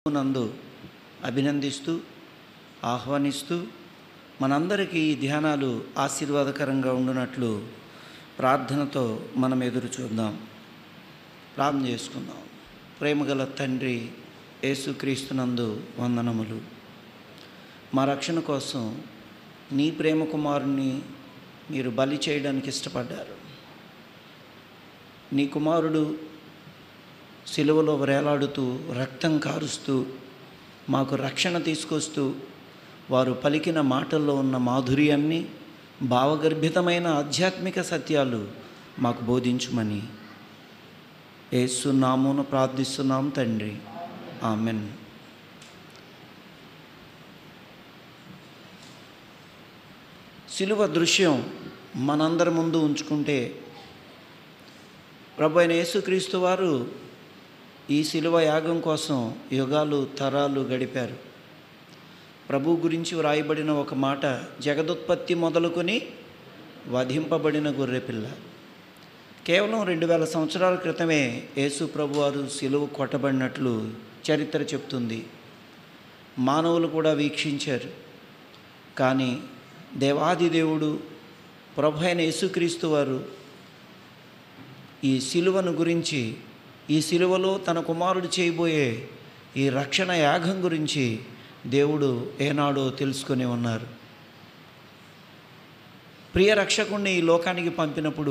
నందు అభినందిస్తూ ఆహ్వానిస్తూ మనందరికీ ఈ ధ్యానాలు ఆశీర్వాదకరంగా ఉండునట్లు ప్రార్థనతో మనం ఎదురు చూద్దాం ప్రార్థన చేసుకుందాం ప్రేమగల తండ్రి యేసుక్రీస్తునందు వందనములు మా రక్షణ కోసం నీ ప్రేమ కుమారుణ్ణి మీరు బలి చేయడానికి ఇష్టపడ్డారు నీ కుమారుడు సిలువలో వేలాడుతూ రక్తం కారుస్తూ మాకు రక్షణ తీసుకొస్తూ వారు పలికిన మాటల్లో ఉన్న మాధుర్యాన్ని భావగర్భితమైన ఆధ్యాత్మిక సత్యాలు మాకు బోధించుమని ఏసునామును ప్రార్థిస్తున్నాం తండ్రి ఆమెన్ సిలువ దృశ్యం మనందరి ముందు ఉంచుకుంటే ప్రభు అయిన యేసుక్రీస్తు వారు ఈ శిలువ యాగం కోసం యుగాలు తరాలు గడిపారు ప్రభు గురించి వ్రాయబడిన ఒక మాట జగదుత్పత్తి మొదలుకొని వధింపబడిన గొర్రెపిల్ల కేవలం రెండు వేల సంవత్సరాల క్రితమే యేసు ప్రభు వారు సిలువ కొట్టబడినట్లు చరిత్ర చెప్తుంది మానవులు కూడా వీక్షించారు కానీ దేవాది దేవుడు ప్రభు అయిన యేసుక్రీస్తు వారు ఈ సిలువను గురించి ఈ సిలువలో తన కుమారుడు చేయబోయే ఈ రక్షణ యాగం గురించి దేవుడు ఏనాడో తెలుసుకొని ఉన్నారు ప్రియ రక్షకుణ్ణి ఈ లోకానికి పంపినప్పుడు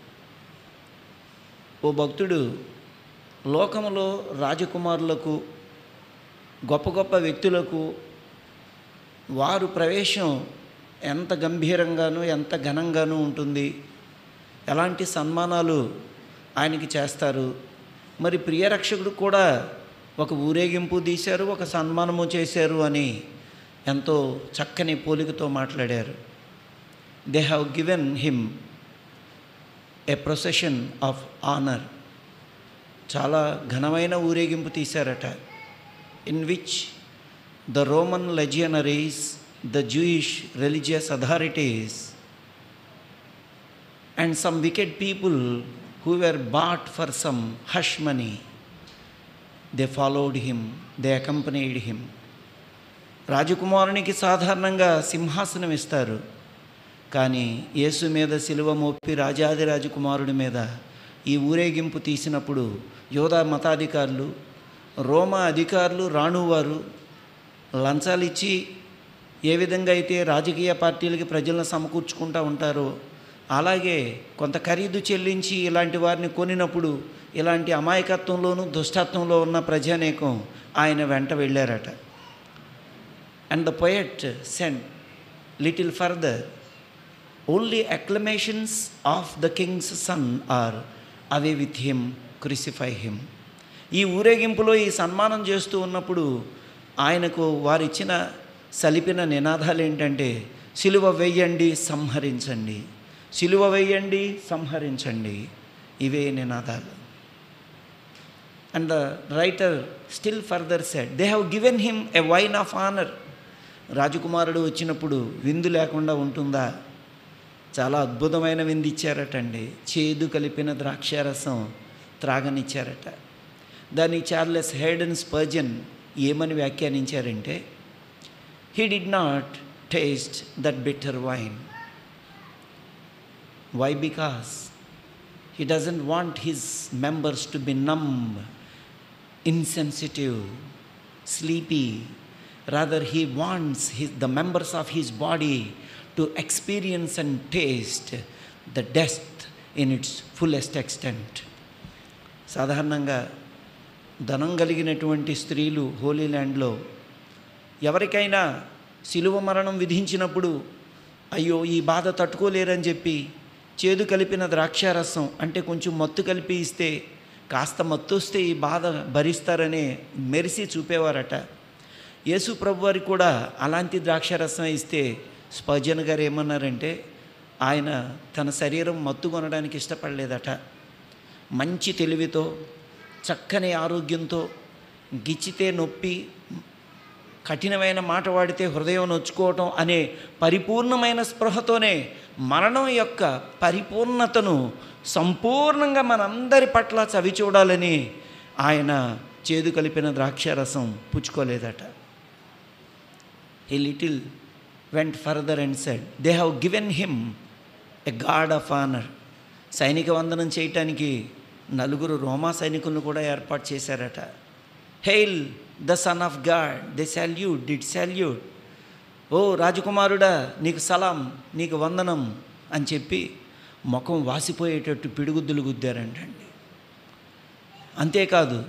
ఓ భక్తుడు లోకములో రాజకుమారులకు గొప్ప గొప్ప వ్యక్తులకు వారు ప్రవేశం ఎంత గంభీరంగానూ ఎంత ఘనంగానూ ఉంటుంది ఎలాంటి సన్మానాలు ఆయనకి చేస్తారు మరి ప్రియరక్షకుడు కూడా ఒక ఊరేగింపు తీశారు ఒక సన్మానము చేశారు అని ఎంతో చక్కని పోలికతో మాట్లాడారు they have given him a procession of honour చాలా ఘనమైన ఊరేగింపు తీశారట in which the Roman legionaries the Jewish religious authorities and some wicked people who were bought for some hush money they followed him they accompanied him రాజకుమారునికి సాధారణంగా సింహాసనం ఇస్తారు కానీ యేసు మీద సిలువ మోపి రాజాది రాజకుమారుడి మీద ఈ ఊరేగింపు తీసినప్పుడు యోధా మతాధికారులు రోమా అధికారులు రాణువారు లంచాలు ఇచ్చి ఏ విధంగా అయితే రాజకీయ పార్టీలకి ప్రజలను సమకూర్చుకుంటూ ఉంటారో అలాగే కొంత ఖరీదు చెల్లించి ఇలాంటి వారిని కొనినప్పుడు ఇలాంటి అమాయకత్వంలోనూ దుష్టత్వంలో ఉన్న ప్రజానేకం ఆయన వెంట వెళ్ళారట and the poet sent little further only acclamations of the king's son are away with him crucify him ఈ ఊరేగింపులో ఈ సన్మానం చేస్తూ ఉన్నప్పుడు ఆయనకు వారిచ్చిన సలిపిన నినాదాలు ఏంటంటే సిలువ వెయ్యండి సంహరించండి సిలువ వేయండి సంహరించండి ఇవే నినాదాలు and the writer still further said they have given him a wine of honour రాజకుమారుడు వచ్చినప్పుడు విందు లేకుండా ఉంటుందా చాలా అద్భుతమైన విందు ఇచ్చారటండి చేదు కలిపిన ద్రాక్షారసం త్రాగనిచ్చారట దాన్ని చార్లెస్ హెయిడన్ స్పర్జన్ ఏమని వ్యాఖ్యానించారంటే he did not taste that bitter wine Why? Because he doesn't want his members to be numb, insensitive, sleepy. Rather, he wants his, the members of his body to experience and taste the death in its fullest extent. సాధారణంగా ధనం కలిగినటువంటి స్త్రీలు హోలీ ల్యాండ్లో ఎవరికైనా శిలువ మరణం విధించినప్పుడు అయ్యో ఈ బాధ తట్టుకోలేరని చెప్పి చేదు కలిపిన ద్రాక్షారసం అంటే కొంచెం మత్తు కలిపి ఇస్తే కాస్త మత్తు వస్తే ఈ బాధ భరిస్తారనే మెరిసి చూపేవారట యేసు ప్రభు వారికి కూడా అలాంటి ద్రాక్షారసం ఇస్తే స్పర్జన్ గారు ఏమన్నారంటే ఆయన తన శరీరం మత్తు కొనడానికి ఇష్టపడలేదట మంచి తెలివితో చక్కని ఆరోగ్యంతో గిచ్చితే నొప్పి కఠినమైన మాట వాడితే హృదయం నొచ్చుకోవటం అనే పరిపూర్ణమైన స్పృహతోనే మరణం యొక్క పరిపూర్ణతను సంపూర్ణంగా మనందరి పట్ల చవి చూడాలని ఆయన చేదు కలిపిన ద్రాక్షారసం పుచ్చుకోలేదట a little went further and said they have given him a guard of honour సైనిక వందనం చేయటానికి నలుగురు రోమా సైనికులను కూడా ఏర్పాటు చేశారట hail the son of God they salute did salute ఓ రాజకుమారుడా నీకు సలాం నీకు వందనం అని చెప్పి ముఖం వాసిపోయేటట్టు పిడుగుద్దులు గుద్దారంటండి అంతేకాదు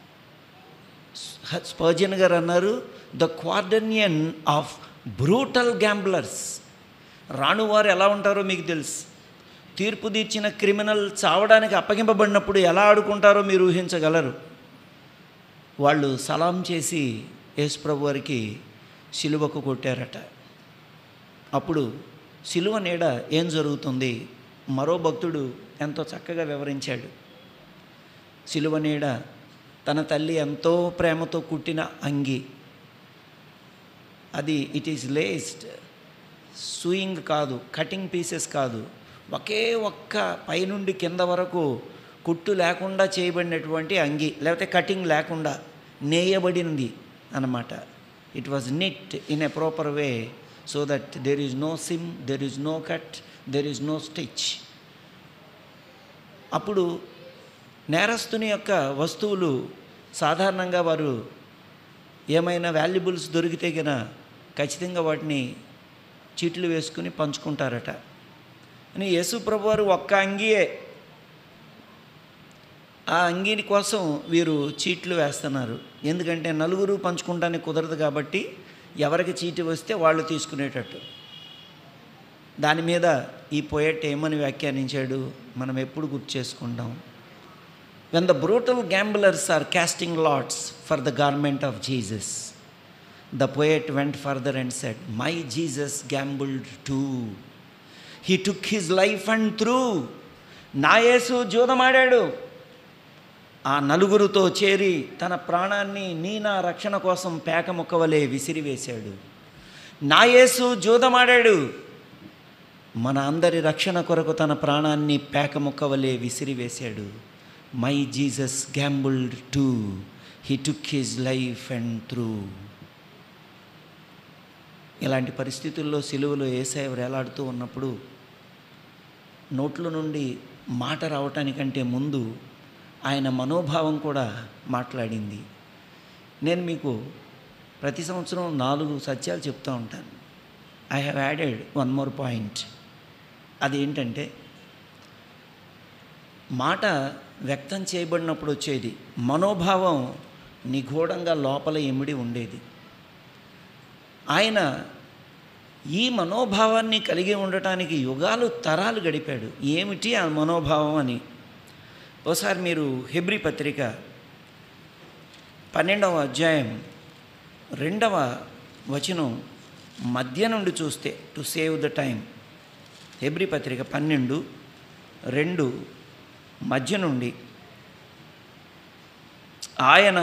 స్పర్జన్ గారు అన్నారు the quaternion of brutal gamblers రాణువారు ఎలా ఉంటారో మీకు తెలుసు తీర్పు తీర్చిన క్రిమినల్ చావడానికి అప్పగింపబడినప్పుడు ఎలా ఆడుకుంటారో మీరు ఊహించగలరు వాళ్ళు సలాం చేసి యేసుప్రభు వారికి సిలువకు కొట్టారట అప్పుడు సిలువ నీడ ఏం జరుగుతుంది మరో భక్తుడు ఎంతో చక్కగా వివరించాడు సిలువ నీడ తన తల్లి ఎంతో ప్రేమతో కుట్టిన అంగి అది ఇట్ ఈస్ లేస్డ్ సూయింగ్ కాదు కటింగ్ పీసెస్ కాదు ఒకే ఒక్క పైనుండి కింద వరకు కుట్టు లేకుండా చేయబడినటువంటి అంగి లేకపోతే కటింగ్ లేకుండా నేయబడింది అన్నమాట it was knit in a proper way so that there is no seam there is no cut there is no stitch అప్పుడు నేరస్తుని యొక్క వస్తువులు సాధారణంగా వారు ఏమైనా వాల్యుబుల్స్ దొరికితే గన ఖచ్చితంగా వాటిని చీట్లు వేసుకుని పంచుకుంటారట అని యేసు ప్రభు వారు ఒక్క అంగియే ఆ అంగీని కోసం వీరు చీట్లు వేస్తున్నారు ఎందుకంటే నలుగురు పంచుకుంటానికి కుదరదు కాబట్టి ఎవరికి చీటి వస్తే వాళ్ళు తీసుకునేటట్టు దాని మీద ఈ పోయట్ ఏమని వ్యాఖ్యానించాడు మనం ఎప్పుడు గుర్తు చేసుకుంటాం when the brutal gamblers are casting lots for the garment of Jesus the poet went further and said my Jesus gambled too he took his life and threw నా యేసు జూదమాడాడు ఆ నలుగురితో చేరి తన ప్రాణాన్ని నీ నా రక్షణ కోసం పేక ముక్కవలే విసిరివేశాడు నా యేసు జూదమాడాడు మన అందరి రక్షణ కొరకు తన ప్రాణాన్ని పేక ముక్కవలే విసిరివేశాడు my Jesus gambled too he took his life and threw ఇలాంటి పరిస్థితుల్లో సిలువలో ఏసై వేలాడుతూ ఉన్నప్పుడు నోట్ల నుండి మాట రావటానికంటే ముందు ఆయన మనోభావం కూడా మాట్లాడింది నేను మీకు ప్రతి సంవత్సరం నాలుగు సత్యాలు చెప్తూ ఉంటాను I have added one more point అదేంటంటే మాట వ్యక్తం చేయబడినప్పుడు వచ్చేది మనోభావం నిగూఢంగా లోపల ఎమిడి ఉండేది ఆయన ఈ మనోభావాన్ని కలిగి ఉండటానికి యుగాలు తరాలు గడిపాడు ఏమిటి ఆ మనోభావం అని ఒకసారి మీరు హెబ్రి పత్రిక పన్నెండవ అధ్యాయం రెండవ వచనం మధ్య నుండి చూస్తే టు సేవ్ ద టైం హెబ్రి పత్రిక పన్నెండు రెండు మధ్య నుండి ఆయన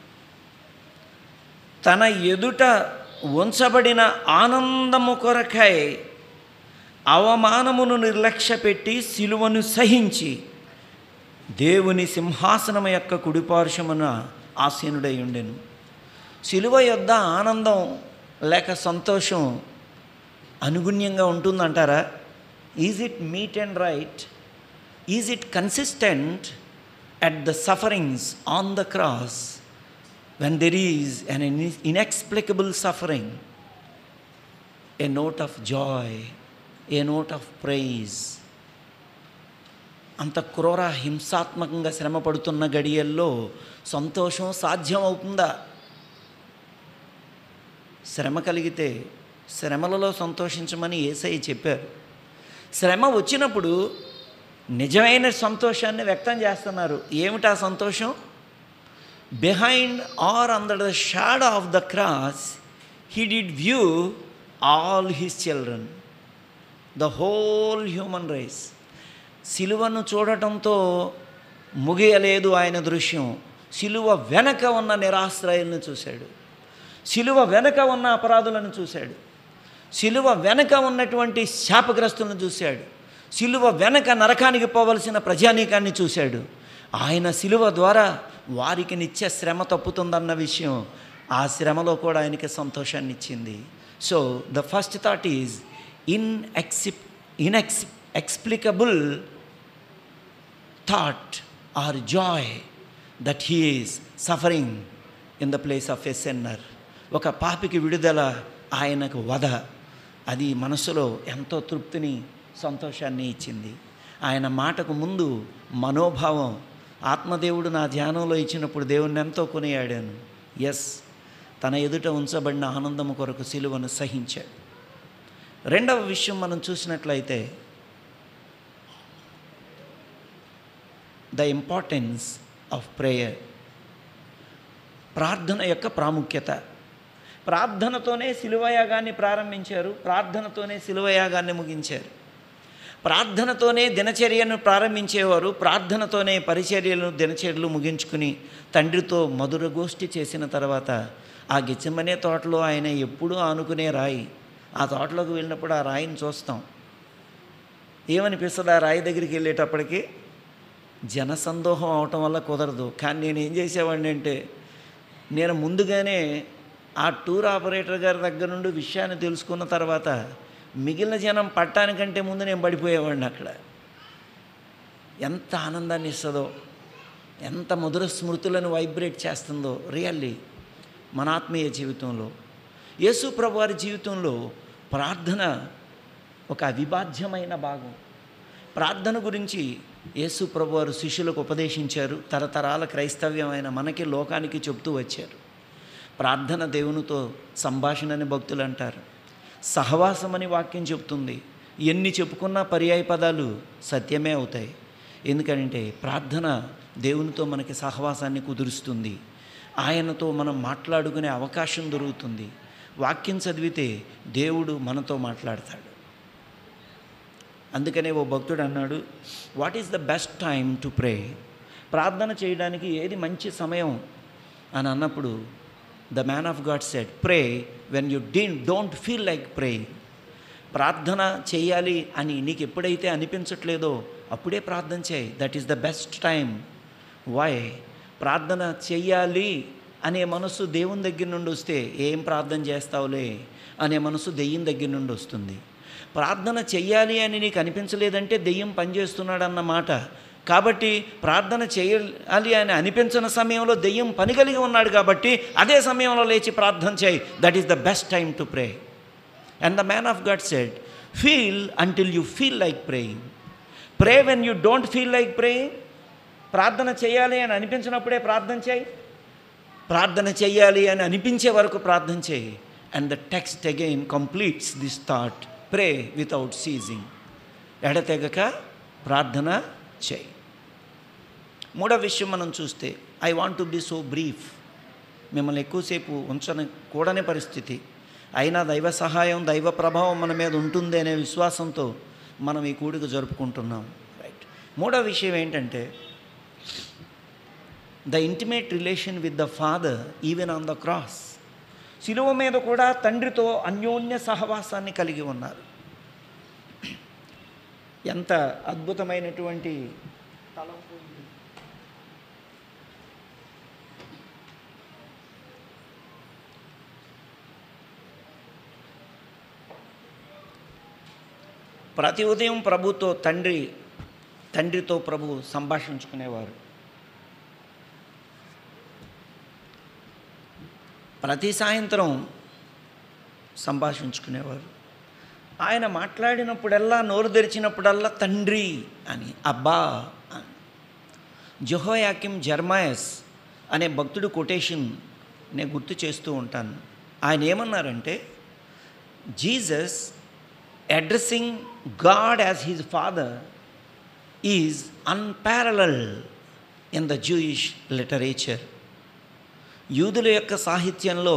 తన ఎదుట ఉంచబడిన ఆనందము కొరకై అవమానమును నిర్లక్ష్యపెట్టి సిలువను సహించి దేవుని సింహాసనం యొక్క కుడిపార్శ్వమున ఆసీనుడై ఉండెను సిలువ యొద్ద ఆనందం లేక సంతోషం అనుగుణ్యంగా ఉంటుందంటారా is it meet and right is it consistent at the sufferings on the cross when there is an in- inexplicable suffering, a note of joy, a note of praise. అంత క్రూర హింసాత్మకంగా శ్రమ పడుతున్న గడియల్లో సంతోషం సాధ్యం అవుతుందా శ్రమ కలిగితే శ్రమలలో సంతోషించమని ఏసై చెప్పారు శ్రమ వచ్చినప్పుడు నిజమైన సంతోషాన్ని వ్యక్తం చేస్తున్నారు ఏమిటా సంతోషం behind or under the shadow of the cross, he did view all his children, the whole human race. సిలువను చూడటంతో ముగియలేదు ఆయన దృశ్యం సిలువ వెనక ఉన్న నిరాశ్రయులను చూశాడు సిలువ వెనక ఉన్న అపరాధులను చూశాడు సిలువ వెనక ఉన్నటువంటి శాపగ్రస్తులను చూశాడు సిలువ వెనక నరకానికి పోవలసిన ప్రజానీకాన్ని చూశాడు ఆయన శిలువ ద్వారా వారికి నిత్య శ్రమ తప్పుతుందన్న విషయం ఆ శ్రమలో కూడా ఆయనకి సంతోషాన్ని ఇచ్చింది so the first thought is in ఎక్సిప్ inexplicable thought or joy that he is suffering in the place of a sinner ఒక పాపికి విడుదల ఆయనకు వధ అది మనసులో ఎంతో తృప్తిని సంతోషాన్ని ఇచ్చింది ఆయన మాటకు ముందు మనోభావం ఆత్మదేవుడు నా ధ్యానంలో ఇచ్చినప్పుడు దేవుణ్ణి ఎంతో కొనియాడాను ఎస్ తన ఎదుట ఉంచబడిన ఆనందము కొరకు సిలువను సహించాడు రెండవ విషయం మనం చూసినట్లయితే ద ఇంపార్టెన్స్ ఆఫ్ ప్రేయర్ ప్రార్థన యొక్క ప్రాముఖ్యత ప్రార్థనతోనే శిలువయాగాన్ని ప్రారంభించారు ప్రార్థనతోనే శిలువయాగాన్ని ముగించారు ప్రార్థనతోనే దినచర్యను ప్రారంభించేవారు ప్రార్థనతోనే పరిచర్యలను దినచర్యలు ముగించుకుని తండ్రితో మధుర గోష్ఠి చేసిన తర్వాత ఆ గిచ్చమనే తోటలో ఆయన ఎప్పుడూ ఆనుకునే రాయి ఆ తోటలోకి వెళ్ళినప్పుడు ఆ రాయిని చూస్తాం ఏమనిపిస్తుంది ఆ రాయి దగ్గరికి వెళ్ళేటప్పటికి జనసందోహం అవటం వల్ల కుదరదు కానీ నేను ఏం చేసేవాడిని అంటే నేను ముందుగానే ఆ టూర్ ఆపరేటర్ గారి దగ్గర నుండి విషయాన్ని తెలుసుకున్న తర్వాత మిగిలిన జనం పట్టానికంటే ముందు నేను పడిపోయేవాడిని అక్కడ ఎంత ఆనందాన్ని ఇస్తుందో ఎంత మధుర స్మృతులను వైబ్రేట్ చేస్తుందో రియల్లీ మన ఆత్మీయ జీవితంలో యేసు ప్రభు వారి జీవితంలో ప్రార్థన ఒక అవిభాజ్యమైన భాగం ప్రార్థన గురించి యేసు ప్రభు వారు శిష్యులకు ఉపదేశించారు తరతరాల క్రైస్తవ్యమైన మనకి లోకానికి చెప్తూ వచ్చారు ప్రార్థన దేవునితో సంభాషణ అని భక్తులు అంటారు సహవాసం అని వాక్యం చెప్తుంది ఎన్ని చెప్పుకున్నా పర్యాయ పదాలు సత్యమే అవుతాయి ఎందుకంటే ప్రార్థన దేవునితో మనకి సహవాసాన్ని కుదురుస్తుంది ఆయనతో మనం మాట్లాడుకునే అవకాశం దొరుకుతుంది వాక్యం చదివితే దేవుడు మనతో మాట్లాడతాడు అందుకనే ఓ భక్తుడు అన్నాడు what is the best time to pray ప్రార్థన చేయడానికి ఏది మంచి సమయం అని అన్నప్పుడు the man of God said pray when you డీ డోంట్ ఫీల్ లైక్ ప్రే ప్రార్థన చేయాలి అని నీకు ఎప్పుడైతే అనిపించట్లేదో అప్పుడే ప్రార్థన చేయి that is the best time why ప్రార్థన చెయ్యాలి అనే మనసు దేవుని దగ్గర నుండి వస్తే ఏం ప్రార్థన చేస్తావులే అనే మనసు దెయ్యం దగ్గర నుండి వస్తుంది ప్రార్థన చెయ్యాలి అని నీకు అనిపించలేదంటే దెయ్యం పనిచేస్తున్నాడు అన్నమాట కాబట్టి ప్రార్థన చేయాలి అని అనిపించిన సమయంలో దెయ్యం పని కలిగి ఉన్నాడు కాబట్టి అదే సమయంలో లేచి ప్రార్థన చేయి that is the best time to pray and the man of God said feel until you feel like praying pray when you don't feel like praying ప్రార్థన చేయాలి అని అనిపించినప్పుడే ప్రార్థన చేయి ప్రార్థన చేయాలి అని అనిపించే వరకు ప్రార్థన చేయి and the text again completes this thought pray without ceasing ఎడతెగక ప్రార్థన చేయి మూడో విషయం మనం చూస్తే I want to be so brief మిమ్మల్ని ఎక్కువసేపు ఉంచని కూడని పరిస్థితి అయినా దైవ సహాయం దైవ ప్రభావం మన మీద ఉంటుంది అనే విశ్వాసంతో మనం ఈ కూడిక జరుపుకుంటున్నాం రైట్ మూడో విషయం ఏంటంటే the intimate relation with the father even on the cross శిలువ మీద కూడా తండ్రితో అన్యోన్య సహవాసాన్ని కలిగి ఉన్నారు ఎంత అద్భుతమైనటువంటి తలంపు ఇది. ప్రతి ఉదయం ప్రభుతో తండ్రి తండ్రితో ప్రభు సంభాషించుకునేవారు ప్రతి సాయంత్రం సంభాషించుకునేవారు ఆయన మాట్లాడినప్పుడల్లా నోరు తెరిచినప్పుడల్లా తండ్రి అని అబ్బా అని జొహోయాకిం జర్మాయస్ అనే భక్తుడు కొటేషన్ నేను గుర్తు చేస్తూ ఉంటాను ఆయన ఏమన్నారంటే Jesus addressing God as his father is unparalleled in the Jewish literature యూదుల యొక్క సాహిత్యంలో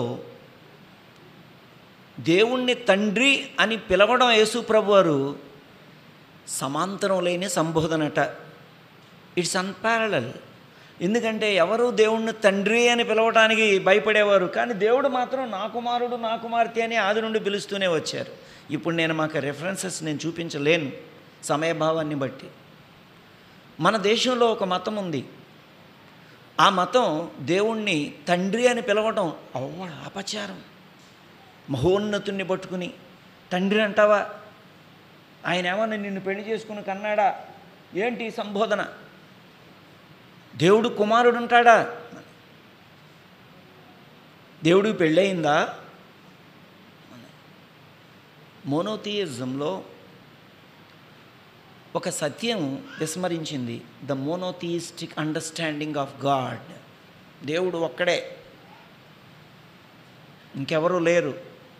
దేవుణ్ణి తండ్రి అని పిలవడం యేసుప్రభు వారు సమాంతరం లేని సంబోధనట ఇట్స్ అన్పారలల్ ఎందుకంటే ఎవరు దేవుణ్ణి తండ్రి అని పిలవడానికి భయపడేవారు కానీ దేవుడు మాత్రం నా కుమారుడు నా కుమార్తె అని ఆది నుండి పిలుస్తూనే వచ్చారు ఇప్పుడు నేను మాకు రెఫరెన్సెస్ నేను చూపించలేను సమయభావాన్ని బట్టి మన దేశంలో ఒక మతం ఉంది ఆ మతం దేవుణ్ణి తండ్రి అని పిలవటం అవ్వ అపచారం మహోన్నతుణ్ణి పట్టుకుని తండ్రి అంటావా ఆయన ఏమన్నా నిన్ను పెళ్లి చేసుకుని కన్నాడా ఏంటి ఈ సంబోధన దేవుడు కుమారుడు ఉంటాడా దేవుడికి పెళ్ళయిందా మోనోథియిజంలో ఒక సత్యం విస్మరించింది the monotheistic understanding of God దేవుడు ఒక్కడే ఇంకెవరూ లేరు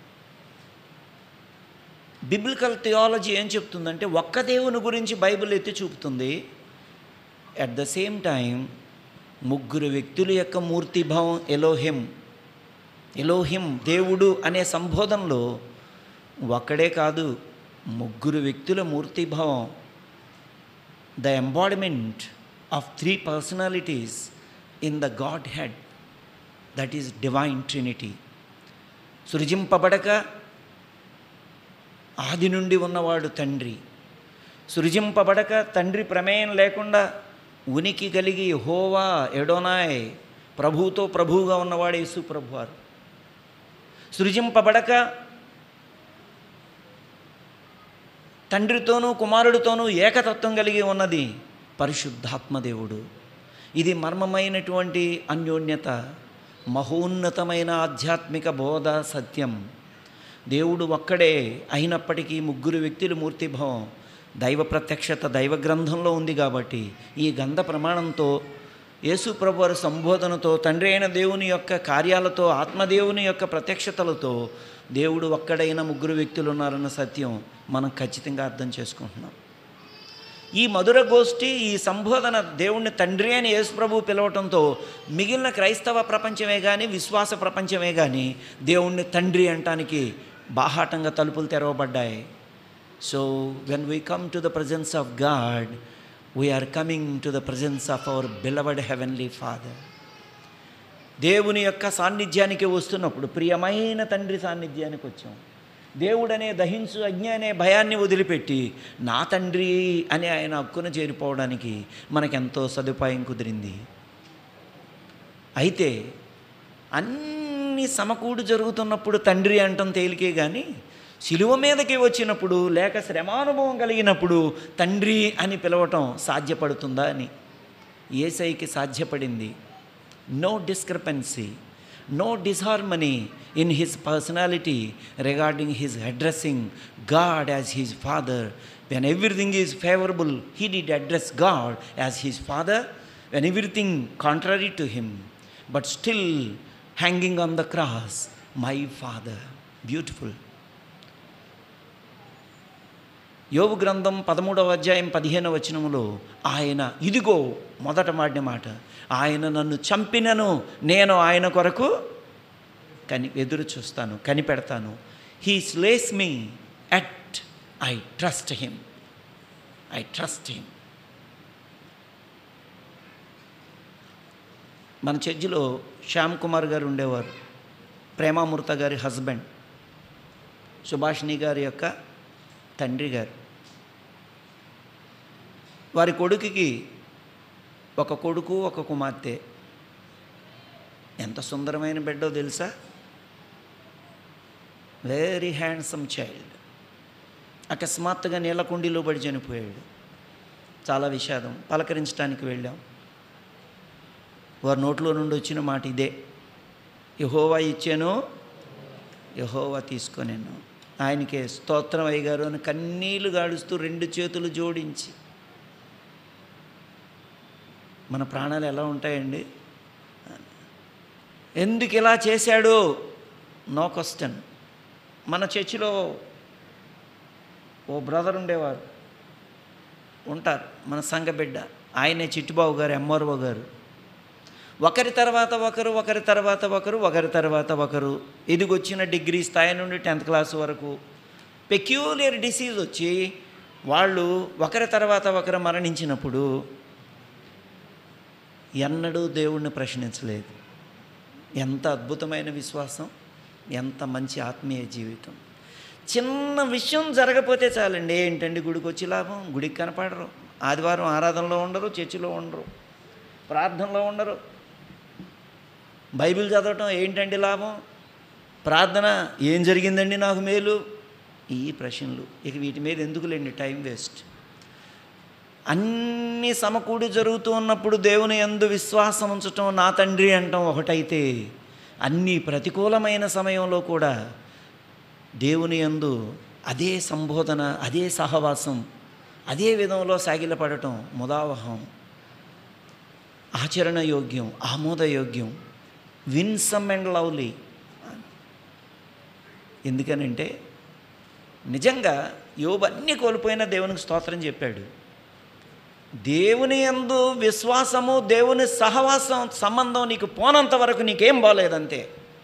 బిబ్లికల్ థియాలజీ ఏం చెప్తుందంటే ఒక్క దేవుని గురించి బైబిల్ ఎత్తి చూపుతుంది అట్ ద సేమ్ టైం ముగ్గురు వ్యక్తుల యొక్క మూర్తిభావం ఎలోహిం ఎలోహిం దేవుడు అనే సంబోధనలో ఒక్కడే కాదు ముగ్గురు వ్యక్తుల మూర్తిభావం the embodiment of three personalities in the Godhead that is divine trinity సృజింపబడక ఆది నుండి ఉన్నవాడు తండ్రి సృజింపబడక తండ్రి ప్రమేయం లేకుండా ఉనికి కలిగి హోవా ఎడోనాయ్ ప్రభువుతో ప్రభువుగా ఉన్నవాడు యేసు ప్రభువారు సృజింపబడక తండ్రితోనూ కుమారుడితోనూ ఏకతత్వం కలిగి ఉన్నది పరిశుద్ధాత్మదేవుడు ఇది మర్మమైనటువంటి అన్యోన్యత మహోన్నతమైన ఆధ్యాత్మిక బోధ సత్యం దేవుడు ఒక్కడే అయినప్పటికీ ముగ్గురు వ్యక్తుల మూర్తిభావం దైవ ప్రత్యక్షత దైవ గ్రంథంలో ఉంది కాబట్టి ఈ గంధ ప్రమాణంతో యేసు ప్రభువారి సంబోధనతో తండ్రి అయిన దేవుని యొక్క కార్యాలతో ఆత్మదేవుని యొక్క ప్రత్యక్షతలతో దేవుడు ఒక్కడైన ముగ్గురు వ్యక్తులు ఉన్నారన్న సత్యం మనం ఖచ్చితంగా అర్థం చేసుకుంటున్నాం ఈ మధుర గోష్ఠి ఈ సంబోధన దేవుణ్ణి తండ్రి అని యేసుప్రభు పిలవటంతో మిగిలిన క్రైస్తవ ప్రపంచమే కానీ విశ్వాస ప్రపంచమే కానీ దేవుణ్ణి తండ్రి అంటానికి బాహాటంగా తలుపులు తెరవబడ్డాయి so when we come to the presence of God we are coming to the presence of our beloved heavenly father దేవుని యొక్క సాన్నిధ్యానికి వస్తున్నప్పుడు ప్రియమైన తండ్రి సాన్నిధ్యానికి వచ్చాం దేవుడనే దహించు అజ్ఞ అనే భయాన్ని వదిలిపెట్టి నా తండ్రి అని ఆయన హక్కున చేరిపోవడానికి మనకెంతో సదుపాయం కుదిరింది అయితే అన్ని సమకూడు జరుగుతున్నప్పుడు తండ్రి అంటం తేలికే కానీ శిలువ మీదకి వచ్చినప్పుడు లేక శ్రమానుభవం కలిగినప్పుడు తండ్రి అని పిలవటం సాధ్యపడుతుందా అని ఏసైకి సాధ్యపడింది no discrepancy no disharmony in his personality regarding his addressing God as his father when everything is favourable he did address God as his father when everything contrary to him but still hanging on the cross my father beautiful యోగు గ్రంథం పదమూడవ అధ్యాయం పదిహేనవ వచనములో ఆయన ఇదిగో మొదట మాడిన మాట ఆయన నన్ను చంపినను నేను ఆయన కొరకు కని ఎదురు చూస్తాను కనిపెడతాను he slays me at I trust him I trust him మన చర్చిలో శ్యామ్ కుమార్ గారు ఉండేవారు ప్రేమామృత గారి హస్బెండ్ సుభాషిణి గారి యొక్క తండ్రి గారు వారి కొడుకుకి ఒక కొడుకు ఒక కుమార్తె ఎంత సుందరమైన బిడ్డో తెలుసా వెరీ హ్యాండ్సమ్ చైల్డ్ అకస్మాత్తుగా నీళ్ళ కుండీలో పడి చనిపోయాడు చాలా విషాదం పలకరించడానికి వెళ్ళాం వారి నోట్లో నుండి వచ్చిన మాట ఇదే యహోవా ఇచ్చాను యహోవా తీసుకొనేను ఆయనకే స్తోత్రం అయ్యగారు అని కన్నీళ్లు గాడుస్తూ రెండు చేతులు జోడించి మన ప్రాణాలు ఎలా ఉంటాయండి ఎందుకు ఇలా చేశాడు నో క్వశ్చన్ మన చర్చిలో ఓ బ్రదర్ ఉండేవారు ఉంటారు మన సంఘ బిడ్డ ఆయనే చిట్టిబాబు గారు ఎంఆర్ఓ గారు ఒకరి తర్వాత ఒకరు ఒకరి తర్వాత ఒకరు ఒకరి తర్వాత ఒకరు ఎదిగొచ్చిన డిగ్రీ స్థాయి నుండి టెన్త్ క్లాస్ వరకు పెక్యూలియర్ డిసీజ్ వచ్చి వాళ్ళు ఒకరి తర్వాత ఒకరు మరణించినప్పుడు ఎన్నడూ దేవుణ్ణి ప్రశ్నించలేదు ఎంత అద్భుతమైన విశ్వాసం ఎంత మంచి ఆత్మీయ జీవితం చిన్న విషయం జరగపోతే చాలండి ఏంటండి గుడికి వచ్చి లాభం గుడికి కనపడరు ఆదివారం ఆరాధనలో ఉండరు చర్చిలో ఉండరు ప్రార్థనలో ఉండరు బైబిల్ చదవటం ఏంటండి లాభం ప్రార్థన ఏం జరిగిందండి నాకు మేలు ఈ ప్రశ్నలు ఇక వీటి మీద ఎందుకులేండి టైం వేస్ట్ అన్నీ సమకూడి జరుగుతూ ఉన్నప్పుడు దేవుని ఎందు విశ్వాసం ఉంచటం నా తండ్రి అంటాం ఒకటైతే అన్ని ప్రతికూలమైన సమయంలో కూడా దేవుని యందు అదే సంబోధన అదే సహవాసం అదే విధంలో సాగిలపడటం ముదావహం ఆచరణ యోగ్యం ఆమోదయోగ్యం విన్సమ్ అండ్ లవ్లీ ఎందుకనంటే నిజంగా యోబు అన్నీ కోల్పోయిన దేవునికి స్తోత్రం చెప్పాడు దేవుని యందు విశ్వాసము దేవుని సహవాసం సంబంధం నీకు పోనంత వరకు నీకేం బాగలేదంతే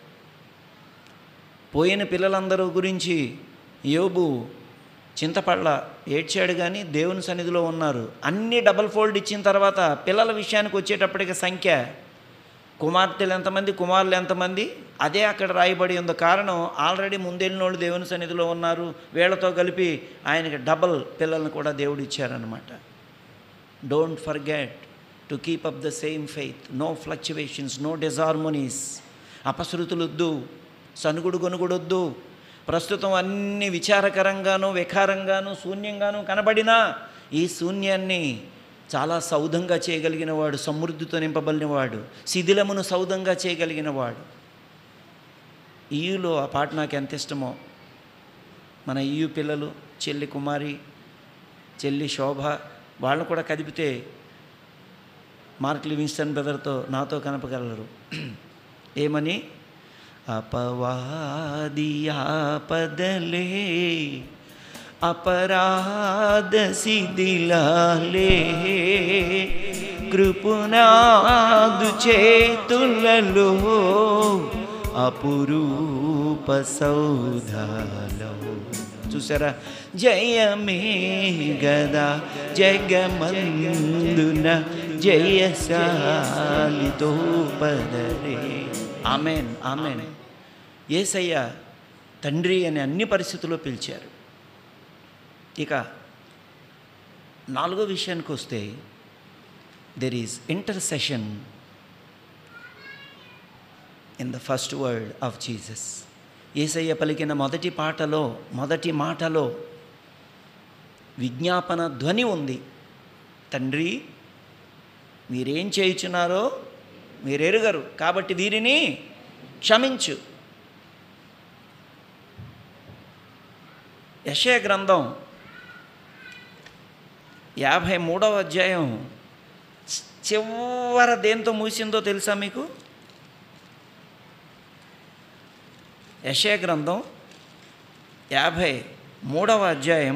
పోయిన పిల్లలందరూ గురించి యోబు చింతపళ్ళ ఏడ్చాడు కానీ దేవుని సన్నిధిలో ఉన్నారు అన్ని డబల్ ఫోల్డ్ ఇచ్చిన తర్వాత పిల్లల విషయానికి వచ్చేటప్పటికి సంఖ్య కుమార్తెలు ఎంతమంది కుమారులు ఎంతమంది అదే అక్కడ రాయబడి ఉంది కారణం ఆల్రెడీ ముందెళ్ళిన వాళ్ళు దేవుని సన్నిధిలో ఉన్నారు వీళ్ళతో కలిపి ఆయనకి డబల్ పిల్లల్ని కూడా దేవుడు ఇచ్చారనమాట don't forget to keep up the same faith no fluctuations no disharmonies అపశృతులొద్దు సనుగుడు గొనుగుడొద్దు ప్రస్తుతం అన్ని విచారకరంగాను వికారంగాను శూన్యంగాను కనబడినా ఈ శూన్యాన్ని చాలా సౌధంగా చేయగలిగిన వాడు సమృద్ధితో నింపబడిన వాడు శిథిలమును సౌధంగా చేయగలిగిన వాడు ఈయులో ఆ పాట నాకు ఎంత ఇష్టమో మన ఈయు పిల్లలు చెల్లి కుమారి చెల్లి శోభ వాళ్ళని కూడా కదిపితే మార్క్ లివింగ్స్టన్ బ్రదర్తో నాతో కనపగలరు ఏమని అపవాది ఆపదలే అపరాధ శిథిలాలే కృపునాదు చేతులలో అపురూప సౌధాలో చూసారా జయమే గదా జగమందున జయశాలితో పదరే ఆమెన్ ఆమెన్ ఏసయ్య తండ్రి అని అన్ని పరిస్థితుల్లో పిలిచారు ఇక నాలుగో విషయానికి వస్తే there is intercession in the first word of Jesus ఏసయ్య పలికిన మొదటి పాటలో మొదటి మాటలో విజ్ఞాపన ధ్వని ఉంది తండ్రి మీరేం చేయుచున్నారో మీరెరుగరు కాబట్టి వీరిని క్షమించు యశయ గ్రంథం యాభై మూడవ అధ్యాయం చివర దేంతో మూసిందో తెలుసా మీకు యశయ గ్రంథం యాభై మూడవ అధ్యాయం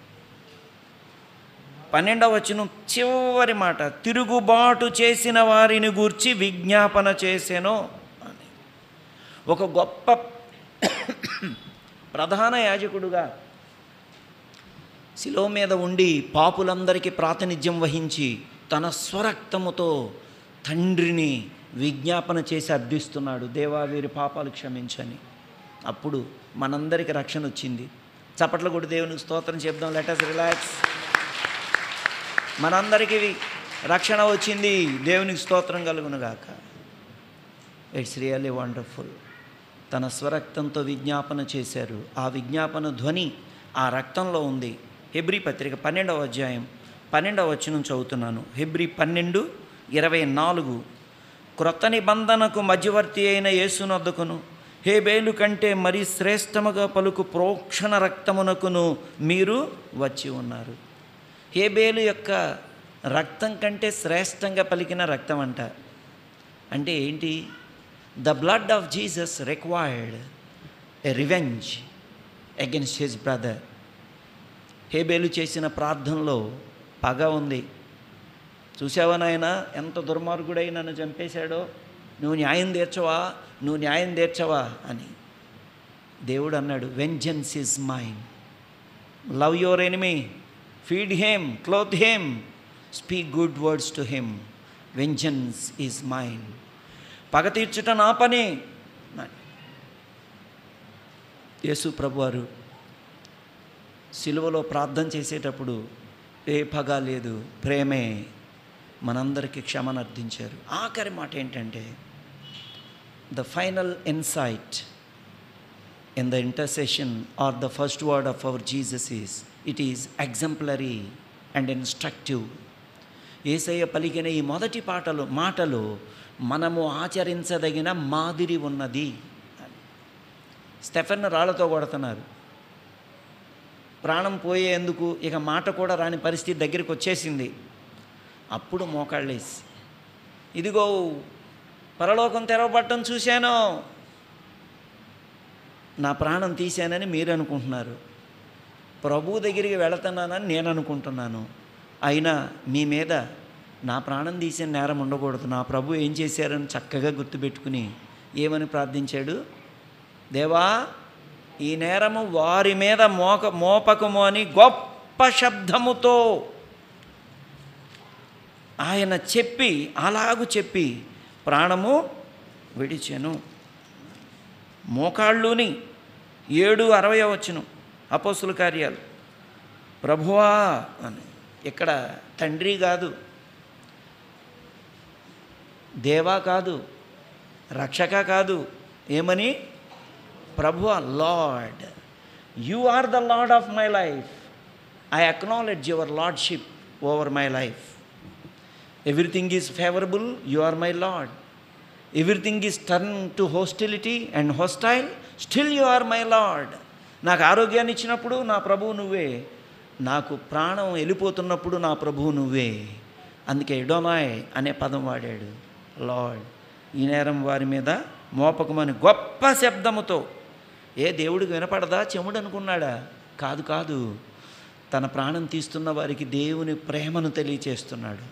పన్నెండవ వచనం చివరి మాట తిరుగుబాటు చేసిన వారిని గూర్చి విజ్ఞాపన చేసెను అని ఒక గొప్ప ప్రధాన యాజకుడుగా శిలో మీద ఉండి పాపులందరికీ ప్రాతినిధ్యం వహించి తన స్వరక్తముతో తండ్రిని విజ్ఞాపన చేసి అర్థిస్తున్నాడు దేవా వీరి పాపాలు క్షమించని అప్పుడు మనందరికి రక్షణ వచ్చింది చప్పట్లు కూడా దేవునికి స్తోత్రం చెప్దాం లెటస్ రిలాక్స్ మనందరికీ రక్షణ వచ్చింది దేవునికి స్తోత్రం కలుగునుగాక ఇట్స్ రియల్లీ వండర్ఫుల్ తన స్వరక్తంతో విజ్ఞాపన చేశారు ఆ విజ్ఞాపన ధ్వని ఆ రక్తంలో ఉంది హెబ్రి పత్రిక పన్నెండవ అధ్యాయం పన్నెండవ వచనం చదువుతున్నాను హెబ్రి పన్నెండు ఇరవై నాలుగు క్రొత్త నిబంధనకు మధ్యవర్తి అయిన యేసునొద్దకును హేబేలు కంటే మరి శ్రేష్టముగా పలుకు ప్రోక్షణ రక్తమునకును మీరు వచ్చి ఉన్నారు హేబేలు యొక్క రక్తం కంటే శ్రేష్టంగా పలికిన రక్తం అంట అంటే ఏంటి the blood of Jesus required a revenge against his brother హేబేలు చేసిన ప్రార్థనలో పగ ఉంది చూసావా నాయన ఎంత దుర్మార్గుడై నన్ను చంపేశాడో నువ్వు న్యాయం తీర్చవా నువ్వు న్యాయం తీర్చవా అని దేవుడు అన్నాడు vengeance is mine love your enemy feed him clothe him speak good words to him vengeance is mine పగ తీర్చుట నా పని యేసు ప్రభువారు సిలువలో ప్రార్థన చేసేటప్పుడు ఏ పగ లేదు ప్రేమే మనందరికీ క్షమను అర్థించారు ఆఖరి మాట ఏంటంటే the final insight in the intercession or the first word of our Jesus is it is exemplary and instructive. ఏసయ్య పలికిన ఈ మొదటి పాటలు మాటలు మనము ఆచరించదగిన మాదిరి ఉన్నది అని స్టెఫెన్ రాళ్లతో కొడుతున్నారు ప్రాణం పోయేందుకు ఇక మాట కూడా రాని పరిస్థితి దగ్గరికి వచ్చేసింది అప్పుడు మోకాళ్ళేసి ఇదిగో పరలోకం తెరవబట్టం చూశాను నా ప్రాణం తీశానని మీరు అనుకుంటున్నారు ప్రభు దగ్గరికి వెళుతున్నానని నేను అనుకుంటున్నాను అయినా మీ మీద నా ప్రాణం తీసిన నేరం ఉండకూడదు నా ప్రభు ఏం చేశారని చక్కగా గుర్తుపెట్టుకుని ఏమని ప్రార్థించాడు దేవా ఈ నేరము వారి మీద మోక మోపకము అని గొప్ప శబ్దముతో ఆయన చెప్పి అలాగు చెప్పి ప్రాణము విడిచెను మోకాళ్ళుని ఏడు అరవై వచ్చును అపోస్తుల కార్యాలు ప్రభువా అని ఇక్కడ తండ్రి కాదు దేవా కాదు రక్షక కాదు ఏమని ప్రభు lord you are the lord of my life I acknowledge your lordship over my life everything is favourable you are my lord everything is turn to hostility and hostile still you are my lord నాకు ఆరోగ్యాన్ని ఇచ్చినప్పుడు నా ప్రభువు నువ్వే నాకు ప్రాణం వెళ్ళిపోతున్నప్పుడు నా ప్రభువు నువ్వే అందుకే ఎడోనాయ్ అనే పదం వాడాడు లార్డ్ ఈ నేరం వారి మీద మోపకమని గొప్ప శబ్దముతో ఏ దేవుడికి వినపడదా చెముడు అనుకున్నాడా కాదు కాదు తన ప్రాణం తీస్తున్న వారికి దేవుని ప్రేమను తెలియచేస్తున్నాడు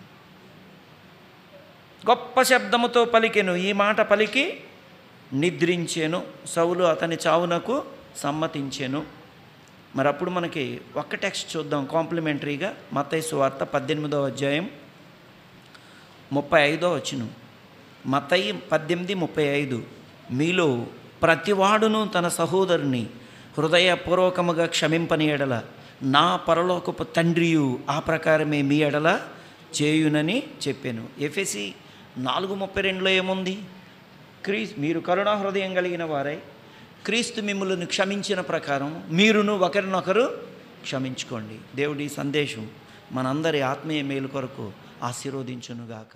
గొప్ప శబ్దముతో పలికెను ఈ మాట పలికి నిద్రించెను సౌలు అతని చావునకు సమ్మతించెను మరి అప్పుడు మనకి ఒక్క టెక్స్ట్ చూద్దాం కాంప్లిమెంటరీగా మత్తయి సువార్త పద్దెనిమిదో అధ్యాయం ముప్పై ఐదో వచ్చును మత్తయి పద్దెనిమిది ముప్పై ఐదు మీలో ప్రతివాడును తన సహోదరుని హృదయపూర్వకముగా క్షమింపని ఎడల నా పరలోకపు తండ్రియు ఆ ప్రకారమే మీ ఎడల చేయునని చెప్పాను ఎఫ్ఎసి నాలుగు ముప్పై రెండులో ఏముంది క్రీస్ మీరు కరుణా హృదయం కలిగిన వారై క్రీస్తు మిమ్మల్ని క్షమించిన ప్రకారం మీరును ఒకరినొకరు క్షమించుకోండి దేవుడి సందేశం మనందరి ఆత్మీయ మేలు కొరకు ఆశీర్వదించునుగాక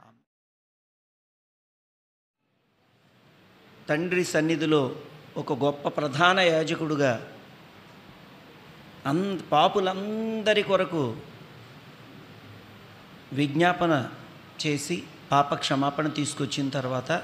తండ్రి సన్నిధిలో ఒక గొప్ప ప్రధాన యాజకుడుగా అన్ పాపులందరి కొరకు విజ్ఞాపన చేసి పాప క్షమాపణ తీసుకొచ్చిన తర్వాత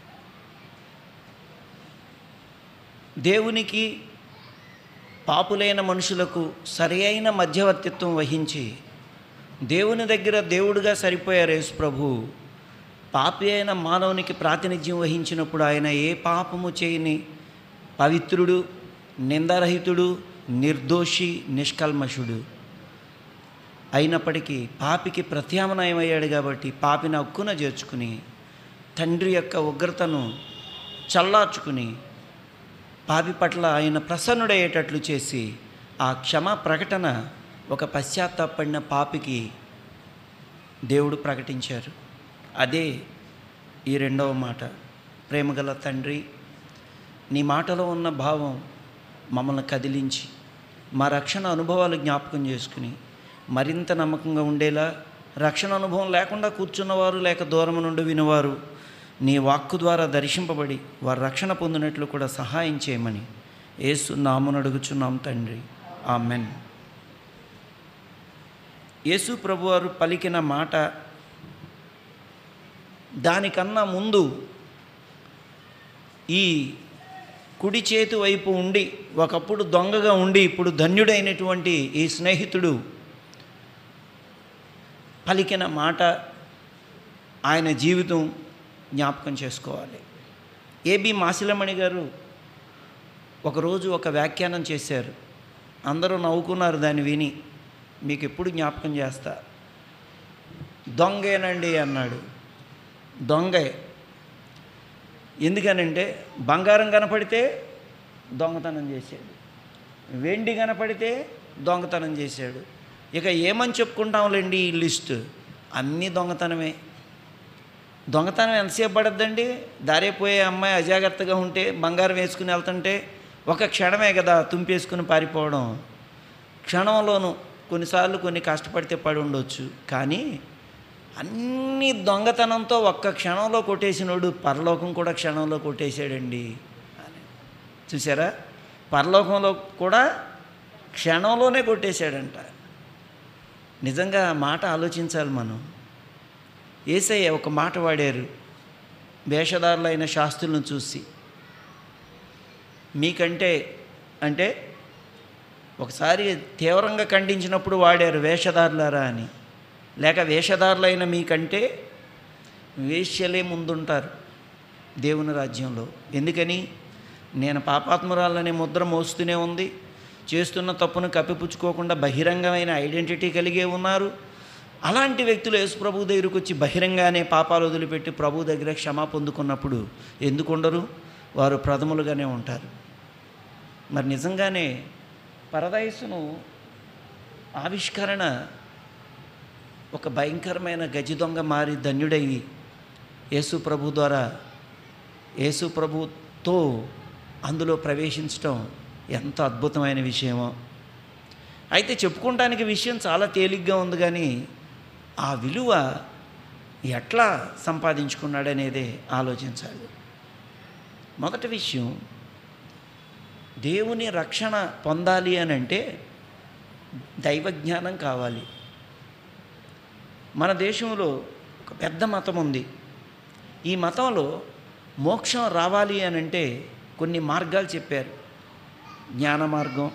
దేవునికి పాపులైన మనుషులకు సరి అయిన మధ్యవర్తిత్వం వహించి దేవుని దగ్గర దేవుడిగా సరిపోయారు యేసు ప్రభు పాపి అయిన మానవునికి ప్రాతినిధ్యం వహించినప్పుడు ఆయన ఏ పాపము చేయని పవిత్రుడు నిందరహితుడు నిర్దోషి నిష్కల్మషుడు అయినప్పటికీ పాపికి ప్రత్యామ్నాయం అయ్యాడు కాబట్టి పాపిని హక్కున చేర్చుకుని తండ్రి యొక్క ఉగ్రతను చల్లార్చుకుని పాపి పట్ల ఆయన ప్రసన్నుడయ్యేటట్లు చేసి ఆ క్షమ ప్రకటన ఒక పశ్చాత్తాపడిన పాపికి దేవుడు ప్రకటించారు అదే ఈ రెండవ మాట ప్రేమగల తండ్రి నీ మాటలో ఉన్న భావం మమ్మల్ని కదిలించి మా రక్షణ అనుభవాలు జ్ఞాపకం చేసుకుని మరింత నమ్మకంగా ఉండేలా రక్షణ అనుభవం లేకుండా కూర్చున్నవారు లేక దూరం నుండి వినవారు నీ వాక్కు ద్వారా దర్శింపబడి వారు రక్షణ పొందినట్లు కూడా సహాయం చేయమని యేసు నామును అడుగుచున్నాం తండ్రి ఆమెన్ యేసు ప్రభువారు పలికిన మాట దానికన్నా ముందు ఈ కుడి చేతి వైపు ఉండి ఒకప్పుడు దొంగగా ఉండి ఇప్పుడు ధన్యుడైనటువంటి ఈ స్నేహితుడు పలికిన మాట ఆయన జీవితం జ్ఞాపకం చేసుకోవాలి ఏబి మాసిలమణి గారు ఒకరోజు ఒక వ్యాఖ్యానం చేశారు అందరూ నవ్వుకున్నారు దాన్ని విని మీకు ఎప్పుడు జ్ఞాపకం చేస్తా దొంగేనండి అన్నాడు దొంగే ఎందుకనంటే బంగారం కనపడితే దొంగతనం చేశాడు వెండి కనపడితే దొంగతనం చేశాడు ఇక ఏమని చెప్పుకుంటాంలేండి ఈ లిస్ట్ అన్నీ దొంగతనమే దొంగతనం ఎంతసేపు పడద్దండి దారిపోయే అమ్మాయి అజాగ్రత్తగా ఉంటే బంగారం వేసుకుని వెళ్తుంటే ఒక క్షణమే కదా తుంపేసుకుని పారిపోవడం క్షణంలోనూ కొన్నిసార్లు కొన్ని కష్టపడితే పడి ఉండొచ్చు కానీ అన్ని దొంగతనంతో ఒక్క క్షణంలో కొట్టేసినోడు పరలోకం కూడా క్షణంలో కొట్టేశాడండి అని చూసారా పరలోకంలో కూడా క్షణంలోనే కొట్టేశాడంట నిజంగా ఆ మాట ఆలోచించాలి మనం ఏసయ్య ఒక మాట వాడారు వేషధారులైన శాస్త్రులను చూసి మీకంటే అంటే ఒకసారి తీవ్రంగా ఖండించినప్పుడు వాడారు వేషధారులారా అని లేక వేషధారులైన మీకంటే వేశ్యలే ముందుంటారు దేవుని రాజ్యంలో ఎందుకని నేను పాపాత్మురాలనే ముద్ర మోస్తూనే ఉంది చేస్తున్న తప్పును కప్పిపుచ్చుకోకుండా బహిరంగమైన ఐడెంటిటీ కలిగే ఉన్నారు అలాంటి వ్యక్తులు యేసు ప్రభు దగ్గరికి వచ్చి బహిరంగానే పాపాలు వదిలిపెట్టి ప్రభు దగ్గర క్షమా పొందుకున్నప్పుడు ఎందుకు ఉండరు వారు ప్రథములుగానే ఉంటారు మరి నిజంగానే పరదయస్సును ఆవిష్కరణ ఒక భయంకరమైన గజి దొంగ మారి ధన్యుడై యేసు ప్రభు ద్వారా యేసు ప్రభుతో అందులో ప్రవేశించటం ఎంత అద్భుతమైన విషయమో అయితే చెప్పుకోవడానికి విషయం చాలా తేలిగ్గా ఉంది కానీ ఆ విలువ ఎట్లా సంపాదించుకున్నాడనేదే ఆలోచించాలి మొదటి విషయం దేవుని రక్షణ పొందాలి అని అంటే దైవజ్ఞానం కావాలి మన దేశంలో ఒక పెద్ద మతం ఉంది ఈ మతంలో మోక్షం రావాలి అని అంటే కొన్ని మార్గాలు చెప్పారు జ్ఞాన మార్గం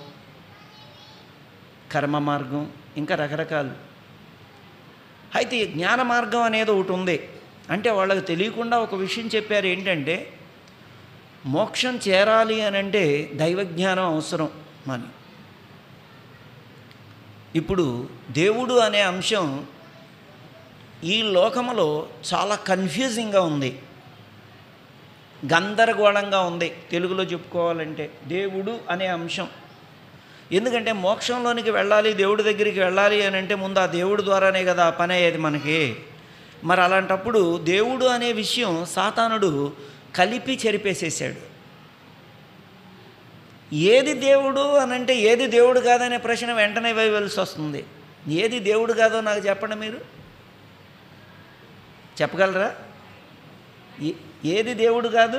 కర్మ మార్గం ఇంకా రకరకాలు అయితే ఈ జ్ఞాన మార్గం అనేది ఒకటి ఉంది అంటే వాళ్ళకి తెలియకుండా ఒక విషయం చెప్పారు ఏంటంటే మోక్షం చేరాలి అని అంటే దైవజ్ఞానం అవసరం అని ఇప్పుడు దేవుడు అనే అంశం ఈ లోకములో చాలా కన్ఫ్యూజింగ్గా ఉంది గందరగోళంగా ఉంది తెలుగులో చెప్పుకోవాలంటే దేవుడు అనే అంశం ఎందుకంటే మోక్షంలోనికి వెళ్ళాలి దేవుడి దగ్గరికి వెళ్ళాలి అని అంటే ముందు ఆ దేవుడి ద్వారానే కదా ఆ పని అయ్యేది మనకి మరి అలాంటప్పుడు దేవుడు అనే విషయం సాతానుడు కలిపి చెరిపేసేసాడు ఏది దేవుడు అని అంటే ఏది దేవుడు కాదనే ప్రశ్న వెంటనే వేయవలసి వస్తుంది ఏది దేవుడు కాదో నాకు చెప్పండి మీరు చెప్పగలరా ఏ- ఏది దేవుడు కాదు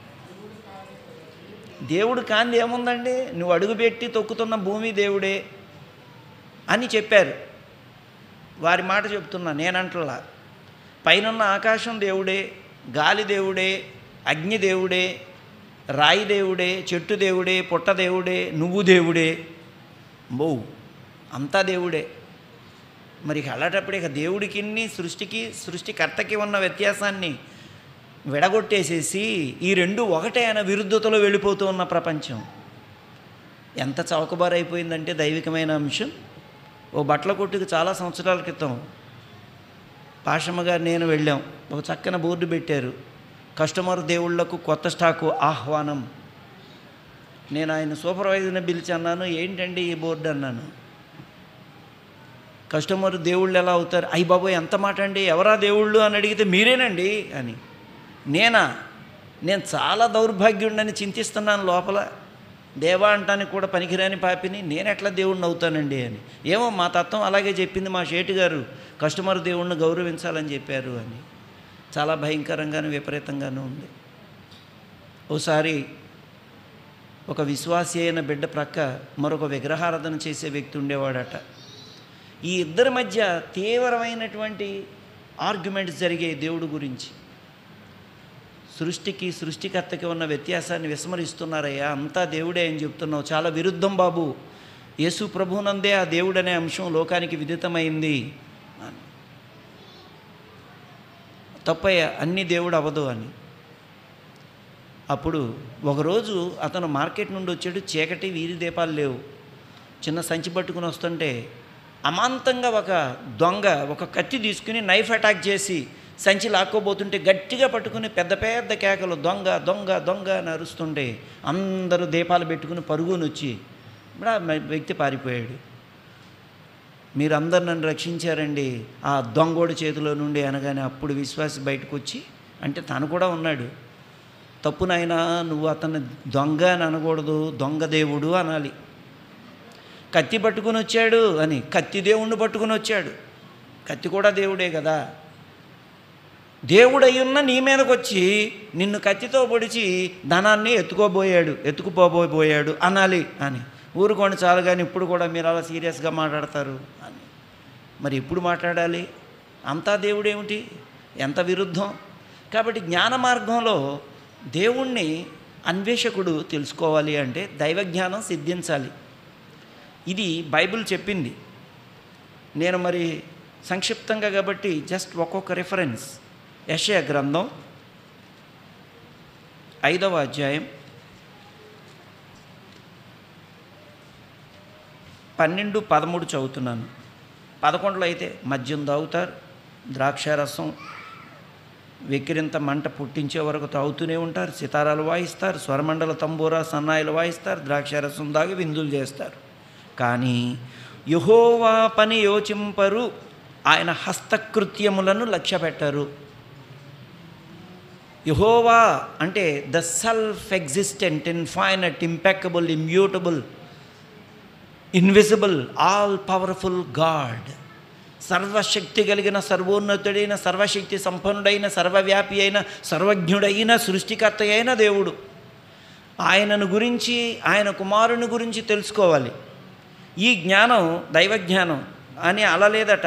దేవుడు కాంది ఏముందండి నువ్వు అడుగుపెట్టి తొక్కుతున్న భూమి దేవుడే అని చెప్పారు వారి మాట చెప్తున్నా నేనంటలా పైనున్న ఆకాశం దేవుడే గాలి దేవుడే అగ్ని దేవుడే రాయి దేవుడే చెట్టు దేవుడే పుట్ట దేవుడే నువ్వు దేవుడే బో అంతా దేవుడే మరి ఇక అలాంటప్పుడు ఇక దేవుడికి సృష్టికి సృష్టికర్తకి ఉన్న వ్యత్యాసాన్ని విడగొట్టేసేసి ఈ రెండు ఒకటే అనే విరుద్ధతలో వెళ్ళిపోతూ ఉన్న ప్రపంచం ఎంత చౌకబారు అయిపోయిందంటే దైవికమైన అంశం ఓ బట్టల కొట్టుకు చాలా సంవత్సరాల క్రితం పాషమ్మ గారు నేను వెళ్ళాం ఒక చక్కన బోర్డు పెట్టారు కస్టమర్ దేవుళ్లకు కొత్త స్టాకు ఆహ్వానం నేను ఆయన సూపర్వైజర్ని పిలిచి అన్నాను ఏంటండి ఈ బోర్డు అన్నాను కస్టమర్ దేవుళ్ళు ఎలా అవుతారు అయ్యి బాబోయ్ ఎంత మాట అండి ఎవరా దేవుళ్ళు అని అడిగితే మీరేనండి అని నేనా నేను చాలా దౌర్భాగ్యుడిని చింతిస్తున్నాను లోపల దేవా అంటానికి కూడా పనికిరాని పాపిని నేను ఎట్లా దేవుణ్ణి అవుతానండి అని ఏమో మా తత్వం అలాగే చెప్పింది మా షేటు గారు కస్టమర్ దేవుణ్ణి గౌరవించాలని చెప్పారు అని చాలా భయంకరంగాను విపరీతంగానూ ఉంది ఓసారి ఒక విశ్వాసి అయిన బిడ్డ ప్రక్క మరొక విగ్రహారాధన చేసే వ్యక్తి ఉండేవాడట ఈ ఇద్దరి మధ్య తీవ్రమైనటువంటి ఆర్గ్యుమెంట్స్ జరిగాయి దేవుడి గురించి సృష్టికి సృష్టికర్తకి ఉన్న వ్యత్యాసాన్ని విస్మరిస్తున్నారయ్యా అంతా దేవుడే అని చెప్తున్నావు చాలా విరుద్ధం బాబు యేసు ప్రభునందే ఆ దేవుడనే అంశం లోకానికి విదితమైంది అని తప్పయ్య అన్ని దేవుడు అవ్వదు అని అప్పుడు ఒకరోజు అతను మార్కెట్ నుండి వచ్చాడు చీకటి వీధి దీపాలు లేవు చిన్న సంచి పట్టుకుని వస్తుంటే అమాంతంగా ఒక దొంగ ఒక కత్తి తీసుకుని నైఫ్ అటాక్ చేసి సంచి లాక్కోబోతుంటే గట్టిగా పట్టుకుని పెద్ద పెద్ద కేకలు దొంగ దొంగ దొంగ అని అరుస్తుంటే అందరూ దీపాలు పెట్టుకుని పరుగుని వచ్చి ఇప్పుడు ఆ వ్యక్తి పారిపోయాడు మీరందరు నన్ను రక్షించారండి ఆ దొంగోడి చేతిలో నుండి అనగానే అప్పుడు విశ్వాసి బయటకు వచ్చి అంటే తను కూడా ఉన్నాడు తప్పు నాయనా నువ్వు అతన్ని దొంగ అని అనకూడదు దొంగ దేవుడు అనాలి కత్తి పట్టుకుని వచ్చాడు అని కత్తి దేవుణ్ణి పట్టుకుని వచ్చాడు కత్తి కూడా దేవుడే కదా దేవుడై ఉన్న నీ మీదకి వచ్చి నిన్ను కత్తితో పొడిచి ధనాన్ని ఎత్తుకోబోయాడు ఎత్తుకుపోబోయాడు అనాలి అని ఊరుకోండి చాలు కానీ ఇప్పుడు కూడా మీరు అలా సీరియస్గా మాట్లాడతారు అని మరి ఎప్పుడు మాట్లాడాలి అంతా దేవుడేమిటి ఎంత విరుద్ధం కాబట్టి జ్ఞాన మార్గంలో దేవుణ్ణి అన్వేషకుడు తెలుసుకోవాలి అంటే దైవజ్ఞానం సిద్ధించాలి ఇది బైబిల్ చెప్పింది నేను మరి సంక్షిప్తంగా కాబట్టి జస్ట్ ఒక్కొక్క రిఫరెన్స్ యషయ గ్రంథం ఐదవ అధ్యాయం పన్నెండు పదమూడు చదువుతున్నాను పదకొండులో అయితే మద్యం తాగుతారు ద్రాక్షారసం వెక్కిరింత మంట పుట్టించే వరకు తాగుతూనే ఉంటారు సితారాలు వాయిస్తారు స్వరమండల తంబూరా సన్నాయిలు వాయిస్తారు ద్రాక్షారసం దాగి విందులు చేస్తారు కానీ యహోవా పని యోచింపరు ఆయన హస్తకృత్యములను లక్ష్య పెట్టరు యహోవా అంటే the self existent infinite impeccable immutable invisible all powerful God సర్వశక్తి కలిగిన సర్వోన్నతుడైన సర్వశక్తి సంపన్నుడైన సర్వవ్యాపి అయిన సర్వజ్ఞుడైన సృష్టికర్త అయిన దేవుడు ఆయనను గురించి ఆయన కుమారుని గురించి తెలుసుకోవాలి ఈ జ్ఞానం దైవజ్ఞానం అని అలలేదట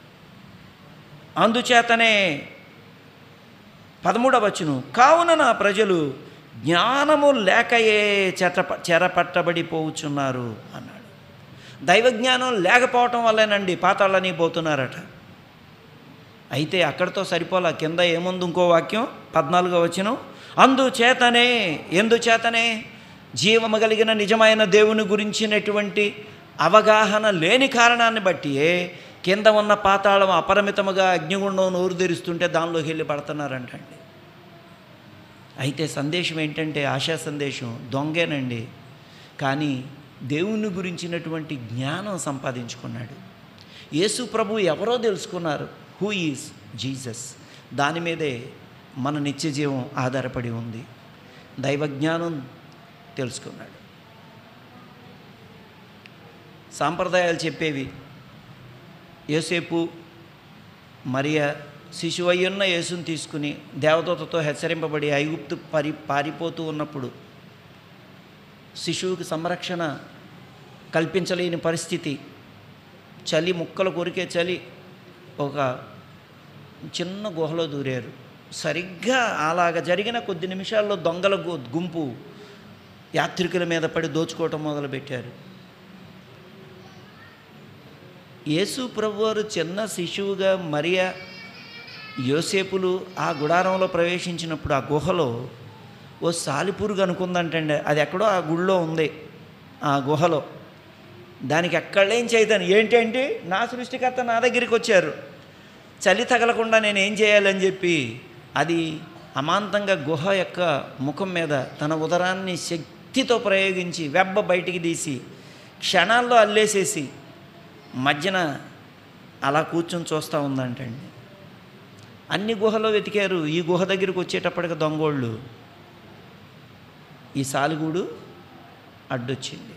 అందుచేతనే పదమూడవచ్చును కావున నా ప్రజలు జ్ఞానము లేకయే చెర చెరపట్టబడిపోవచ్చున్నారు అన్నాడు దైవజ్ఞానం లేకపోవటం వల్లేనండి పాతాళ్ళని పోతున్నారట అయితే అక్కడితో సరిపోలా కింద ఏముంది ఇంకో వాక్యం పద్నాలుగో వచ్చిన అందుచేతనే ఎందుచేతనే జీవము కలిగిన నిజమైన దేవుని గురించినటువంటి అవగాహన లేని కారణాన్ని బట్టియే కింద ఉన్న పాతాళం అపరిమితముగా అగ్నిగుండం నోరు తెరుస్తుంటే దానిలోకి వెళ్ళి పడుతున్నారంటండి అయితే సందేశం ఏంటంటే ఆశా సందేశం దొంగేనండి కానీ దేవుని గురించినటువంటి జ్ఞానం సంపాదించుకున్నాడు యేసు ప్రభు ఎవరో తెలుసుకున్నారు హూ ఈజ్ జీసస్ దాని మీదే మన నిత్య జీవం ఆధారపడి ఉంది దైవజ్ఞానం తెలుసుకున్నాడు సాంప్రదాయాలు చెప్పేవి యోసేపు మరియ శిశువు అయ్యున్న యేసుని తీసుకుని దేవదూతతో హెచ్చరింపబడి ఐగుప్తు పరి పారిపోతూ ఉన్నప్పుడు శిశువుకి సంరక్షణ కల్పించలేని పరిస్థితి చలి ముక్కలు కొరికే చలి ఒక చిన్న గుహలో దూరారు సరిగ్గా అలాగ జరిగిన కొద్ది నిమిషాల్లో దొంగల గు- గుంపు యాత్రికుల మీద పడి దోచుకోవటం మొదలుపెట్టారు యేసు ప్రభువారు చిన్న శిశువుగా మరియా యోసేపులు ఆ గుడారంలో ప్రవేశించినప్పుడు ఆ గుహలో ఓ సాలిపురుగు అనుకుందంటండి అది ఎక్కడో ఆ గుళ్ళో ఉంది ఆ గుహలో దానికి ఎక్కడేం చేయతాను ఏంటంటే నా సృష్టికర్త నా దగ్గరికి వచ్చారు చలి తగలకుండా నేను ఏం చేయాలని చెప్పి అది అమాంతంగా గుహ యొక్క ముఖం మీద తన ఉదరాన్ని శక్తితో ప్రయోగించి వెబ్బ బయటికి తీసి క్షణాల్లో అల్లేసేసి మధ్యన అలా కూర్చొని చూస్తూ ఉందంటండి అన్ని గుహలో వెతికారు ఈ గుహ దగ్గరికి వచ్చేటప్పటికి దొంగోళ్ళు ఈ సాలిగూడు అడ్డొచ్చింది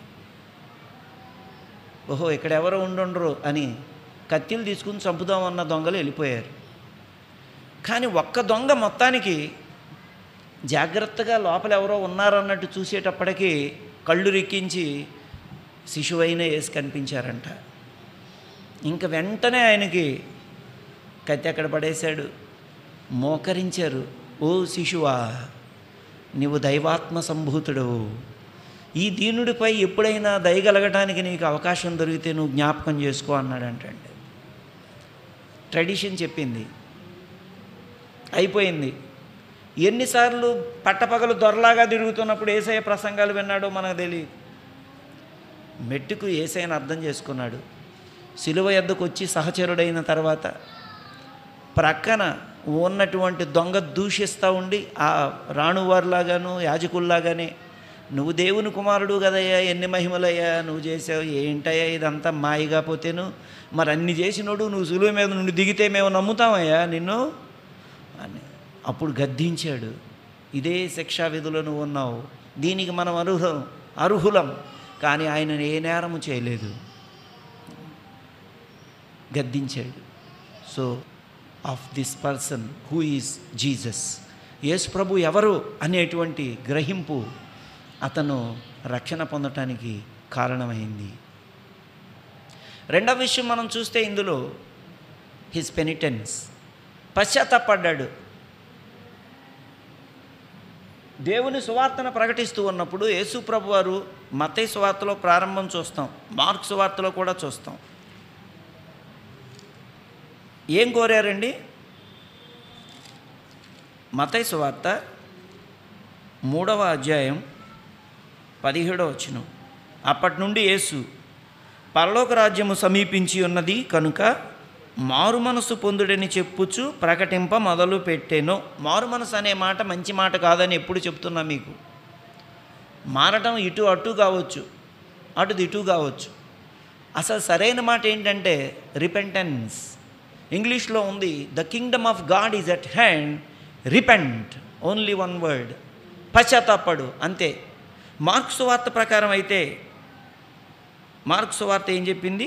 ఓహో ఇక్కడ ఎవరో ఉండుండరు అని కత్తిలు తీసుకుని చంపుదామన్న దొంగలు వెళ్ళిపోయారు కానీ ఒక్క దొంగ మొత్తానికి జాగ్రత్తగా లోపల ఎవరో ఉన్నారన్నట్టు చూసేటప్పటికి కళ్ళు రెక్కించి శిశువైన వేసి కనిపించారంట ఇంక వెంటనే ఆయనకి కత్తి అక్కడ పడేశాడు మోకరించారు ఓ శిశువా నీవు దైవాత్మ సంభూతుడవు ఈ దీనుడిపై ఎప్పుడైనా దయగలగటానికి నీకు అవకాశం దొరికితే నువ్వు జ్ఞాపకం చేసుకో అన్నాడంటండి ట్రెడిషన్ చెప్పింది అయిపోయింది ఎన్నిసార్లు పట్టపగలు దొరలాగా తిరుగుతున్నప్పుడు ఏసయ్య ప్రసంగాలు విన్నాడో మనకు తెలియదు మెట్టుకు ఏసైని అర్థం చేసుకున్నాడు సిలువ ఎద్దకు వచ్చి సహచరుడైన తర్వాత ప్రక్కన ఉన్నటువంటి దొంగ దూషిస్తూ ఉండి ఆ రాణువారిలాగాను యాజకుల్లాగానే నువ్వు దేవుని కుమారుడు కదయ్యా ఎన్ని మహిమలయ్యా నువ్వు చేసావు ఏంటయ్యా ఇదంతా మాయిగా పోతేను మరి అన్ని చేసినోడు నువ్వు సులువు మీద నుండి దిగితే మేము నమ్ముతామయ్యా నిన్ను అని అప్పుడు గద్దించాడు ఇదే శిక్షా విధులు నువ్వు ఉన్నావు దీనికి మనం అర్హులం అర్హులం కానీ ఆయన ఏ నేరము చేయలేదు గద్దించాడు so of this person who is Jesus యేసు ప్రభు ఎవరు అనేటువంటి గ్రహింపు అతను రక్షణ పొందటానికి కారణమైంది రెండవ విషయం మనం చూస్తే ఇందులో హిస్ పెనిటెన్స్ పశ్చాత్తాపడ్డాడు దేవుని సువార్తను ప్రకటిస్తూ ఉన్నప్పుడు యేసు ప్రభు వారు మతై సువార్తలో ప్రారంభం చూస్తాం మార్క్ సువార్తలో కూడా చూస్తాం ఏం కోరారండి మతై సువార్త మూడవ అధ్యాయం పదిహేడవ వచనం అప్పటి నుండి యేసు పరలోక రాజ్యము సమీపించి ఉన్నది కనుక మారు మనసు పొందుడని చెప్పుచు ప్రకటింప మొదలు పెట్టాను మారు మనసు అనే మాట మంచి మాట కాదని ఎప్పుడు చెప్తున్నా మీకు మారటం ఇటు అటు కావచ్చు అటుది ఇటు కావచ్చు అసలు సరైన మాట ఏంటంటే రిపెంటెన్స్ ఇంగ్లీష్లో ఉంది the kingdom of God is at hand repent only one word పశ్చాత్తాపడు అంతే మార్క్స్ వార్త ప్రకారం అయితే మార్క్స్ వార్త ఏం చెప్పింది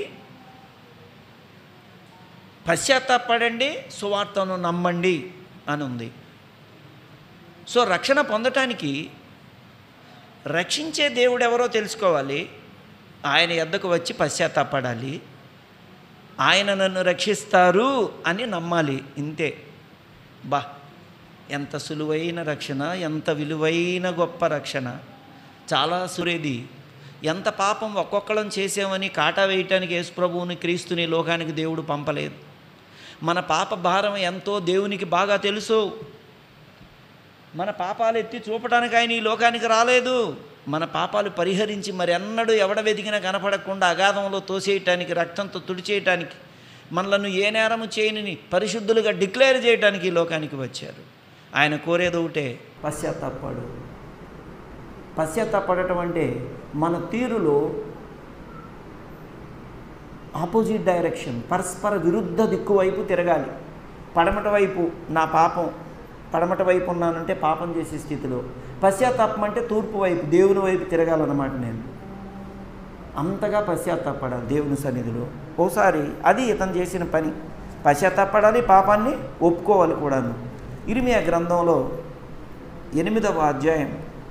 పశ్చాత్తాపడండి సువార్తను నమ్మండి అని ఉంది సో రక్షణ పొందటానికి రక్షించే దేవుడు ఎవరో తెలుసుకోవాలి ఆయన ఎద్దకు వచ్చి పశ్చాత్తాపడాలి ఆయన నన్ను రక్షిస్తారు అని నమ్మాలి ఇంతే బా ఎంత సులువైన రక్షణ ఎంత విలువైన గొప్ప రక్షణ చాలా సురేది ఎంత పాపం ఒక్కొక్కరం చేసామని కాటా వేయటానికి యేసుప్రభువుని క్రీస్తుని లోకానికి దేవుడు పంపలేదు మన పాప భారం ఎంతో దేవునికి బాగా తెలుసు మన పాపాలు ఎత్తి చూపడానికి ఆయన ఈ లోకానికి రాలేదు మన పాపాలు పరిహరించి మరి ఎన్నడూ ఎవడ వెతికినా కనపడకుండా అగాధంలో తోసేయటానికి రక్తంతో తుడిచేయటానికి మనలను ఏ నేరము చేయని పరిశుద్ధులుగా డిక్లేర్ చేయడానికి ఈ లోకానికి వచ్చారు ఆయన కోరేది ఒకటే పశ్చాత్తాపడు పశ్చాత్తాపడటం అంటే మన తీరులో ఆపోజిట్ డైరెక్షన్ పరస్పర విరుద్ధ దిక్కు వైపు తిరగాలి పడమట వైపు నా పాపం పడమట వైపు ఉన్నానంటే పాపం చేసే స్థితిలో పశ్చాత్తాపం అంటే తూర్పు వైపు దేవుని వైపు తిరగాలన్నమాట నేను అంతగా పశ్చాత్తాపడాలి దేవుని సన్నిధిలో ఓసారి అది ఇతను చేసిన పని పశ్చాత్తాపడాలి పాపాన్ని ఒప్పుకోవాలి కూడాను ఇరిమియా గ్రంథంలో ఎనిమిదవ అధ్యాయం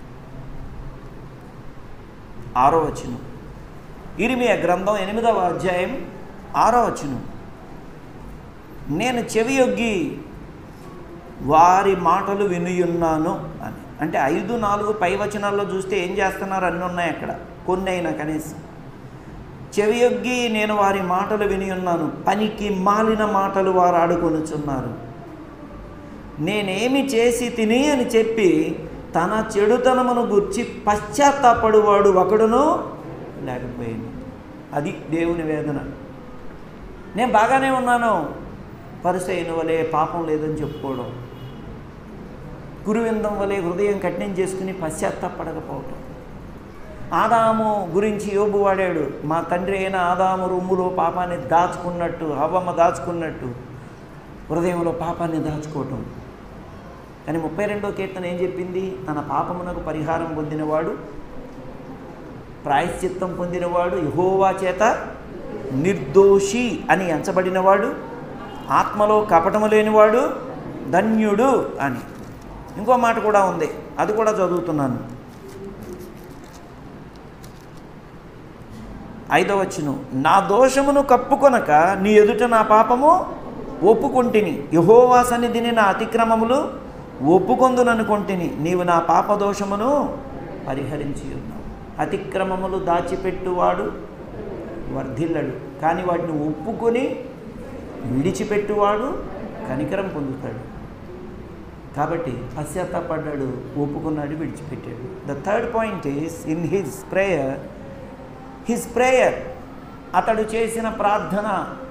ఆరో వచనం ఇరిమియా గ్రంథం ఎనిమిదవ అధ్యాయం ఆరో వచనం నేను చెవియొగ్గి వారి మాటలు వినియున్నాను అని అంటే ఐదు నాలుగు పై వచనాల్లో చూస్తే ఏం చేస్తున్నారు అన్నీ ఉన్నాయి అక్కడ కొన్ని అయినా కనీసం చెవియొగ్గి నేను వారి మాటలు వినియున్నాను పనికి మాలిన మాటలు వారు ఆడుకొనుచున్నారు నేనేమి చేసి తిని అని చెప్పి తన చెడుతనమును గుర్చి పశ్చాత్తాపడువాడు ఒకడును లేకపోయింది అది దేవుని వేదన నేను బాగానే ఉన్నాను పరిసైన వలె పాపం లేదని చెప్పుకోవడం గురువిందం వలె హృదయం కఠినం చేసుకుని పశ్చాత్తాపడకపోవటం ఆదాము గురించి యోబు వాడాడు మా తండ్రి అయిన ఆదాము రొమ్ములో పాపాన్ని దాచుకున్నట్టు హవ్వమ్మ దాచుకున్నట్టు హృదయంలో పాపాన్ని దాచుకోవటం కానీ ముప్పై రెండో కీర్తన ఏం చెప్పింది తన పాపమునకు పరిహారం పొందినవాడు ప్రాయశ్చిత్తం పొందినవాడు యహోవా చేత నిర్దోషి అని ఎంచబడినవాడు ఆత్మలో కపటము లేనివాడు ధన్యుడు అని ఇంకో మాట కూడా ఉంది అది కూడా చదువుతున్నాను ఐదవచ్చును నా దోషమును కప్పుకొనక నీ ఎదుట నా పాపము ఒప్పుకొంటిని యహోవా సన్నిధిని నా అతిక్రమములు ఒప్పుకొందుననుకొంటిని నీవు నా పాప దోషమును పరిహరించి ఉన్నావు అతిక్రమములు దాచిపెట్టువాడు వర్ధిల్లడు కానీ వాటిని ఒప్పుకొని విడిచిపెట్టువాడు కనికరం పొందుతాడు కాబట్టి పశ్చాత్తాపడ్డాడు ఒప్పుకున్నాడు విడిచిపెట్టాడు the third point is in his prayer his prayer అతడు చేసిన ప్రార్థన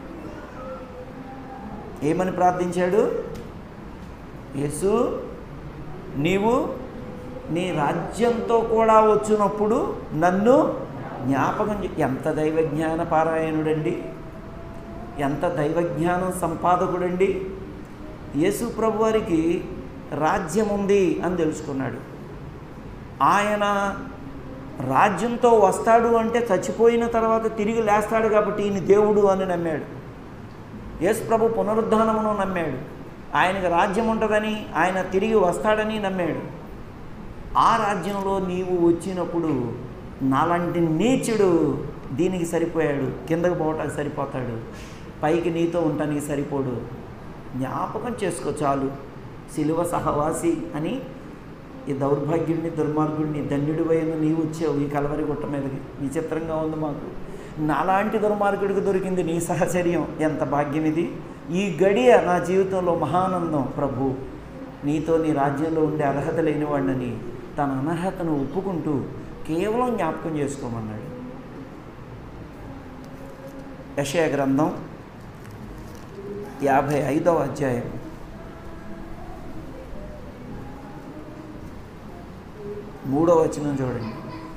ఏమని ప్రార్థించాడు యేసు నీవు నీ రాజ్యంతో కూడా వచ్చినప్పుడు నన్ను జ్ఞాపకం చే ఎంత దైవ జ్ఞాన పారాయణుడండి ఎంత దైవజ్ఞానం సంపాదకుడండి యేసు ప్రభు వారికి రాజ్యం ఉంది అని తెలుసుకున్నాడు ఆయన రాజ్యంతో వస్తాడు అంటే చచ్చిపోయిన తర్వాత తిరిగి లేస్తాడు కాబట్టి ఈయన దేవుడు అని నమ్మాడు యేసు ప్రభు పునరుద్ధానమును నమ్మాడు ఆయనకు రాజ్యం ఉంటుందని ఆయన తిరిగి వస్తాడని నమ్మాడు ఆ రాజ్యంలో నీవు వచ్చినప్పుడు నాలాంటి నీచుడు దీనికి సరిపోయాడు కిందకు పోవటానికి సరిపోతాడు పైకి నీతో ఉండటానికి సరిపోడు జ్ఞాపకం చేసుకో చాలు సిలువ సహవాసి అని ఈ దౌర్భాగ్యుడిని దుర్మార్గుడిని ధన్యుడివైన నీవు వచ్చావు ఈ కలవరి గుట్ట మీదకి విచిత్రంగా ఉంది మాకు నాలాంటి దుర్మార్గుడికి దొరికింది నీ సహచర్యం ఎంత భాగ్యం ఇది ఈ గడియ నా జీవితంలో మహానందం ప్రభు నీతో నీ రాజ్యంలో ఉండే అర్హత లేని వాడిని తన అనర్హతను ఒప్పుకుంటూ కేవలం జ్ఞాపకం చేసుకోమన్నాడు యశయ గ్రంథం యాభై ఐదవ అధ్యాయం మూడవ వచనం చూడండి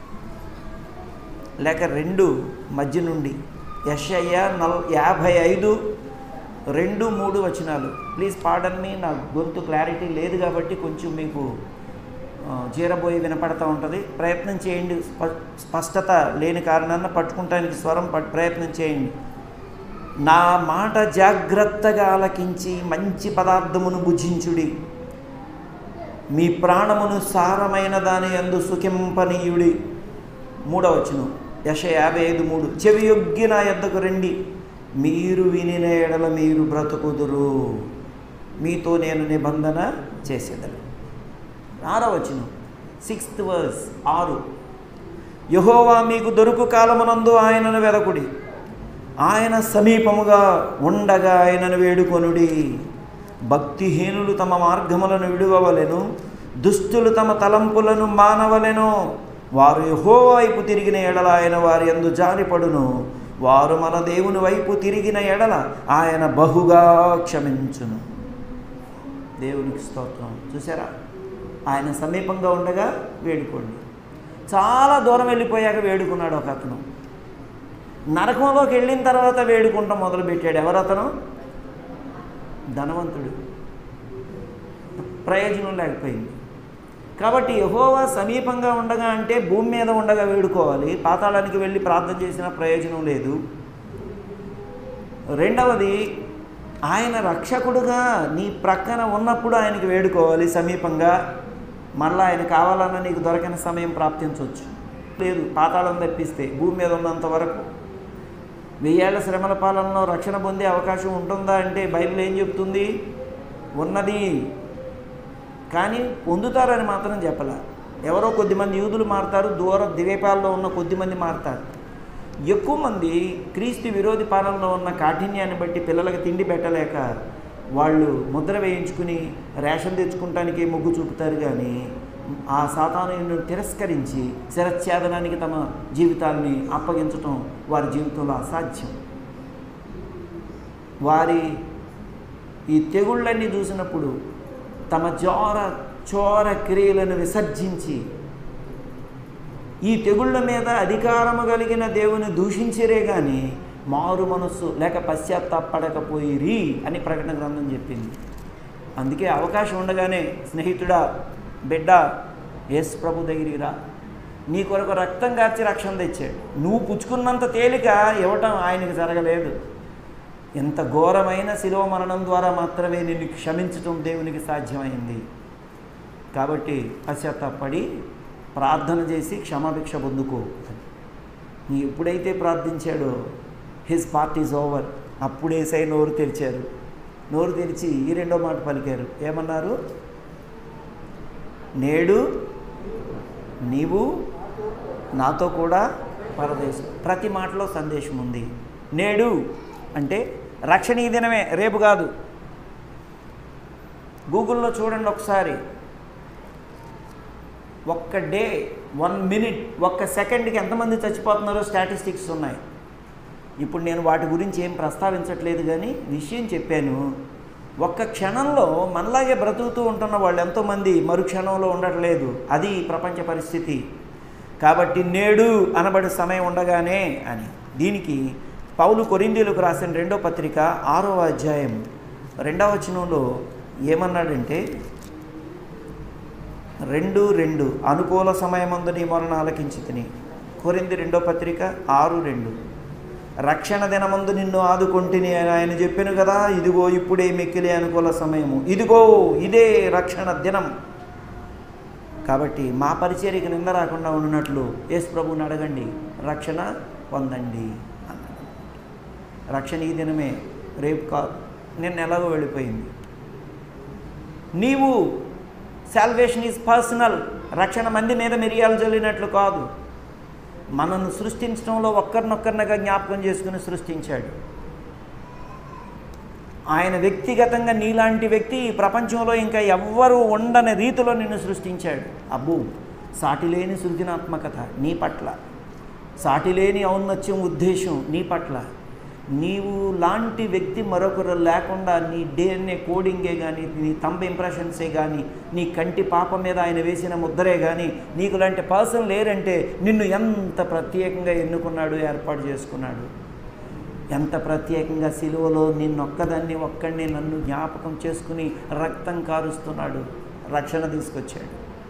లేక రెండు మధ్య నుండి యశయ్య నల్ యాభై ఐదు రెండు మూడు వచనాలు ప్లీజ్ పాడన్ మీ నా గొంతు క్లారిటీ లేదు కాబట్టి కొంచెం మీకు ఆ, జీరబోయి వినపడతా ఉంటుంది ప్రయత్నం చేయండి స్ప- స్పష్టత లేని కారణాన పట్టుకుంటానికి స్వరం పట్ ప్రయత్నం చేయండి నా మాట జాగ్రత్తగా ఆలకించి మంచి పదార్థమును భుజించుడి మీ ప్రాణమును సారమైన దాని యందు సుఖింపనీయుడి మూడవచ్చును యశ యాభై ఐదు మూడు చెవి యొగ్గి నా యొద్దకు రండి మీరు వినిన ఎడల మీరు బ్రతుకుదురు మీతో నేను నిబంధన చేసేదను ఆరవచ్చును సిక్స్త్ వర్స్ ఆరు యహోవా మీకు దొరుకు కాలమునందు ఆయనను వెదకుడి ఆయన సమీపముగా ఉండగా ఆయనను వేడుకొనుడి భక్తిహీనులు తమ మార్గములను విడువవలెను దుస్తులు తమ తలంపులను మానవలెను వారు యహో వైపు తిరిగిన ఎడల ఆయన వారి ఎందు జారిపడును వారు మన దేవుని వైపు తిరిగిన ఎడల ఆయన బహుగా క్షమించును దేవునికి స్తోత్రం చూసారా ఆయన సమీపంగా ఉండగా వేడుకోండి చాలా దూరం వెళ్ళిపోయాక వేడుకున్నాడు ఒక అతను నరకంలోకి వెళ్ళిన తర్వాత వేడుకుంటాం మొదలుపెట్టాడు ఎవరతను ధనవంతుడు ప్రయోజనం లేకపోయింది కాబట్టి యహోవా సమీపంగా ఉండగా అంటే భూమి మీద ఉండగా వేడుకోవాలి పాతాళానికి వెళ్ళి ప్రార్థన చేసిన ప్రయోజనం లేదు రెండవది ఆయన రక్షకుడుగా నీ ప్రక్కన ఉన్నప్పుడు ఆయనకి వేడుకోవాలి సమీపంగా మళ్ళీ ఆయన కావాలన్న నీకు దొరకని సమయం ప్రాప్తించవచ్చు లేదు పాతాళం తప్పిస్తే భూమి మీద ఉన్నంత వరకు వెయ్యేళ్ల శ్రమల పాలనలో రక్షణ పొందే అవకాశం ఉంటుందా అంటే బైబిల్ ఏం చెప్తుంది ఉన్నది కానీ పొందుతారని మాత్రం చెప్పాల ఎవరో కొద్దిమంది యూదులు మారుతారు దూర ద్వీపాల్లో ఉన్న కొద్దిమంది మారుతారు ఎక్కువ మంది క్రీస్తు విరోధి పాలనలో ఉన్న కాఠిన్యాన్ని బట్టి పిల్లలకు తిండి పెట్టలేక వాళ్ళు ముద్ర వేయించుకుని రేషన్ తెచ్చుకుంటానికి మొగ్గు చూపుతారు కానీ ఆ సాతాను తిరస్కరించి శిరచ్ఛేదనానికి తమ జీవితాన్ని అప్పగించటం వారి జీవితంలో అసాధ్యం వారి ఈ తెగుళ్ళన్నీ చూసినప్పుడు తమ జోర చోర క్రియలను విసర్జించి ఈ తెగుళ్ళ మీద అధికారము కలిగిన దేవుని దూషించరే కానీ మారు మనస్సు లేక పశ్చాత్తాపడకపోయిరి అని ప్రకటన గ్రంథం చెప్పింది అందుకే అవకాశం ఉండగానే స్నేహితుడా బిడ్డ యేసు ప్రభు దగ్గరికి రా నీ కొరకు రక్తం కార్చి రక్షణ తెచ్చాడు నువ్వు పుచ్చుకున్నంత తేలిక ఇవ్వటం ఆయనకి జరగలేదు ఎంత ఘోరమైన శిలువ మరణం ద్వారా మాత్రమే నిన్ను క్షమించటం దేవునికి సాధ్యమైంది కాబట్టి పశ్చాత్తాపడి ప్రార్థన చేసి క్షమాభిక్ష పొందుకో నీ ఎప్పుడైతే ప్రార్థించాడో హిజ్ పార్ట్ ఈజ్ ఓవర్ అప్పుడేసై నోరు తెరిచారు నోరు తెరిచి ఈ రెండో మాట పలికారు ఏమన్నారు నేడు నీవు నాతో కూడా పరదేశం ప్రతి మాటలో సందేశం ఉంది నేడు అంటే రక్షణ ఈ దినమే రేపు కాదు గూగుల్లో చూడండి ఒకసారి ఒక్క డే వన్ మినిట్ ఒక్క సెకండ్కి ఎంతమంది చచ్చిపోతున్నారో స్టాటిస్టిక్స్ ఉన్నాయి ఇప్పుడు నేను వాటి గురించి ఏం ప్రస్తావించట్లేదు కానీ విషయం చెప్పాను ఒక్క క్షణంలో మనలాగే బ్రతుకుతూ ఉంటున్న వాళ్ళు ఎంతోమంది మరు క్షణంలో ఉండట్లేదు అది ప్రపంచ పరిస్థితి కాబట్టి నేడు అనబడే సమయం ఉండగానే అని దీనికి పౌలు కొరిందీలకు రాసిన రెండో పత్రిక ఆరో అధ్యాయం రెండవ వచనంలో ఏమన్నాడంటే రెండు రెండు అనుకూల సమయమందు నీ మొరణ ఆలకించి తిని కొరింది రెండో పత్రిక ఆరు రెండు రక్షణ దినమందు నిన్ను ఆదుకొంటిని అని ఆయన చెప్పాను కదా ఇదిగో ఇప్పుడే మిక్కిలి అనుకూల సమయము ఇదిగో ఇదే రక్షణ దినం కాబట్టి మా పరిచర్యకి నింద రాకుండా ఉన్నట్లు యేసు ప్రభువుని అడగండి రక్షణ పొందండి అన్నాడు రక్షణ ఈ దినమే రేపు కాదు నిన్న ఎలాగో వెళ్ళిపోయింది నీవు సాల్వేషన్ ఈజ్ పర్సనల్ రక్షణ మంది మీద మిరియాలు జల్లినట్లు కాదు మనను సృష్టించడంలో ఒక్కరినొక్కరినగా జ్ఞాపకం చేసుకుని సృష్టించాడు ఆయన వ్యక్తిగతంగా నీలాంటి వ్యక్తి ఈ ప్రపంచంలో ఇంకా ఎవ్వరూ ఉండని రీతిలో నిన్ను సృష్టించాడు అబ్బో సాటిలేని సృజనాత్మకత నీ పట్ల సాటిలేని ఔన్నత్యం ఉద్దేశం నీ పట్ల నీవు లాంటి వ్యక్తి మరొకరు లేకుండా నీ డిఎన్ఏ కోడింగే కానీ నీ తంబ ఇంప్రెషన్సే కానీ నీ కంటి పాప మీద ఆయన వేసిన ముద్రే కానీ నీకు లాంటి పర్సన్ లేరంటే నిన్ను ఎంత ప్రత్యేకంగా ఎన్నుకున్నాడు ఏర్పాటు చేసుకున్నాడు ఎంత ప్రత్యేకంగా సిలువలో నిన్నొక్కదాన్ని ఒక్కడిని నన్ను జ్ఞాపకం చేసుకుని రక్తం కారుస్తున్నాడు రక్షణ తీసుకొచ్చాడు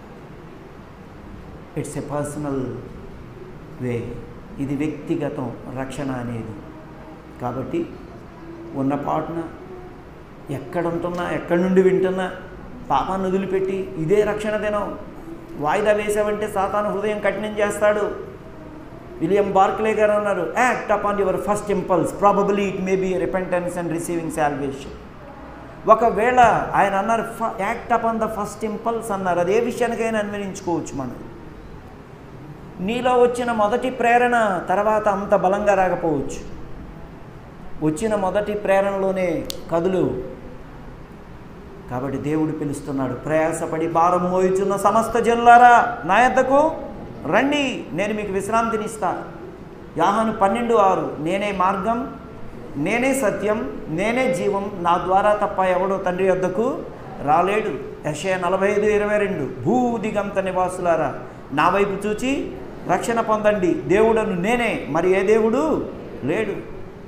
ఇట్స్ ఎ పర్సనల్ వే ఇది వ్యక్తిగతం రక్షణ అనేది కాబట్టి ఉన్న పాటున ఎక్కడుంటున్నా ఎక్కడి నుండి వింటున్నా పాపాన్ని వదిలిపెట్టి ఇదే రక్షణ దినం వాయిదా వేసావంటే సాతాను హృదయం కఠినం చేస్తాడు విలియం బార్క్లే గారు అన్నారు act upon your first impulse probably it may be repentance and receiving salvation ఒకవేళ ఆయన అన్నారు act upon the first impulse అన్నారు అది ఏ విషయానికైనా అన్వయించుకోవచ్చు మనం నీలో వచ్చిన మొదటి ప్రేరణ తర్వాత అంత బలంగా రాకపోవచ్చు వచ్చిన మొదటి ప్రేరణలోనే కదులు కాబట్టి దేవుడు పిలుస్తున్నాడు ప్రయాసపడి భారం మోయుచున్న సమస్త జనులారా నా యొద్దకు రండి నేను మీకు విశ్రాంతినిస్తా యాహాను పన్నెండు ఆరు నేనే మార్గం నేనే సత్యం నేనే జీవం నా ద్వారా తప్ప ఎవడో తండ్రి వద్దకు రాలేడు యశయ నలభై ఐదు ఇరవై రెండు భూదిగంత నివాసులారా నా వైపు చూచి రక్షణ పొందండి దేవుడను నేనే మరి ఏ దేవుడు లేడు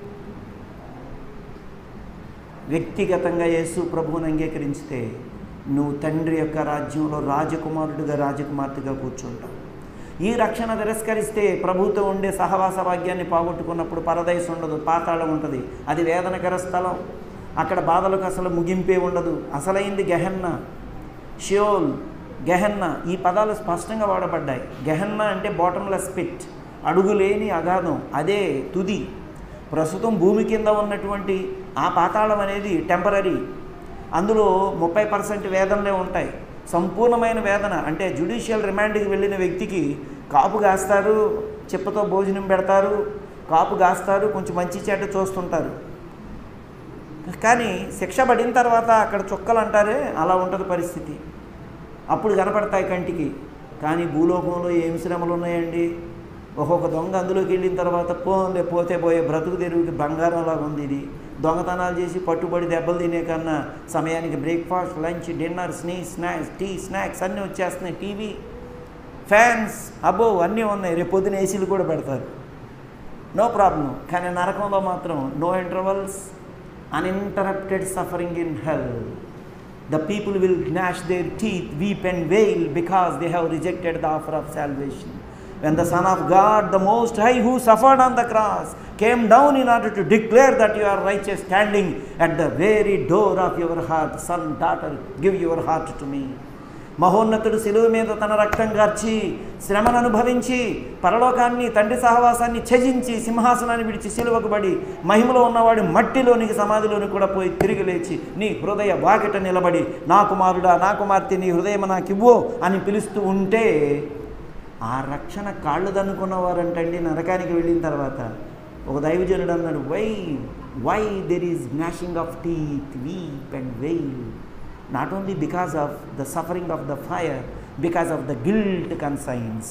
వ్యక్తిగతంగా యేసు ప్రభువుని అంగీకరించితే నువ్వు తండ్రి యొక్క రాజ్యంలో రాజకుమారుడిగా రాజకుమార్తెగా కూర్చుంటావు ఈ రక్షణ తిరస్కరిస్తే ప్రభుతో ఉండే సహవాస భాగ్యాన్ని పోగొట్టుకున్నప్పుడు పరదైస్ ఉండదు పాతాళం ఉంటుంది అది వేదనకర స్థలం అక్కడ బాధలకు అసలు ముగింపే ఉండదు అసలైంది గెహన్న షియోల్ గెహన్న ఈ పదాలు స్పష్టంగా వాడబడ్డాయి గెహన్న అంటే బాటంలెస్ పిట్ అడుగులేని అగాధం అదే తుది ప్రస్తుతం భూమి కింద ఉన్నటువంటి ఆ పాతాళం అనేది టెంపరీ అందులో ముప్పై పర్సెంట్ వేదనలే ఉంటాయి సంపూర్ణమైన వేదన అంటే జ్యుడిషియల్ రిమాండ్కి వెళ్ళిన వ్యక్తికి కాపు కాస్తారు చెప్పతో భోజనం పెడతారు కాపు కాస్తారు కొంచెం మంచి చెడ్డ చూస్తుంటారు కానీ శిక్ష పడిన తర్వాత అక్కడ చుక్కలు అంటారే అలా ఉంటుంది పరిస్థితి అప్పుడు కనపడతాయి కంటికి కానీ భూలోకంలో ఏమి శ్రమలు ఉన్నాయండి ఒక్కొక్క దొంగ అందులోకి వెళ్ళిన తర్వాత పోలే పోతే పోయే బ్రతుకు తెరువుకి బంగారంలాగా ఉంది ఇది దొంగతనాలు చేసి పట్టుబడి దెబ్బలు తినే కన్నా సమయానికి బ్రేక్ఫాస్ట్ లంచ్ డిన్నర్ స్నీ స్నాక్స్ టీ స్నాక్స్ అన్నీ వచ్చేస్తున్నాయి టీవీ ఫ్యాన్స్ అబ్బో అన్నీ ఉన్నాయి రేపు పొద్దున ఏసీలు కూడా పెడతారు నో ప్రాబ్లం కానీ నరకంలో మాత్రం no intervals uninterrupted suffering in hell the people will gnash their teeth, weep and wail because they have rejected the offer of salvation. When the Son of God, the Most High, who suffered on the cross, came down in order to declare that you are righteous, standing at the very door of your heart, son, daughter, give your heart to me. మహోన్నతుడు శిలువ మీద తన రక్తం గార్చి శ్రమను అనుభవించి పరలోకాన్ని తండ్రి సహవాసాన్ని త్యజించి సింహాసనాన్ని విడిచి శిలువకు పడి మహిమలో ఉన్నవాడు మట్టిలోనికి సమాధిలోని కూడా పోయి తిరిగి లేచి నీ హృదయ వాకిట నిలబడి నా కుమారుడా నా కుమార్తె నీ హృదయం నాకు ఇవ్వు అని పిలుస్తూ ఉంటే ఆ రక్షణ కాళ్ళు దన్నుకున్నవారంటండి నరకానికి వెళ్ళిన తర్వాత ఒక దైవజనుడు అన్నాడు why why there is gnashing of teeth weep and wail not only because of the suffering of the fire because of the guilt conscience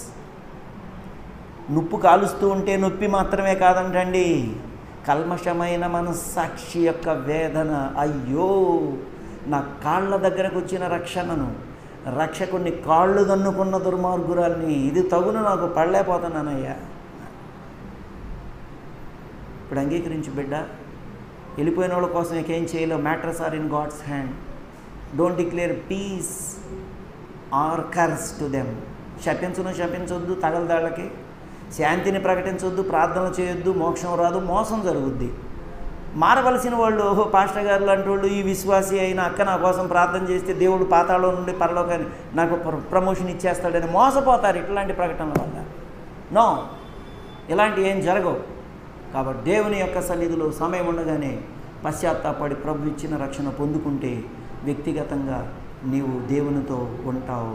నొప్పు కాలుస్తూ ఉంటే నొప్పి మాత్రమే కాదంటండి కల్మషమైన మనస్సాక్షి యొక్క వేదన అయ్యో నా కాళ్ళ దగ్గరకు వచ్చిన రక్షణను రక్షకుడిని కాళ్ళు దన్నుకున్న దుర్మార్గురాల్ని ఇది తగును నాకు పడలేకపోతున్నానయ్యా ఇప్పుడు అంగీకరించి బిడ్డ వెళ్ళిపోయిన వాళ్ళ కోసం ఏం చేయలేవు matters are in God's hand don't declare peace or curse to them శపించను శపించొద్దు తగలదాళ్ళకి శాంతిని ప్రకటించొద్దు ప్రార్థన చేయొద్దు మోక్షం రాదు మోసం జరుగుద్ది మారవలసిన వాళ్ళు ఓహో పాస్టర్ గారు లాంటి వాళ్ళు ఈ విశ్వాసి అయిన అక్క నా కోసం ప్రార్థన చేస్తే దేవుడు పాతాళం నుండి పరలోకాన్ని నాకు ప్ర- ప్రమోషన్ ఇచ్చేస్తాడని మోసపోతారు ఇట్లాంటి ప్రకటనల వల్ల నో ఇలాంటి ఏం జరగవు కాబట్టి దేవుని యొక్క సన్నిధిలో సమయం ఉండగానే పశ్చాత్తాపడి ప్రభు ఇచ్చిన రక్షణ పొందుకుంటే వ్యక్తిగతంగా నీవు దేవునితో ఉంటావు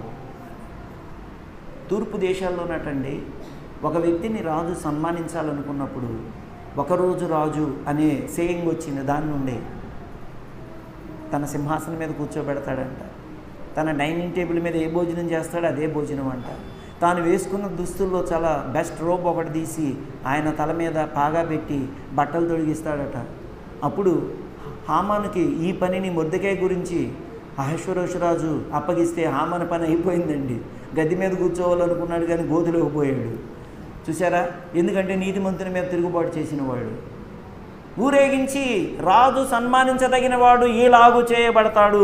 తూర్పు దేశాల్లోనటండి ఒక వ్యక్తిని రాజు సన్మానించాలనుకున్నప్పుడు ఒకరోజు రాజు అనే సేయింగ్ వచ్చింది దాని నుండి తన సింహాసనం మీద కూర్చోబెడతాడంట తన డైనింగ్ టేబుల్ మీద ఏ భోజనం చేస్తాడో అదే భోజనం అంట తాను వేసుకున్న దుస్తుల్లో చాలా బెస్ట్ రోబ్ ఒకటి తీసి ఆయన తల మీద పాగా పెట్టి బట్టలు తొడిగిస్తాడట అప్పుడు హామానుకి ఈ పనిని మొద్దకాయ గురించి అహశ్వరోషరాజు అప్పగిస్తే హామాన్ పని అయిపోయిందండి గది మీద కూర్చోవాలనుకున్నాడు కానీ గోతులోకి పోయాడు చూసారా ఎందుకంటే నీతిమంతుని మీద తిరుగుబాటు చేసిన వాడు ఊరేగించి రాజు సన్మానించదగిన వాడు ఈలాగు చేయబడతాడు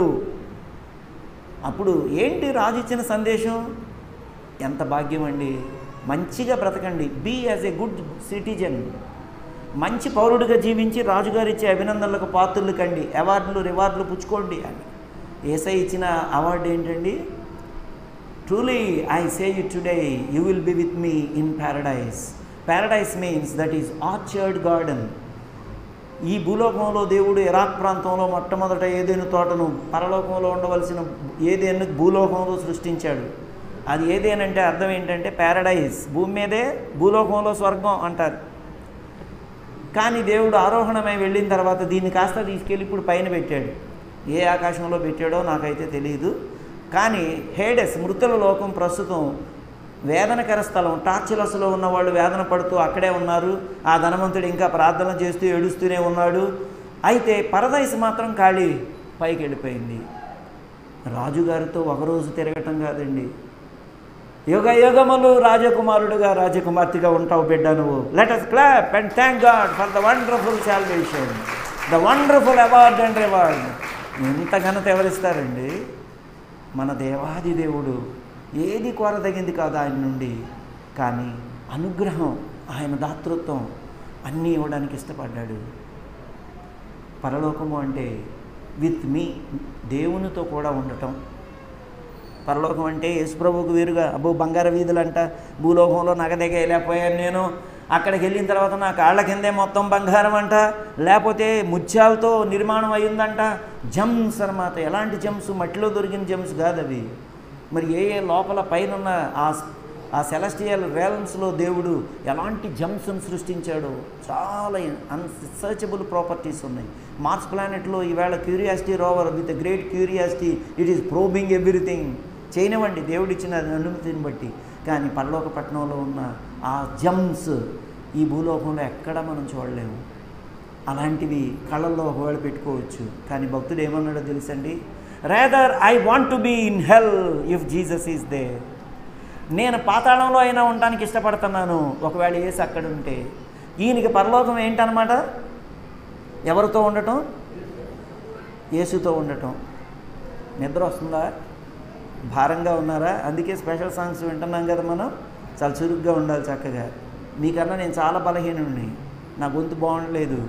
అప్పుడు ఏంటి రాజు ఇచ్చిన సందేశం ఎంత భాగ్యం అండి మంచిగా బ్రతకండి be as a good citizen మంచి పౌరుడిగా జీవించి రాజుగారు ఇచ్చే అభినందనలకు పాత్రలు కండి అవార్డులు రివార్డులు పుచ్చుకోండి అని ఏసై ఇచ్చిన అవార్డు ఏంటండి truly I say you today you will be with me in paradise paradise means that is orchard garden ఈ భూలోకంలో దేవుడు ఇరాక్ ప్రాంతంలో మొట్టమొదట ఏదైనా తోటను పరలోకంలో ఉండవలసిన ఏదైనా భూలోకంలో సృష్టించాడు అది ఏదేనంటే అర్థం ఏంటంటే ప్యారడైజ్ భూమి మీదే భూలోకంలో స్వర్గం అంటారు కానీ దేవుడు ఆరోహణమై వెళ్ళిన తర్వాత దీన్ని కాస్త తీసుకెళ్ళి ఇప్పుడు పైన పెట్టాడు ఏ ఆకాశంలో పెట్టాడో నాకైతే తెలియదు కానీ హేడెస్ మృతుల లోకం ప్రస్తుతం వేదనకర స్థలం టార్చిలస్లో ఉన్న వాళ్ళు వేదన పడుతూ అక్కడే ఉన్నారు ఆ ధనవంతుడు ఇంకా ప్రార్థన చేస్తూ ఏడుస్తూనే ఉన్నాడు అయితే పరదైస్ మాత్రం ఖాళీ పైకి వెళ్ళిపోయింది రాజుగారితో ఒకరోజు తిరగటం కాదండి యుగ యుగములు రాజకుమారుడుగా రాజకుమార్తెగా ఉంటావు బిడ్డ నువ్వు let us clap and thank God for the wonderful salvation the wonderful award and reward ఇంత ఘనత ఎవరిస్తారండి మన దేవాది దేవుడు ఏది కోరదగింది కాదు ఆయన నుండి కానీ అనుగ్రహం ఆయన దాతృత్వం అన్నీ ఇవ్వడానికి ఇష్టపడ్డాడు పరలోకము అంటే విత్ మీ దేవునితో కూడా ఉండటం పరలోకం అంటే యేసుప్రభువుకు వేరుగా అబ్బో బంగారు వీధులంట భూలోకంలో నగదెగలేకపోయాను నేను అక్కడికి వెళ్ళిన తర్వాత నా కాళ్ళ కిందే మొత్తం బంగారం అంట లేకపోతే ముత్యాలతో నిర్మాణం అయ్యిందంట జమ్స్ అనమాట ఎలాంటి జమ్స్ మట్టిలో దొరికిన జమ్స్ కాదు అవి మరి ఏ ఏ లోపల పైన ఉన్న ఆ ఆ సెలస్టియల్ రేలమ్స్లో దేవుడు ఎలాంటి జమ్స్ను సృష్టించాడో చాలా అన్సర్చబుల్ ప్రాపర్టీస్ ఉన్నాయి మార్స్ ప్లానెట్లో ఈవేళ curiosity rover with great curiosity it is probing everything చేయనివ్వండి దేవుడిచ్చిన అనుమతిని బట్టి కానీ పరలోక పట్టణంలో ఉన్న ఆ జమ్స్ ఈ భూలోకంలో ఎక్కడ మనం చూడలేము అలాంటివి కళ్ళల్లో ఒకవేళ పెట్టుకోవచ్చు కానీ భక్తుడు ఏమన్నాడో తెలుసండి rather I want to be in hell if Jesus is there నేను పాతాళంలో అయినా ఉండడానికి ఇష్టపడుతున్నాను ఒకవేళ ఏసి అక్కడ ఉంటే ఈయనకి పరలోకం ఏంటనమాట ఎవరితో ఉండటం యేసుతో ఉండటం నిద్ర వస్తుందా భారంగా ఉన్నారా అందుకే స్పెషల్ సాంగ్స్ వింటున్నాం కదా మనం చాలా చురుగ్గా ఉండాలి చక్కగా మీకన్నా నేను చాలా బలహీనుడిని నా గొంతు బాగుండలేదు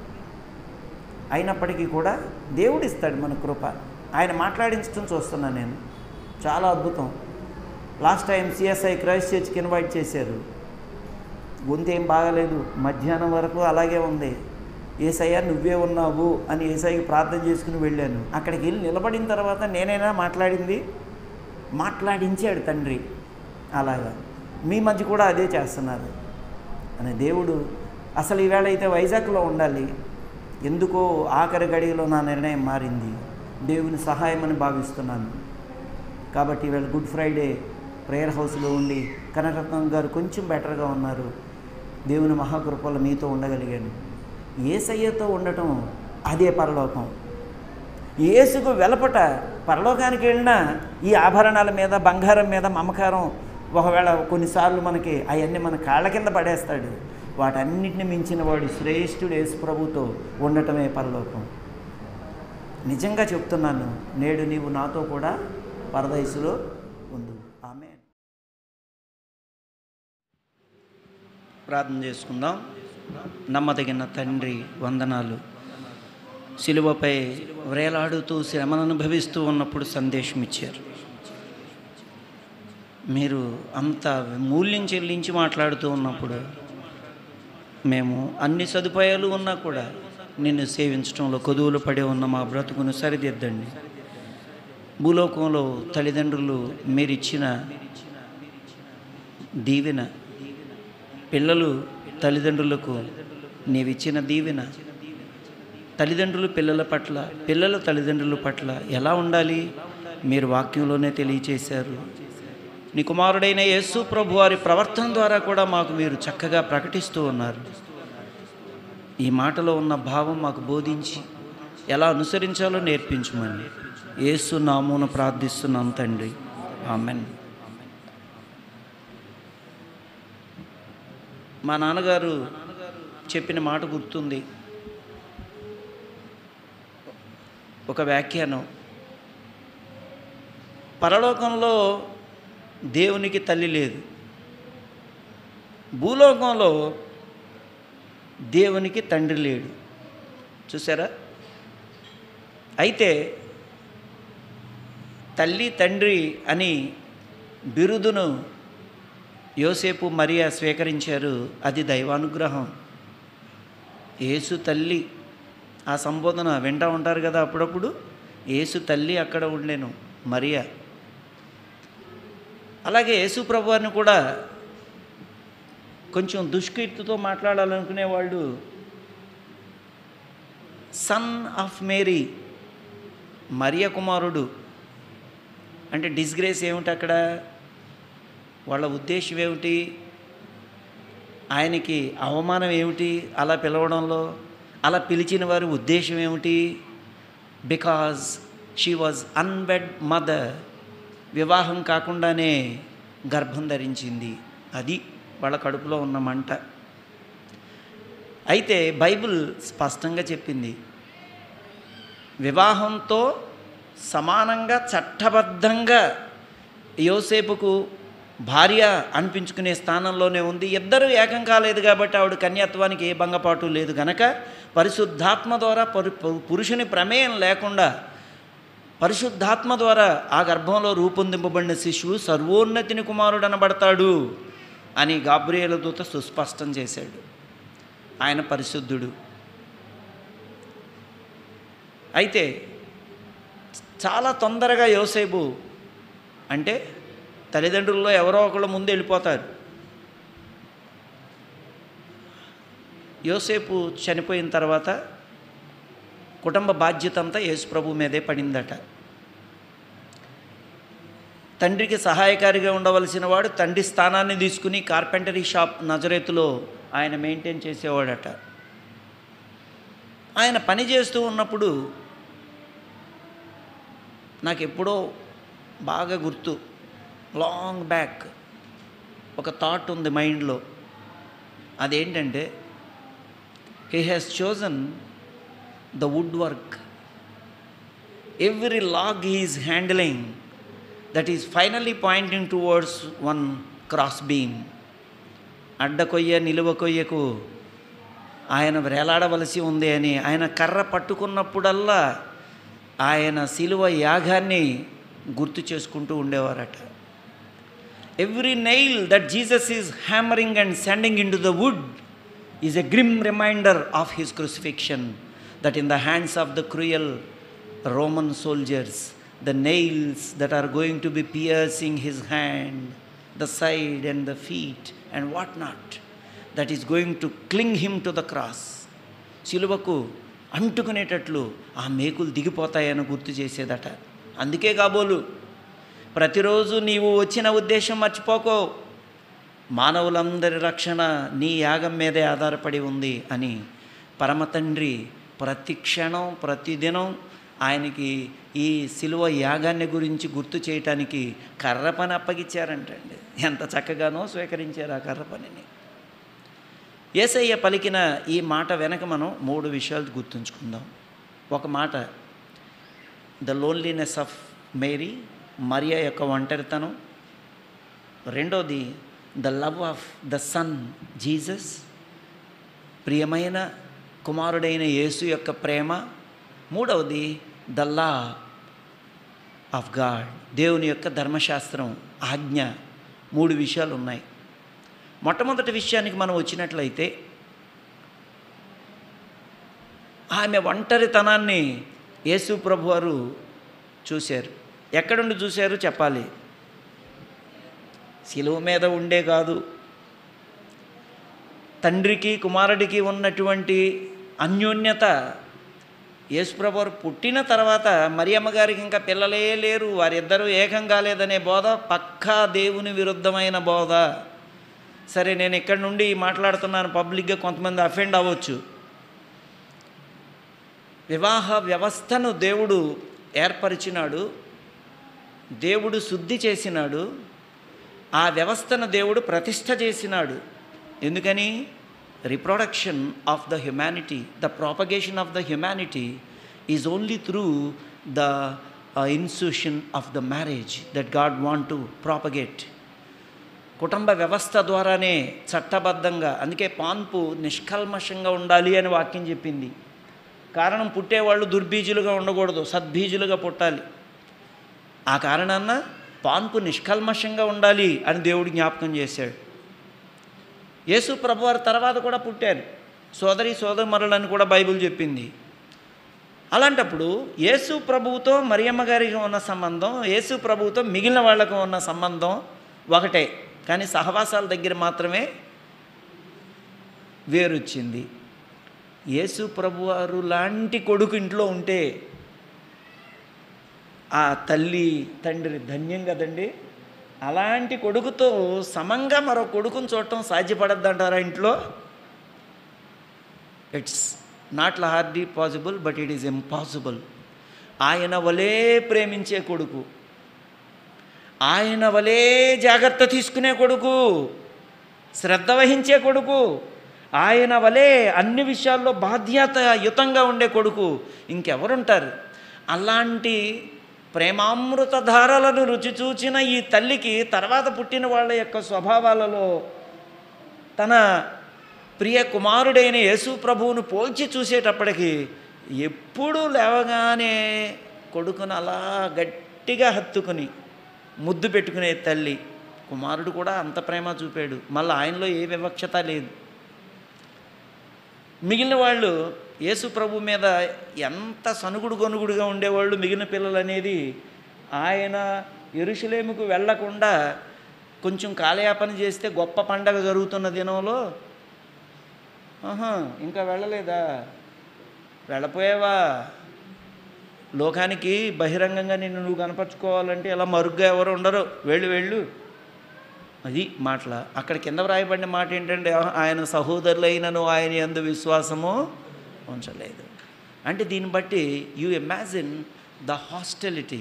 అయినప్పటికీ కూడా దేవుడు ఇస్తాడు మన కృప ఆయన మాట్లాడించడం చూస్తున్నాను నేను చాలా అద్భుతం లాస్ట్ టైం సిఎస్ఐ క్రైస్ట్ చర్చ్కి ఇన్వైట్ చేశారు గొంతు ఏం బాగలేదు మధ్యాహ్నం వరకు అలాగే ఉంది ఏసయ్య నువ్వే ఉన్నావు అని ఏసఐకి ప్రార్థన చేసుకుని వెళ్ళాను అక్కడికి వెళ్ళి నిలబడిన తర్వాత నేనైనా మాట్లాడింది మాట్లాడించాడు తండ్రి అలాగా మీ మధ్య కూడా అదే చేస్తున్నారు అని దేవుడు అసలు ఈవేళ అయితే వైజాగ్లో ఉండాలి ఎందుకో ఆఖరి గడియలో నా నిర్ణయం మారింది దేవుని సహాయమని భావిస్తున్నాను కాబట్టి ఈవేళ గుడ్ ఫ్రైడే ప్రేయర్ హౌస్లో ఉండి కనకరత్నం గారు కొంచెం బెటర్గా ఉన్నారు దేవుని మహాకృపలో మీతో ఉండగలిగాను ఏసయ్యతో ఉండటం అదే పరలోకం యేసుకు వెలపట పరలోకానికి వెళ్ళినా ఈ ఆభరణాల మీద బంగారం మీద మమకారం ఒకవేళ కొన్నిసార్లు మనకి అవన్నీ మన కాళ్ళ కింద పడేస్తాడు వాటన్నిటిని మించిన వాడు శ్రేష్ఠుడు యేసు ప్రభుతో ఉండటమే పరలోకం నిజంగా చెప్తున్నాను నేడు నీవు నాతో కూడా పరదయసులో ఉండు ఆమె ప్రార్థన చేసుకుందాం నమ్మదగిన తండ్రి వందనాలు శిలువపై వ్రేలాడుతూ శ్రమను అనుభవిస్తూ ఉన్నప్పుడు సందేశం ఇచ్చారు మీరు అంత మూల్యం చెల్లించి మాట్లాడుతూ ఉన్నప్పుడు మేము అన్ని సదుపాయాలు ఉన్నా కూడా నిన్ను సేవించడంలో కొదువులు పడి ఉన్న మా బ్రతుకును సరిదిద్దండి భూలోకంలో తల్లిదండ్రులు మీరిచ్చిన దీవెన పిల్లలు తల్లిదండ్రులకు నీవిచ్చిన దీవెన తల్లిదండ్రులు పిల్లల పట్ల పిల్లల తల్లిదండ్రుల పట్ల ఎలా ఉండాలి మీరు వాక్యంలోనే తెలియచేశారు నీ కుమారుడైన యేసు ప్రభు వారి ప్రవర్తన ద్వారా కూడా మాకు మీరు చక్కగా ప్రకటిస్తూ ఉన్నారు ఈ మాటలో ఉన్న భావం మాకు బోధించి ఎలా అనుసరించాలో నేర్పించమని యేసు నామూన ప్రార్థిస్తున్నాం తండ్రి ఆమెన్ మా నాన్నగారు చెప్పిన మాట గుర్తుంది ఒక వ్యాఖ్యానం పరలోకంలో దేవునికి తల్లి లేదు భూలోకంలో దేవునికి తండ్రి లేడు చూసారా అయితే తల్లి తండ్రి అని బిరుదును యోసేపు మరియా స్వీకరించారు అది దైవానుగ్రహం యేసు తల్లి ఆ సంబోధన వింటూ ఉంటారు కదా అప్పుడప్పుడు యేసు తల్లి అక్కడ ఉండేను మరియా అలాగే యేసు ప్రభువారిని కూడా కొంచెం దుష్కీర్తితో మాట్లాడాలనుకునే వాళ్ళు సన్ ఆఫ్ మేరీ మరియ కుమారుడు అంటే డిస్గ్రేస్ ఏమిటి అక్కడ వాళ్ళ ఉద్దేశం ఏమిటి ఆయనకి అవమానం ఏమిటి అలా పిలవడంలో అలా పిలిచిన వారి ఉద్దేశం ఏమిటి because she was unwed mother వివాహం కాకుండానే గర్భం ధరించింది అది వాళ్ళ కడుపులో ఉన్న మంట అయితే బైబిల్ స్పష్టంగా చెప్పింది వివాహంతో సమానంగా చట్టబద్ధంగా యోసేపుకు భార్య అనిపించుకునే స్థానంలోనే ఉంది ఇద్దరు ఏకం కాలేదు కాబట్టి ఆవిడ కన్యాత్వానికి ఏ భంగపాటు లేదు గనక పరిశుద్ధాత్మ ద్వారా పరు పురుషుని ప్రమేయం లేకుండా పరిశుద్ధాత్మ ద్వారా ఆ గర్భంలో రూపొందింపబడిన శిశువు సర్వోన్నతిని కుమారుడు అనబడతాడు అని గాబ్రియేల దూత సుస్పష్టం చేశాడు ఆయన పరిశుద్ధుడు అయితే చాలా తొందరగా యోసేపు అంటే తల్లిదండ్రుల్లో ఎవరో ఒకళ్ళు ముందు వెళ్ళిపోతారు యోసేపు చనిపోయిన తర్వాత కుటుంబ బాధ్యత అంతా యేసుప్రభు మీదే పడిందట తండ్రికి సహాయకారిగా ఉండవలసిన వాడు తండ్రి స్థానాన్ని తీసుకుని కార్పెంటరీ షాప్ నజరేతులో ఆయన మెయింటైన్ చేసేవాడట ఆయన పని చేస్తూ ఉన్నప్పుడు నాకు ఎప్పుడో బాగా గుర్తు లాంగ్ బ్యాక్ ఒక థాట్ ఉంది మైండ్లో అదేంటంటే he has chosen the wood work every log is handling that is finally pointing towards one cross beam అడ్డకొయ్య నిలువ కొయ్యకు ఆయన వేలాడవలసి ఉంది అని ఆయన కర్ర పట్టుకున్నప్పుడల్లా ఆయన శిలువ యాగాన్ని గుర్తు చేసుకుంటూ ఉండేవారట every nail that Jesus is hammering and sending in to the wood is a grim reminder of his crucifixion that in the hands of the cruel Roman soldiers the nails that are going to be piercing his hand the side and the feet and what not that is going to cling him to the cross శిలువకు అంటుకునేటట్లు ఆ మేకులు దిగిపోతాయని గుర్తు చేసేదట అందుకే కాబోలు ప్రతిరోజు నీవు వచ్చిన ఉద్దేశం మర్చిపోకో మానవులందరి రక్షణ నీ యాగం మీదే ఆధారపడి ఉంది అని పరమతండ్రి ప్రతి క్షణం ప్రతిదినం ఆయనకి ఈ సిలువ యాగాన్ని గురించి గుర్తు చేయటానికి కర్ర పని అప్పగిచ్చారంటండి ఎంత చక్కగానో స్వీకరించారు ఆ కర్ర పనిని ఏసయ్య పలికిన ఈ మాట వెనక మనం మూడు విషయాలు గుర్తుంచుకుందాం ఒక మాట the loneliness of Mary Maria యొక్క ఒంటరితనం రెండోది the love of the son Jesus ప్రియమైన కుమారుడైన యేసు యొక్క ప్రేమ మూడవది ద లా ఆఫ్ గాడ్ దేవుని యొక్క ధర్మశాస్త్రం ఆజ్ఞ మూడు విషయాలు ఉన్నాయి మొట్టమొదటి విషయానికి మనం వచ్చినట్లయితే ఆమె ఒంటరితనాన్ని యేసు ప్రభు వారు చూశారు ఎక్కడుండి చూశారు చెప్పాలి శిలువ మీద ఉండే కాదు తండ్రికి కుమారుడికి ఉన్నటువంటి అన్యోన్యత యేసుప్రభు వారు పుట్టిన తర్వాత మరియమ్మ గారికి ఇంకా పిల్లలే లేరు వారిద్దరూ ఏకం కాలేదనే బోధ పక్కా దేవుని విరుద్ధమైన బోధ సరే నేను ఇక్కడ నుండి మాట్లాడుతున్నాను పబ్లిక్గా కొంతమంది అఫెండ్ అవ్వచ్చు వివాహ వ్యవస్థను దేవుడు ఏర్పరిచినాడు దేవుడు శుద్ధి చేసినాడు ఆ వ్యవస్థను దేవుడు ప్రతిష్ట చేసినాడు ఎందుకని reproduction of the humanity the propagation of the humanity is only through the institution of the marriage that God want to propagate కుటుంబ వ్యవస్థ ద్వారానే చట్టబద్ధంగా అందుకే పాన్పు నిష్కల్మషంగా ఉండాలి అని వాక్యం చెప్పింది కారణం పుట్టేవాళ్ళు దుర్బీజులుగా ఉండకూడదు సద్బీజులుగా పుట్టాలి ఆ కారణాన్న పాన్పు నిష్కల్మషంగా ఉండాలి అని దేవుడు జ్ఞాపకం చేశాడు యేసు ప్రభువారి తర్వాత కూడా పుట్టారు సోదరి సోదరుమరులని కూడా బైబిల్ చెప్పింది అలాంటప్పుడు యేసు ప్రభువుతో మరియమ్మ గారికి ఉన్న సంబంధం యేసు ప్రభువుతో మిగిలిన వాళ్ళకు ఉన్న సంబంధం ఒకటే కానీ సహవాసాల దగ్గర మాత్రమే వేరొచ్చింది యేసు ప్రభువారు లాంటి కొడుకు ఇంట్లో ఉంటే ఆ తల్లి తండ్రి ధన్యం కదండి అలాంటి కొడుకుతో సమంగా మరో కొడుకుని చూడటం సాధ్యపడద్దంటారా ఇంట్లో it's not hardly possible but it is impossible ఆయన వలే ప్రేమించే కొడుకు ఆయన వలే జాగ్రత్త తీసుకునే కొడుకు శ్రద్ధ వహించే కొడుకు ఆయన వలే అన్ని విషయాల్లో బాధ్యతయుతంగా ఉండే కొడుకు ఇంకెవరుంటారు అలాంటి ప్రేమామృత ధారలను రుచి చూచిన ఈ తల్లికి తర్వాత పుట్టిన వాళ్ళ యొక్క స్వభావాలలో తన ప్రియ కుమారుడైన యేసు ప్రభువును పోల్చి చూసేటప్పటికి ఎప్పుడు లేవగానే కొడుకును అలా గట్టిగా హత్తుకుని ముద్దు పెట్టుకునే తల్లి కుమారుడు కూడా అంత ప్రేమ చూపాడు మళ్ళీ ఆయనలో ఏ వివక్షత లేదు మిగిలిన వాళ్ళు యేసు ప్రభు మీద ఎంత సనుగుడు గొనుగుడుగా ఉండేవాళ్ళు మిగిలిన పిల్లలు అనేది ఆయన ఎరుషులేముకు వెళ్లకుండా కొంచెం కాలయాపన చేస్తే గొప్ప పండగ జరుగుతున్న దినంలో ఆహా ఇంకా వెళ్ళలేదా వెళ్ళపోయావా లోకానికి బహిరంగంగా నిన్ను నువ్వు కనపరుచుకోవాలంటే ఇలా మరుగ్గా ఎవరు ఉండరు వెళ్ళు వెళ్ళు అది మాటల అక్కడ కింద వ్రాయబడిన మాట ఏంటంటే ఆయన సహోదరులైనను ఆయన ఎందు విశ్వాసము ఉంచలేదు అంటే దీన్ని బట్టి you imagine the hostility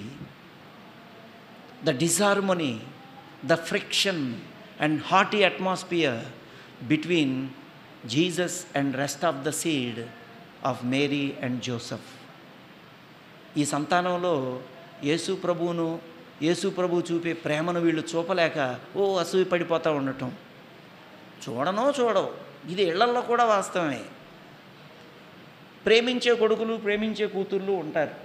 the disharmony the friction and haughty atmosphere between Jesus and rest of the seed of Mary and Joseph ఈ సంతానంలో యేసు ప్రభువును యేసు ప్రభు చూపే ప్రేమను వీళ్ళు చూపలేక ఓ అసూయ పడిపోతూ ఉండటం చూడనో చూడవు ఇది ఇళ్లల్లో కూడా వాస్తవమే ప్రేమించే కొడుకులు ప్రేమించే కూతుర్లు ఉంటారు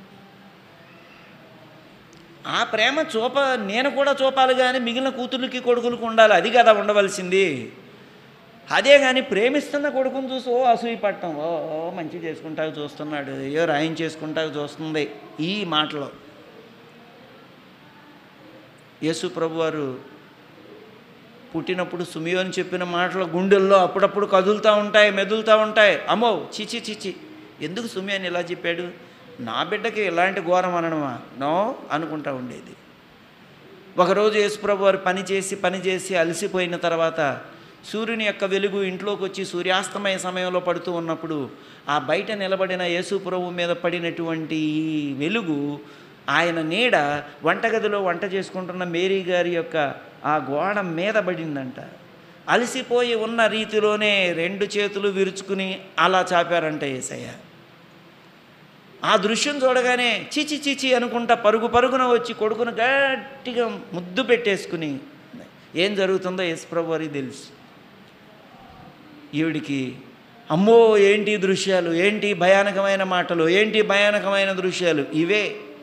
ఆ ప్రేమ చూప నేను కూడా చూపాలి కానీ మిగిలిన కూతుర్లకి కొడుకులకు ఉండాలి అది కదా ఉండవలసింది అదే కానీ ప్రేమిస్తున్న కొడుకుని చూసి ఓ అసూయ పట్టడం ఓ ఓ మంచి చేసుకుంటాకు చూస్తున్నాడు అయ్యో రాయం చేసుకుంటాకు చూస్తుంది ఈ మాటలో యేసు ప్రభు వారు పుట్టినప్పుడు సుమియోని చెప్పిన మాటలు గుండెల్లో అప్పుడప్పుడు కదులుతూ ఉంటాయి మెదులుతూ ఉంటాయి అమ్మో చిచి చిచి ఎందుకు సుమియోని ఇలా చెప్పాడు నా బిడ్డకి ఇలాంటి ఘోరం అనడమా నో అనుకుంటా ఉండేది ఒకరోజు యేసుప్రభు వారు పని చేసి పని చేసి అలసిపోయిన తర్వాత సూర్యుని యొక్క వెలుగు ఇంట్లోకి వచ్చి సూర్యాస్తమయ సమయంలో పడుతూ ఉన్నప్పుడు ఆ బయట నిలబడిన యేసుప్రభు మీద పడినటువంటి ఈ వెలుగు ఆయన నీడ వంటగదిలో వంట చేసుకుంటున్న మేరీ గారి యొక్క ఆ గోడ మీద పడిందంట అలసిపోయి ఉన్న రీతిలోనే రెండు చేతులు విరుచుకుని అలా చాపారంట ఏసయ్య ఆ దృశ్యం చూడగానే చిచి చిచి అనుకుంటా పరుగు పరుగున వచ్చి కొడుకును గట్టిగా ముద్దు పెట్టేసుకుని ఏం జరుగుతుందో యేసుప్రభు వారికి తెలుసు ఈవిడికి అమ్మో ఏంటి దృశ్యాలు ఏంటి భయానకమైన మాటలు ఏంటి భయానకమైన దృశ్యాలు ఇవే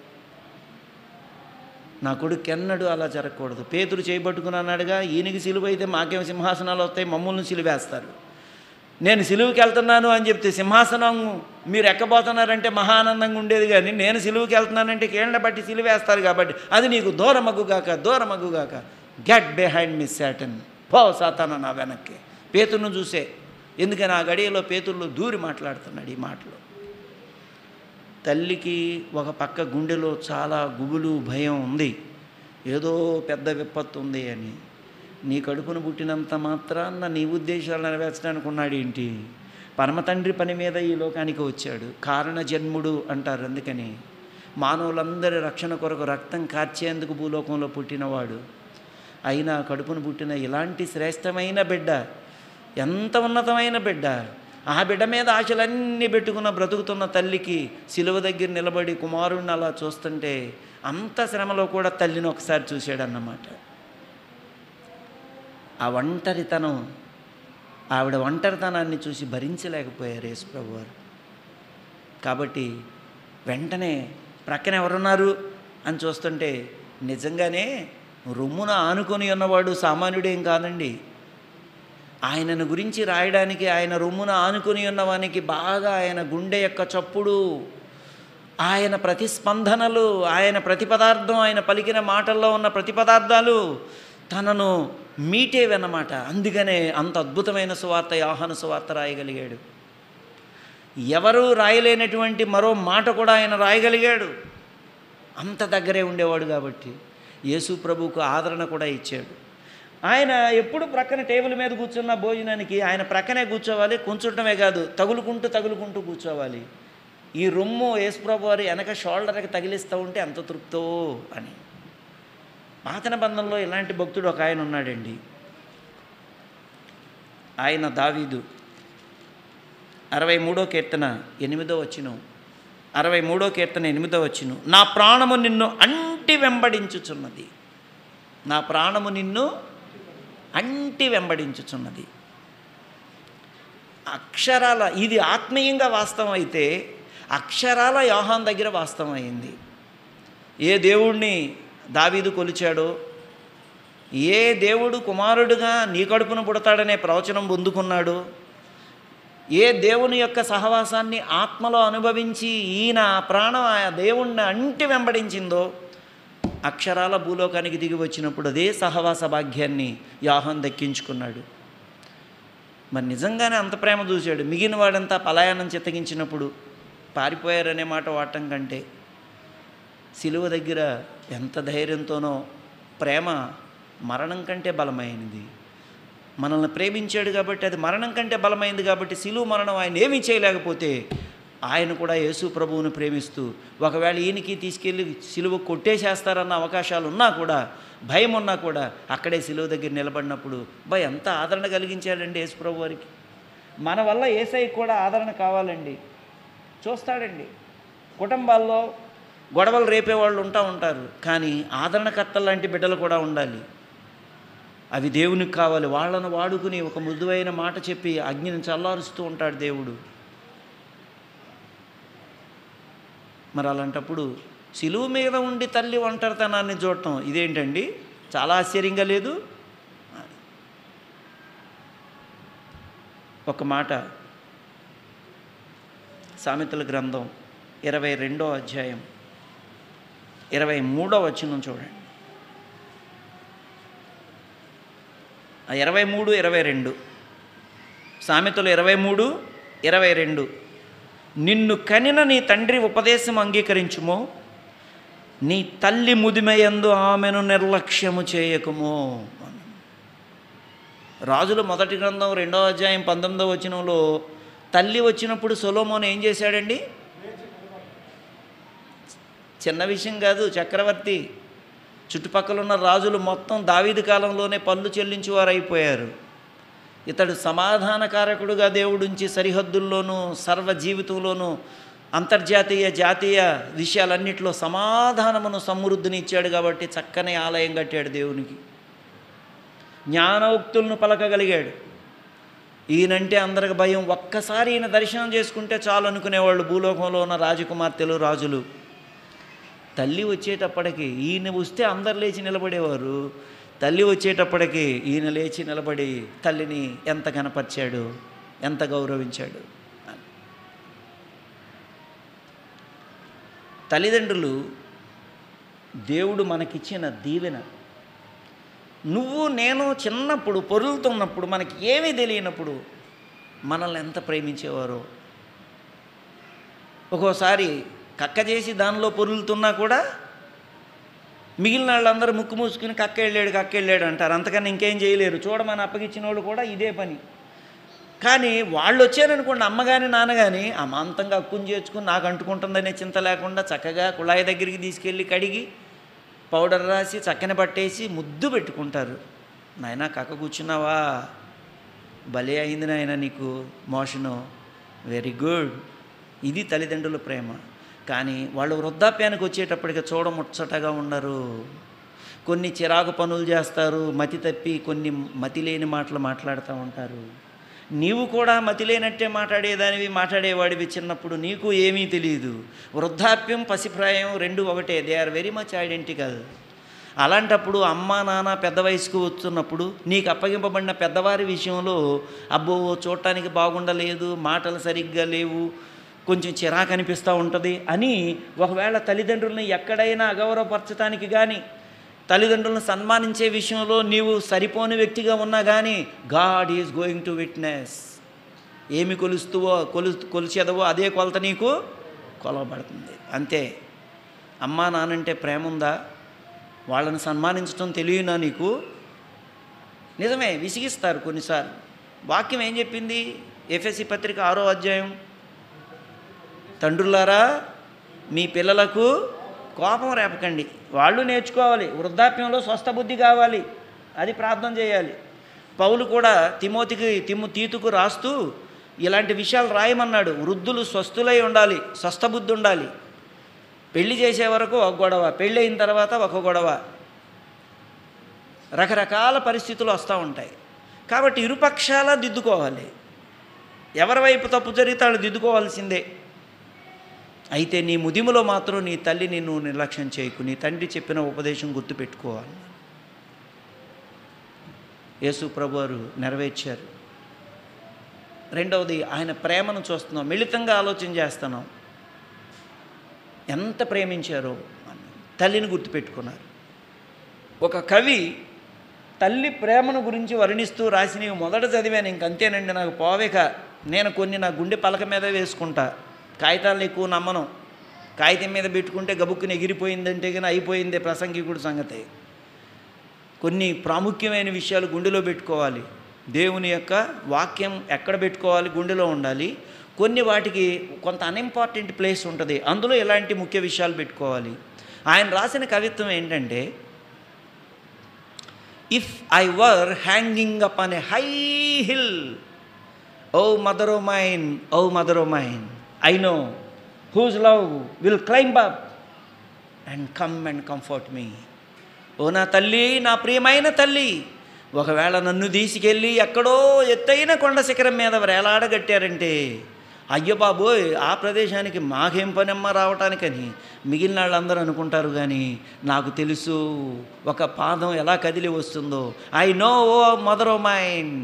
నా కొడుకు ఎన్నడూ అలా జరగకూడదు పేతురు చేయబట్టుకుని అన్నాడుగా ఈయనకి సిలువ అయితే మాకేం సింహాసనాలు వస్తాయి మమ్మల్ని సిలువేస్తారు నేను సిలువుకి వెళ్తున్నాను అని చెప్తే సింహాసనం మీరు ఎక్కబోతున్నారంటే మహా ఆనందంగా ఉండేది కానీ నేను సిలువుకి వెళ్తున్నానంటే కేళ్ళ బట్టి సిలువేస్తారు కాబట్టి అది నీకు దూరమగ్గుగాక దూరమగ్గుగాక గెట్ బిహైండ్ మిస్ శాటన్ పో సాతాన నా వెనక్కి పేతురును చూసే ఎందుకని ఆ గడియలో పేతుర్లు దూరి మాట్లాడుతున్నాడు ఈ మాటలు తల్లికి ఒక పక్క గుండెలో చాలా గుబులు భయం ఉంది ఏదో పెద్ద విపత్తు ఉంది అని నీ కడుపును పుట్టినంత మాత్రాన్న నీ ఉద్దేశాలు నెరవేర్చడానికి ఉన్నాడు ఏంటి పరమ తండ్రి పని మీద ఈ లోకానికి వచ్చాడు కారణ జన్ముడు అంటారు అందుకని మానవులందరి రక్షణ కొరకు రక్తం కార్చేందుకు భూలోకంలో పుట్టినవాడు అయినా కడుపును పుట్టిన ఇలాంటి శ్రేష్టమైన బిడ్డ ఎంత ఉన్నతమైన బిడ్డ ఆ బిడ్డ మీద ఆశలన్నీ పెట్టుకున్న బ్రతుకుతున్న తల్లికి సిలువ దగ్గర నిలబడి కుమారుడిని అలా చూస్తుంటే అంత శ్రమలో కూడా తల్లిని ఒకసారి చూశాడన్నమాట ఆ ఒంటరితనం ఆవిడ ఒంటరితనాన్ని చూసి భరించలేకపోయారు యేసుప్రభు వారు కాబట్టి వెంటనే ప్రక్కన ఎవరున్నారు అని చూస్తుంటే నిజంగానే రొమ్మున ఆనుకొని ఉన్నవాడు సామాన్యుడేం కాదండి ఆయనను గురించి రాయడానికి ఆయన రొమ్మున ఆనుకొని ఉన్నవానికి బాగా ఆయన గుండె యొక్క చప్పుడు ఆయన ప్రతిస్పందనలు ఆయన ప్రతిపదార్థం ఆయన పలికిన మాటల్లో ఉన్న ప్రతిపదార్థాలు తనను మీటేవన్నమాట అందుకనే అంత అద్భుతమైన సువార్త యాహాను సువార్త రాయగలిగాడు ఎవరూ రాయలేనటువంటి మరో మాట కూడా ఆయన రాయగలిగాడు అంత దగ్గరే ఉండేవాడు కాబట్టి యేసు ప్రభువుకు ఆదరణ కూడా ఇచ్చాడు ఆయన ఎప్పుడు ప్రక్కన టేబుల్ మీద కూర్చున్న భోజనానికి ఆయన ప్రక్కనే కూర్చోవాలి కూర్చుంటమే కాదు తగులుకుంటూ తగులుకుంటూ కూర్చోవాలి ఈ రొమ్ము యేసుప్రభు వారి వెనక షోల్డర్కి తగిలిస్తూ ఉంటే ఎంత తృప్తో అని పాతన బంధంలో ఇలాంటి భక్తుడు ఒక ఆయన ఉన్నాడండి ఆయన దావీదు అరవై మూడో కీర్తన ఎనిమిదో వచ్చిన అరవై మూడో కీర్తన ఎనిమిదో వచ్చిన నా ప్రాణము నిన్ను అంటి వెంబడించుచున్నది నా ప్రాణము నిన్ను అంటి వెంబడించుచున్నది అక్షరాల ఇది ఆత్మీయంగా వాస్తవం అయితే అక్షరాల యోహాన్ దగ్గర వాస్తవం అయింది ఏ దేవుణ్ణి దావీదు కొలిచాడో ఏ దేవుడు కుమారుడుగా నీ కడుపున పుడతాడనే ప్రవచనం పొందుకున్నాడో ఏ దేవుని యొక్క సహవాసాన్ని ఆత్మలో అనుభవించి ఈయన ఆ ప్రాణం ఆ దేవుణ్ణి అంటి వెంబడించిందో అక్షరాల భూలోకానికి దిగి వచ్చినప్పుడు అదే సహవాస భాగ్యాన్ని యాహం దక్కించుకున్నాడు మరి నిజంగానే అంత ప్రేమ చూశాడు మిగిలిన వాడంతా పలాయనం చిత్తగించినప్పుడు పారిపోయారనే మాట వాడటం కంటే సిలువ దగ్గర ఎంత ధైర్యంతోనో ప్రేమ మరణం కంటే బలమైనది మనల్ని ప్రేమించాడు కాబట్టి అది మరణం కంటే బలమైంది కాబట్టి సిలువ మరణం ఆయన ఏమీ చేయలేకపోతే ఆయన కూడా యేసు ప్రభువుని ప్రేమిస్తూ ఒకవేళ ఈయనకి తీసుకెళ్ళి సిలువ కొట్టేసేస్తారన్న అవకాశాలు ఉన్నా కూడా భయం ఉన్నా కూడా అక్కడే సిలువ దగ్గర నిలబడినప్పుడు బా ఎంత ఆదరణ కలిగించాడండి యేసు ప్రభు వారికి మన వల్ల ఏసై కూడా ఆదరణ కావాలండి చూస్తాడండి కుటుంబాల్లో గొడవలు రేపేవాళ్ళు ఉంటా ఉంటారు కానీ ఆదరణకర్తలు లాంటి బిడ్డలు కూడా ఉండాలి అవి దేవునికి కావాలి వాళ్ళను వాడుకుని ఒక మృదువైన మాట చెప్పి అగ్నిని చల్లారుస్తూ ఉంటాడు దేవుడు మరి అలాంటప్పుడు సిలువు మీద ఉండి తల్లి ఒంటరితనాన్ని చూడటం ఇదేంటండి చాలా ఆశ్చర్యంగా లేదు ఒక మాట సామెతల గ్రంథం ఇరవై రెండో అధ్యాయం ఇరవై మూడో వచనం చూడండి ఆ ఇరవై మూడు ఇరవై రెండు సామెతలు ఇరవై మూడు ఇరవై రెండు నిన్ను కనిన నీ తండ్రి ఉపదేశం అంగీకరించుమో నీ తల్లి ముదిమయందు ఆమెను నిర్లక్ష్యము చేయకుమో రాజుల మొదటి గ్రంథం రెండో అధ్యాయం పంతొమ్మిదో వచనంలో తల్లి వచ్చినప్పుడు సొలోమోన్ ఏం చేశాడండి చిన్న విషయం కాదు చక్రవర్తి చుట్టుపక్కల ఉన్న రాజులు మొత్తం దావీదు కాలంలోనే పన్ను చెల్లించేవారు అయిపోయారు ఇతడు సమాధానకారకుడుగా దేవుడుంచి సరిహద్దుల్లోనూ సర్వ జీవితంలోనూ అంతర్జాతీయ జాతీయ విషయాలన్నింటిలో సమాధానమును సమృద్ధిని ఇచ్చాడు కాబట్టి చక్కని ఆలయం కట్టాడు దేవునికి జ్ఞానోక్తులను పలకగలిగాడు ఈయనంటే అందరికి భయం ఒక్కసారి ఈయన దర్శనం చేసుకుంటే చాలు అనుకునేవాళ్ళు భూలోకంలో ఉన్న రాజకుమార్తెలు రాజులు తల్లి వచ్చేటప్పటికి ఈయన వస్తే అందరు లేచి నిలబడేవారు తల్లి వచ్చేటప్పటికి ఈయన లేచి నిలబడి తల్లిని ఎంత కనపరిచాడు ఎంత గౌరవించాడు తల్లిదండ్రులు దేవుడు మనకిచ్చిన దీవెన నువ్వు నేను చిన్నప్పుడు పొరులుతున్నప్పుడు మనకి ఏమీ తెలియనప్పుడు మనల్ని ఎంత ప్రేమించేవారో ఒక్కోసారి కక్క చేసి దానిలో పొరులుతున్నా కూడా మిగిలిన వాళ్ళందరూ ముక్కు మూసుకుని కక్క వెళ్ళాడు కక్క వెళ్ళాడు అంటారు అంతకన్నా ఇంకేం చేయలేరు చూడమని అప్పగించిన వాళ్ళు కూడా ఇదే పని కానీ వాళ్ళు వచ్చారనుకోండి అమ్మ కానీ నాన్న కానీ అమాంతంగా అక్కుని చేర్చుకుని నాకు అంటుకుంటుందనే చింత లేకుండా చక్కగా కుళాయి దగ్గరికి తీసుకెళ్ళి కడిగి పౌడర్ రాసి చక్కని పట్టేసి ముద్దు పెట్టుకుంటారు నాయనా కక్క కూర్చున్నావా భలే అయింది నాయన నీకు మోషను వెరీ గుడ్ ఇది తల్లిదండ్రుల ప్రేమ కానీ వాళ్ళు వృద్ధాప్యానికి వచ్చేటప్పటికి చూడముచ్చటగా ఉండరు కొన్ని చిరాకు పనులు చేస్తారు మతి తప్పి కొన్ని మతి లేని మాటలు మాట్లాడుతూ ఉంటారు నీవు కూడా మతి లేనట్టే మాట్లాడేదానివి మాట్లాడేవాడివి చిన్నప్పుడు నీకు ఏమీ తెలియదు వృద్ధాప్యం పసిప్రాయం రెండు ఒకటే they are very much identical అలాంటప్పుడు అమ్మ నాన్న పెద్ద వయసుకు వస్తున్నప్పుడు నీకు అప్పగింపబడిన పెద్దవారి విషయంలో అబ్బో చూడటానికి బాగుండలేదు మాటలు సరిగ్గా లేవు కొంచెం చిరాకు అనిపిస్తూ ఉంటుంది అని ఒకవేళ తల్లిదండ్రులను ఎక్కడైనా అగౌరవపరచడానికి కానీ తల్లిదండ్రులను సన్మానించే విషయంలో నీవు సరిపోని వ్యక్తిగా ఉన్నా కానీ God is going to witness ఏమి కొలుస్తువో కొలు కొలిచేదవో అదే కొలత నీకు కొలవబడుతుంది అంతే అమ్మా నానంటే ప్రేమ ఉందా వాళ్ళని సన్మానించడం తెలియనా నీకు నిజమే విసిగిస్తారు కొన్నిసార్లు వాక్యం ఏం చెప్పింది ఎఫ్ఎస్సి పత్రిక ఆరో అధ్యాయం తండ్రులారా మీ పిల్లలకు కోపం రేపకండి వాళ్ళు నేర్చుకోవాలి వృద్ధాప్యంలో స్వస్థ బుద్ధి కావాలి అది ప్రార్థన చేయాలి పౌలు కూడా తిమోతికి తిమ్ము తీతుకు రాస్తూ ఇలాంటి విషయాలు రాయమన్నాడు వృద్ధులు స్వస్థులై ఉండాలి స్వస్థ బుద్ధి ఉండాలి పెళ్లి చేసే వరకు ఒక గొడవ పెళ్ళి అయిన తర్వాత ఒక గొడవ రకరకాల పరిస్థితులు వస్తూ ఉంటాయి కాబట్టి ఇరుపక్షాల దిద్దుకోవాలి ఎవరి వైపు తప్పు జరిగితే వాళ్ళు దిద్దుకోవాల్సిందే అయితే నీ ముదిములో మాత్రం నీ తల్లిని నువ్వు నిర్లక్ష్యం చేయకు నీ తండ్రి చెప్పిన ఉపదేశం గుర్తుపెట్టుకోవాలి యేసు ప్రభు వారు నెరవేర్చారు రెండవది ఆయన ప్రేమను చూస్తున్నాం మిళితంగా ఆలోచన చేస్తున్నాం ఎంత ప్రేమించారో అని తల్లిని గుర్తుపెట్టుకున్నారు ఒక కవి తల్లి ప్రేమను గురించి వర్ణిస్తూ రాసినవి మొదట చదివాను ఇంకంతేనండి నాకు పోవేక నేను కొన్ని నా గుండె పలక మీద వేసుకుంటా కాగితాలను ఎక్కువ నమ్మను కాగితం మీద పెట్టుకుంటే గబుక్కుని ఎగిరిపోయిందంటే కానీ అయిపోయిందే ప్రసంగికుడు సంగతి కొన్ని ప్రాముఖ్యమైన విషయాలు గుండెలో పెట్టుకోవాలి దేవుని యొక్క వాక్యం ఎక్కడ పెట్టుకోవాలి గుండెలో ఉండాలి కొన్ని వాటికి కొంత అన్ఇంపార్టెంట్ ప్లేస్ ఉంటుంది అందులో ఇలాంటి ముఖ్య విషయాలు పెట్టుకోవాలి ఆయన రాసిన కవిత్వం ఏంటంటే if I were hanging up on a high hill O mother O mine O mother O mine I know whose love will climb up and come and comfort me ఓ నా తల్లి నా ప్రియమైన తల్లి ఒకవేళ నన్ను తీసుకెళ్ళి ఎక్కడో ఎత్తైన కొండ శిఖరం మీద వేలాడగట్టారంటే అయ్యో బాబోయ్ ఆ ప్రదేశానికి మాకేం పనమ్మ రావటానికని మిగిలిన వాళ్ళందరూ అనుకుంటారు కానీ నాకు తెలుసు ఒక పాదం ఎలా కదిలి వస్తుందో I know O mother O mine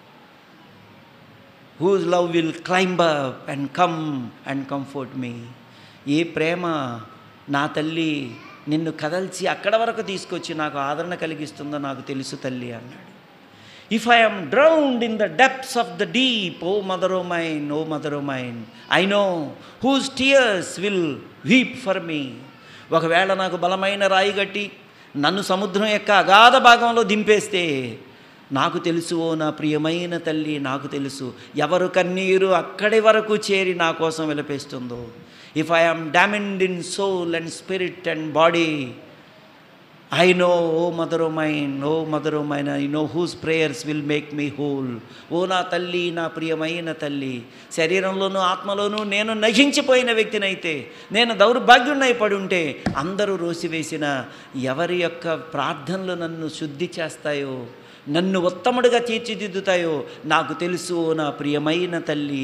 whose love will climb up and come and comfort me ఏ ప్రేమ నా తల్లి నిన్ను కదల్చి అక్కడ వరకు తీసుకొచ్చి నాకు ఆదరణ కలిగిస్తుందో నాకు తెలుసు తల్లి అన్నాడు if I am drowned in the depths of the deep O mother O mine O mother O mine I know whose tears will weep for me ఒకవేళ నాకు బలమైన రాయి కట్టి నన్ను సముద్రం యొక్క అగాధ భాగంలో దింపేస్తే నాకు తెలుసు ఓ నా ప్రియమైన తల్లి నాకు తెలుసు ఎవరు కన్నీరు అక్కడి వరకు చేరి నా కోసం విలపేస్తుందో if I am damned in soul and spirit and body I know O mother mine O mother mine I know whose prayers will make me whole ఓ నా తల్లి నా ప్రియమైన తల్లి శరీరంలోనూ ఆత్మలోనూ నేను నశించిపోయిన వ్యక్తినైతే నేను దౌర్భాగ్యున్నై పడి ఉంటే అందరూ రోసివేసిన ఎవరి యొక్క ప్రార్థనలు నన్ను శుద్ధి చేస్తాయో నన్ను ఉత్తముడిగా తీర్చిదిద్దుతాయో నాకు తెలుసు ఓ నా ప్రియమైన తల్లి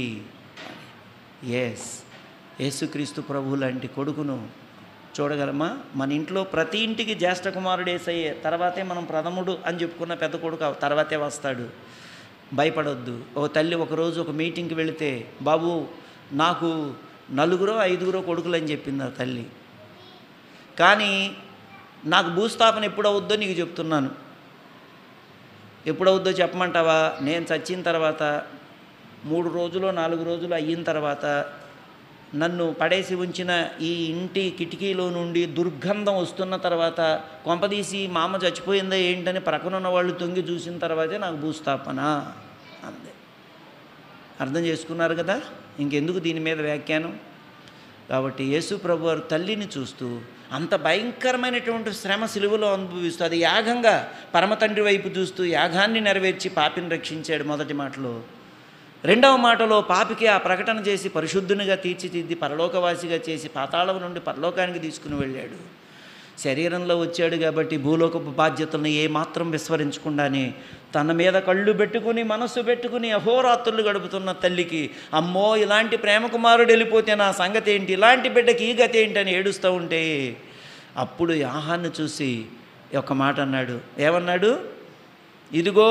ఎస్ యేసుక్రీస్తు ప్రభు లాంటి కొడుకును చూడగలమా మన ఇంట్లో ప్రతి ఇంటికి జ్యేష్ఠ కుమారుడు ఏసయ్యే తర్వాతే మనం ప్రథముడు అని చెప్పుకున్న పెద్ద కొడుకు తర్వాతే వస్తాడు భయపడొద్దు ఓ తల్లి ఒకరోజు ఒక మీటింగ్కి వెళితే బాబు నాకు నలుగురో ఐదుగురో కొడుకులు అని చెప్పింది ఆ తల్లి కానీ నాకు భూస్థాపన ఎప్పుడు అవుద్దో నీకు చెప్తున్నాను ఎప్పుడవుద్దో చెప్పమంటావా నేను చచ్చిన తర్వాత మూడు రోజులు నాలుగు రోజులు అయిన తర్వాత నన్ను పడేసి ఉంచిన ఈ ఇంటి కిటికీలో నుండి దుర్గంధం వస్తున్న తర్వాత కొంపదీసి మా అమ్మ చచ్చిపోయిందా ఏంటని ప్రక్కనున్న వాళ్ళు తొంగి చూసిన తర్వాతే నాకు భూస్థాపన అందే అర్థం చేసుకున్నారు కదా ఇంకెందుకు దీని మీద వ్యాఖ్యానం కాబట్టి యేసు ప్రభు వారు తల్లిని చూస్తూ అంత భయంకరమైనటువంటి శ్రమ సిలువలో అనుభవిస్తూ అది యాగంగా పరమ తండ్రి వైపు చూస్తూ యాగాన్ని నెరవేర్చి పాపిని రక్షించాడు మొదటి మాటలో రెండవ మాటలో పాపికి ఆ ప్రకటన చేసి పరిశుద్ధునిగా తీర్చిదిద్ది పరలోకవాసిగా చేసి పాతాళం నుండి పరలోకానికి తీసుకుని వెళ్ళాడు శరీరంలో వచ్చాడు కాబట్టి భూలోకపు బాధ్యతలను ఏమాత్రం విస్మరించకుండానే తన మీద కళ్ళు పెట్టుకుని మనస్సు పెట్టుకుని అహోరాత్రులు గడుపుతున్న తల్లికి అమ్మో ఇలాంటి ప్రేమ కుమారుడు వెళ్ళిపోతే నా సంగతి ఏంటి ఇలాంటి బిడ్డకి ఈ గతి ఏంటి అని ఏడుస్తూ ఉంటే అప్పుడు యాహాన్ని చూసి ఒక మాట అన్నాడు ఏమన్నాడు ఇదిగో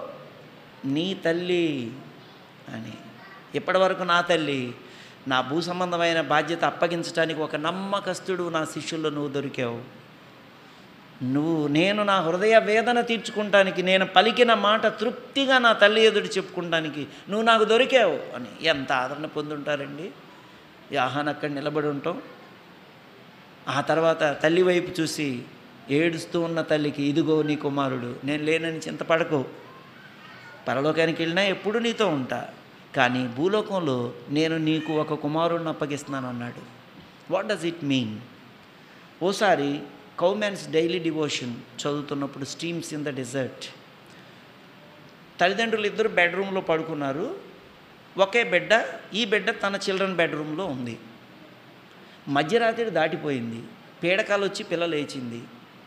నీ తల్లి అని ఇప్పటివరకు నా తల్లి నా భూ సంబంధమైన బాధ్యత అప్పగించడానికి ఒక నమ్మకస్తుడు నా శిష్యుల్లో నువ్వు దొరికావు నువ్వు నేను నా హృదయ వేదన తీర్చుకుంటానికి నేను పలికిన మాట తృప్తిగా నా తల్లి ఎదుటి చెప్పుకుంటానికి నువ్వు నాకు దొరికావు అని ఎంత ఆదరణ పొందుంటారండి యాహాన్ అక్కడ నిలబడి ఉంటాం ఆ తర్వాత తల్లి వైపు చూసి ఏడుస్తూ ఉన్న తల్లికి ఇదిగో నీ కుమారుడు నేను లేనని చింతపడకు పరలోకానికి వెళ్ళినా ఎప్పుడు నీతో ఉంటా కానీ భూలోకంలో నేను నీకు ఒక కుమారుడిని అప్పగిస్తున్నాను అన్నాడు వాట్ డస్ ఇట్ మీన్ ఓసారి కౌమెన్స్ డైలీ డివోషన్ చదువుతున్నప్పుడు స్ట్రీమ్స్ ఇన్ ద డెజర్ట్ తల్లిదండ్రులు ఇద్దరు బెడ్రూమ్లో పడుకున్నారు ఒకే బిడ్డ ఈ బిడ్డ తన చిల్డ్రన్ బెడ్రూమ్లో ఉంది మధ్యరాత్రి దాటిపోయింది పీడకాలు వచ్చి పిల్ల లేచింది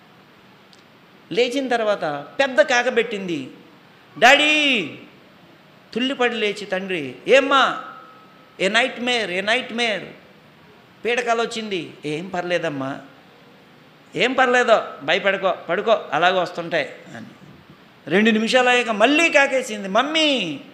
లేచిన తర్వాత పెద్ద కాకబెట్టింది డాడీ తుల్లిపడి లేచి తండ్రి ఏమ్మా a nightmare a nightmare పీడకాలు వచ్చింది ఏం పర్లేదమ్మా ఏం పర్లేదో భయపడుకో పడుకో అలాగే వస్తుంటాయి అని రెండు నిమిషాలు అయ్యాక మళ్ళీ కాకేసింది మమ్మీ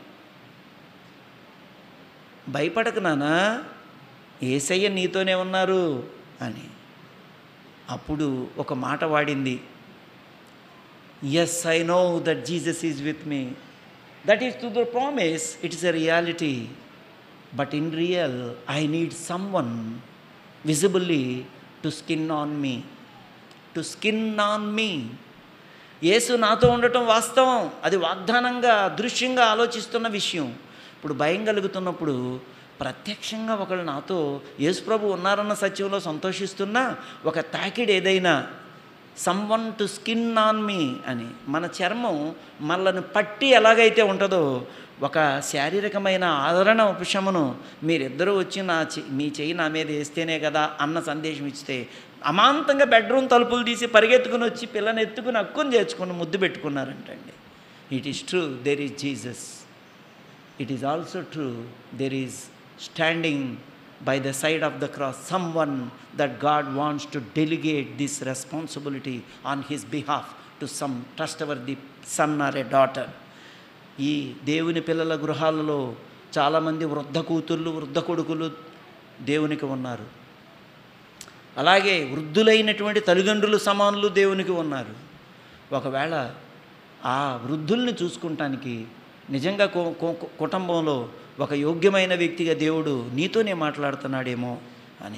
భయపడకు నానా ఏసయ్య నీతోనే ఉన్నారు అని అప్పుడు ఒక మాట వాడింది yes I know that Jesus is with me that is to the promise it is a reality but in real I need someone visibly to skin on me to skin on me Yesu నాతో ఉండటం వాస్తవం అది వాగ్దానంగా దృశ్యంగా ఆలోచిస్తున్న విషయం ఇప్పుడు భయం కలుగుతున్నప్పుడు ప్రత్యక్షంగా ఒకళ్ళు నాతో యేసుప్రభు ఉన్నారన్న సత్యంలో సంతోషిస్తున్నా ఒక తాకిడి ఏదైనా someone to skin on me అని మన చర్మం మనల్ని పట్టి ఎలాగైతే ఉంటుందో ఒక శారీరకమైన ఆదరణ ఉపశమనం మీరిద్దరూ వచ్చి నా చె- మీ చెయ్యి నా మీద వేస్తేనే కదా అన్న సందేశం ఇస్తే అమాంతంగా బెడ్రూమ్ తలుపులు తీసి పరిగెత్తుకుని వచ్చి పిల్లని ఎత్తుకుని అక్కుని చేర్చుకుని ముద్దు పెట్టుకున్నారంటండి it is true there is Jesus it is also true there is standing by the side of the cross someone that God wants to delegate this responsibility on his behalf to some trustworthy son or a daughter. ఈ దేవుని పిల్లల గృహాలలో చాలామంది వృద్ధ కూతుర్లు వృద్ధ కొడుకులు దేవునికి ఉన్నారు అలాగే వృద్ధులైనటువంటి తల్లిదండ్రులు సమానులు దేవునికి ఉన్నారు ఒకవేళ ఆ వృద్ధుల్ని చూసుకుంటానికి నిజంగా కు- కు- కుటుంబంలో ఒక యోగ్యమైన వ్యక్తిగా దేవుడు నీతోనే మాట్లాడుతున్నాడేమో అని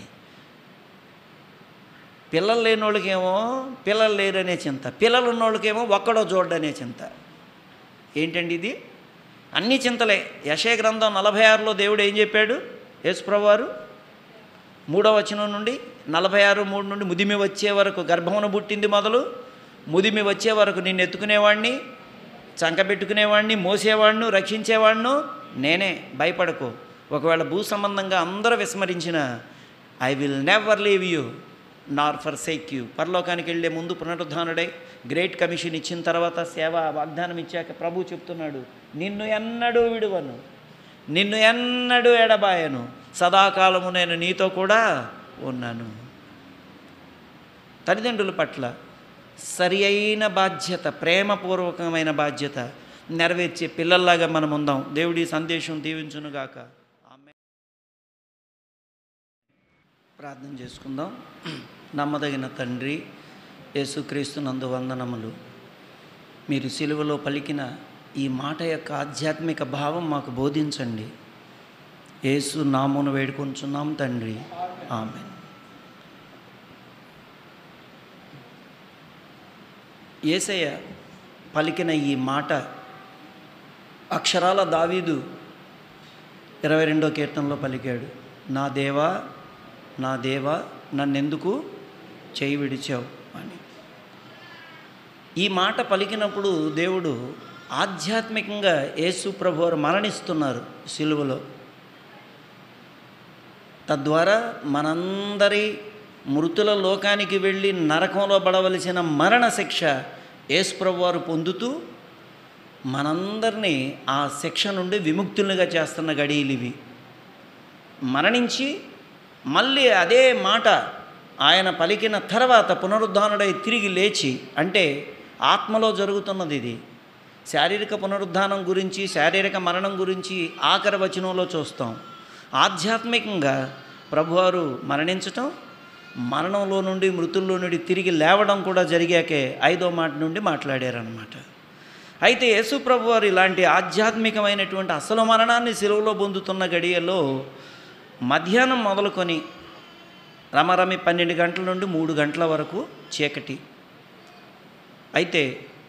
పిల్లలు లేని వాళ్ళకేమో పిల్లలు లేరనే చింత పిల్లలు ఉన్న వాళ్ళకేమో ఒక్కడో చూడడనే చింత ఏంటండి ఇది అన్ని చింతలే యశయ గ్రంథం నలభై ఆరులో దేవుడు ఏం చెప్పాడు యేసుప్రభు వారు మూడవ వచనం నుండి నలభై ఆరు మూడు నుండి ముదిమి వచ్చే వరకు గర్భమున పుట్టింది మొదలు ముదిమి వచ్చే వరకు నిన్ను ఎత్తుకునేవాడిని చంకబెట్టుకునేవాడిని మోసేవాడిను రక్షించేవాడిను నేనే భయపడకు ఒకవేళ భూ సంబంధంగా అందరూ విస్మరించిన I will never leave you nor forsake you పరలోకానికి వెళ్ళే ముందు పునరుద్ధానుడై గ్రేట్ కమిషన్ ఇచ్చిన తర్వాత సేవ వాగ్దానం ఇచ్చాక ప్రభు చెప్తున్నాడు నిన్ను ఎన్నడూ విడువను నిన్ను ఎన్నడూ ఎడబాయను సదాకాలము నేను నీతో కూడా ఉన్నాను తల్లిదండ్రుల పట్ల సరి అయిన బాధ్యత ప్రేమపూర్వకమైన బాధ్యత నెరవేర్చే పిల్లల్లాగా మనం ఉందాం దేవుడి సందేశం దీవించునుగాక ఆమె ప్రార్థన చేసుకుందాం నమ్మదగిన తండ్రి యేసుక్రీస్తు నందు వందనములు మీరు సిలువలో పలికిన ఈ మాట యొక్క ఆధ్యాత్మిక భావం మాకు బోధించండి యేసు నామును వేడుకొంచున్నాం తండ్రి ఆమె ఏసయ్య పలికిన ఈ మాట అక్షరాల దావీదు ఇరవై రెండో కీర్తనలో పలికాడు నా దేవా నా దేవా నన్నెందుకు చేయి విడిచావు అని ఈ మాట పలికినప్పుడు దేవుడు ఆధ్యాత్మికంగా యేసు ప్రభు వారు మరణిస్తున్నారు సిలువలో తద్వారా మనందరి మృతుల లోకానికి వెళ్ళి నరకంలో పడవలసిన మరణ శిక్ష యేసుప్రభు వారు పొందుతూ మనందరినీ ఆ శిక్ష నుండి విముక్తులుగా చేస్తున్న గడియలు ఇవి మరణించి మళ్ళీ అదే మాట ఆయన పలికిన తర్వాత పునరుద్ధానుడై తిరిగి లేచి అంటే ఆత్మలో జరుగుతున్నది ఇది శారీరక పునరుద్ధానం గురించి శారీరక మరణం గురించి ఆఖరి వచనంలో చూస్తాం ఆధ్యాత్మికంగా ప్రభువారు మరణించటం మరణంలో నుండి మృతుల్లో నుండి తిరిగి లేవడం కూడా జరిగాకే ఐదో మాట నుండి మాట్లాడారనమాట అయితే యేసు ప్రభు వారు ఇలాంటి ఆధ్యాత్మికమైనటువంటి అసలు మరణాన్ని సెలవులో పొందుతున్న గడియలో మధ్యాహ్నం మొదలుకొని రమరమి పన్నెండు గంటల నుండి మూడు గంటల వరకు చీకటి అయితే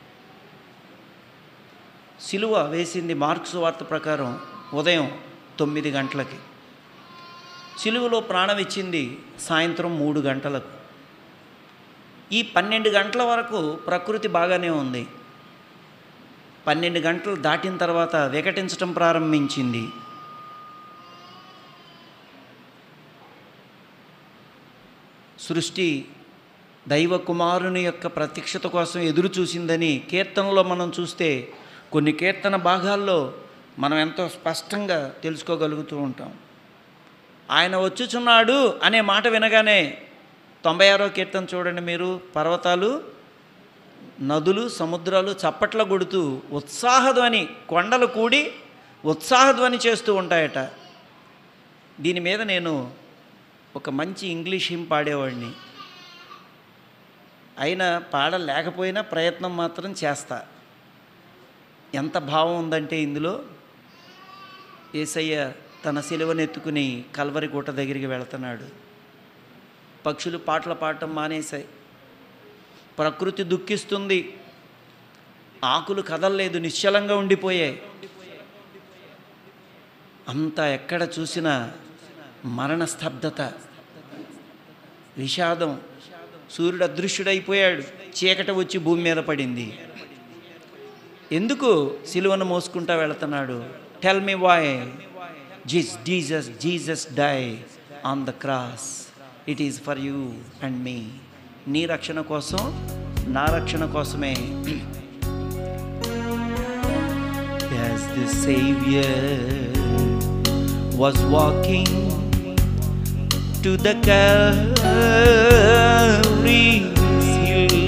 సిలువ వేసింది మార్క్స్ వార్త ప్రకారం ఉదయం తొమ్మిది గంటలకి సిలువలో ప్రాణం ఇచ్చింది సాయంత్రం మూడు గంటలకు ఈ పన్నెండు గంటల వరకు ప్రకృతి బాగానే ఉంది పన్నెండు గంటలు దాటిన తర్వాత వికటించటం ప్రారంభించింది సృష్టి దైవ కుమారుని యొక్క ప్రత్యక్షత కోసం ఎదురు చూసిందని కీర్తనలో మనం చూస్తే కొన్ని కీర్తన భాగాల్లో మనం ఎంతో స్పష్టంగా తెలుసుకోగలుగుతూ ఉంటాం ఆయన వచ్చుచున్నాడు అనే మాట వినగానే తొంభై ఆరో కీర్తన చూడండి మీరు పర్వతాలు నదులు సముద్రాలు చప్పట్ల కొడుతూ ఉత్సాహధ్వని కొండలు కూడి ఉత్సాహధ్వని చేస్తూ ఉంటాయట దీని మీద నేను ఒక మంచి ఇంగ్లీష్ హిమ్ పాడేవాడిని అయినా పాడలేకపోయినా ప్రయత్నం మాత్రం చేస్తా ఎంత భావం ఉందంటే ఇందులో ఏసయ్య తన సిలువనెత్తుకుని కల్వరి గుట్ట దగ్గరికి వెళుతున్నాడు పక్షులు పాటలు పాడటం మానేశాయి ప్రకృతి దుఃఖిస్తుంది ఆకులు కదలలేదు నిశ్చలంగా ఉండిపోయాయి అంతా ఎక్కడ చూసినా మరణ స్తబ్దత విషాదం సూర్యుడు అదృశ్యుడైపోయాడు చీకటి వచ్చి భూమి మీద పడింది ఎందుకు సిలువను మోసుకుంటా వెళుతున్నాడు టెల్ మీ వాయ్ జీస్ Jesus Jesus die on the cross it is for you and me నీ రక్షణ కోసం నా రక్షణ కోసమే As the Savior was walking to the Calvary's hill,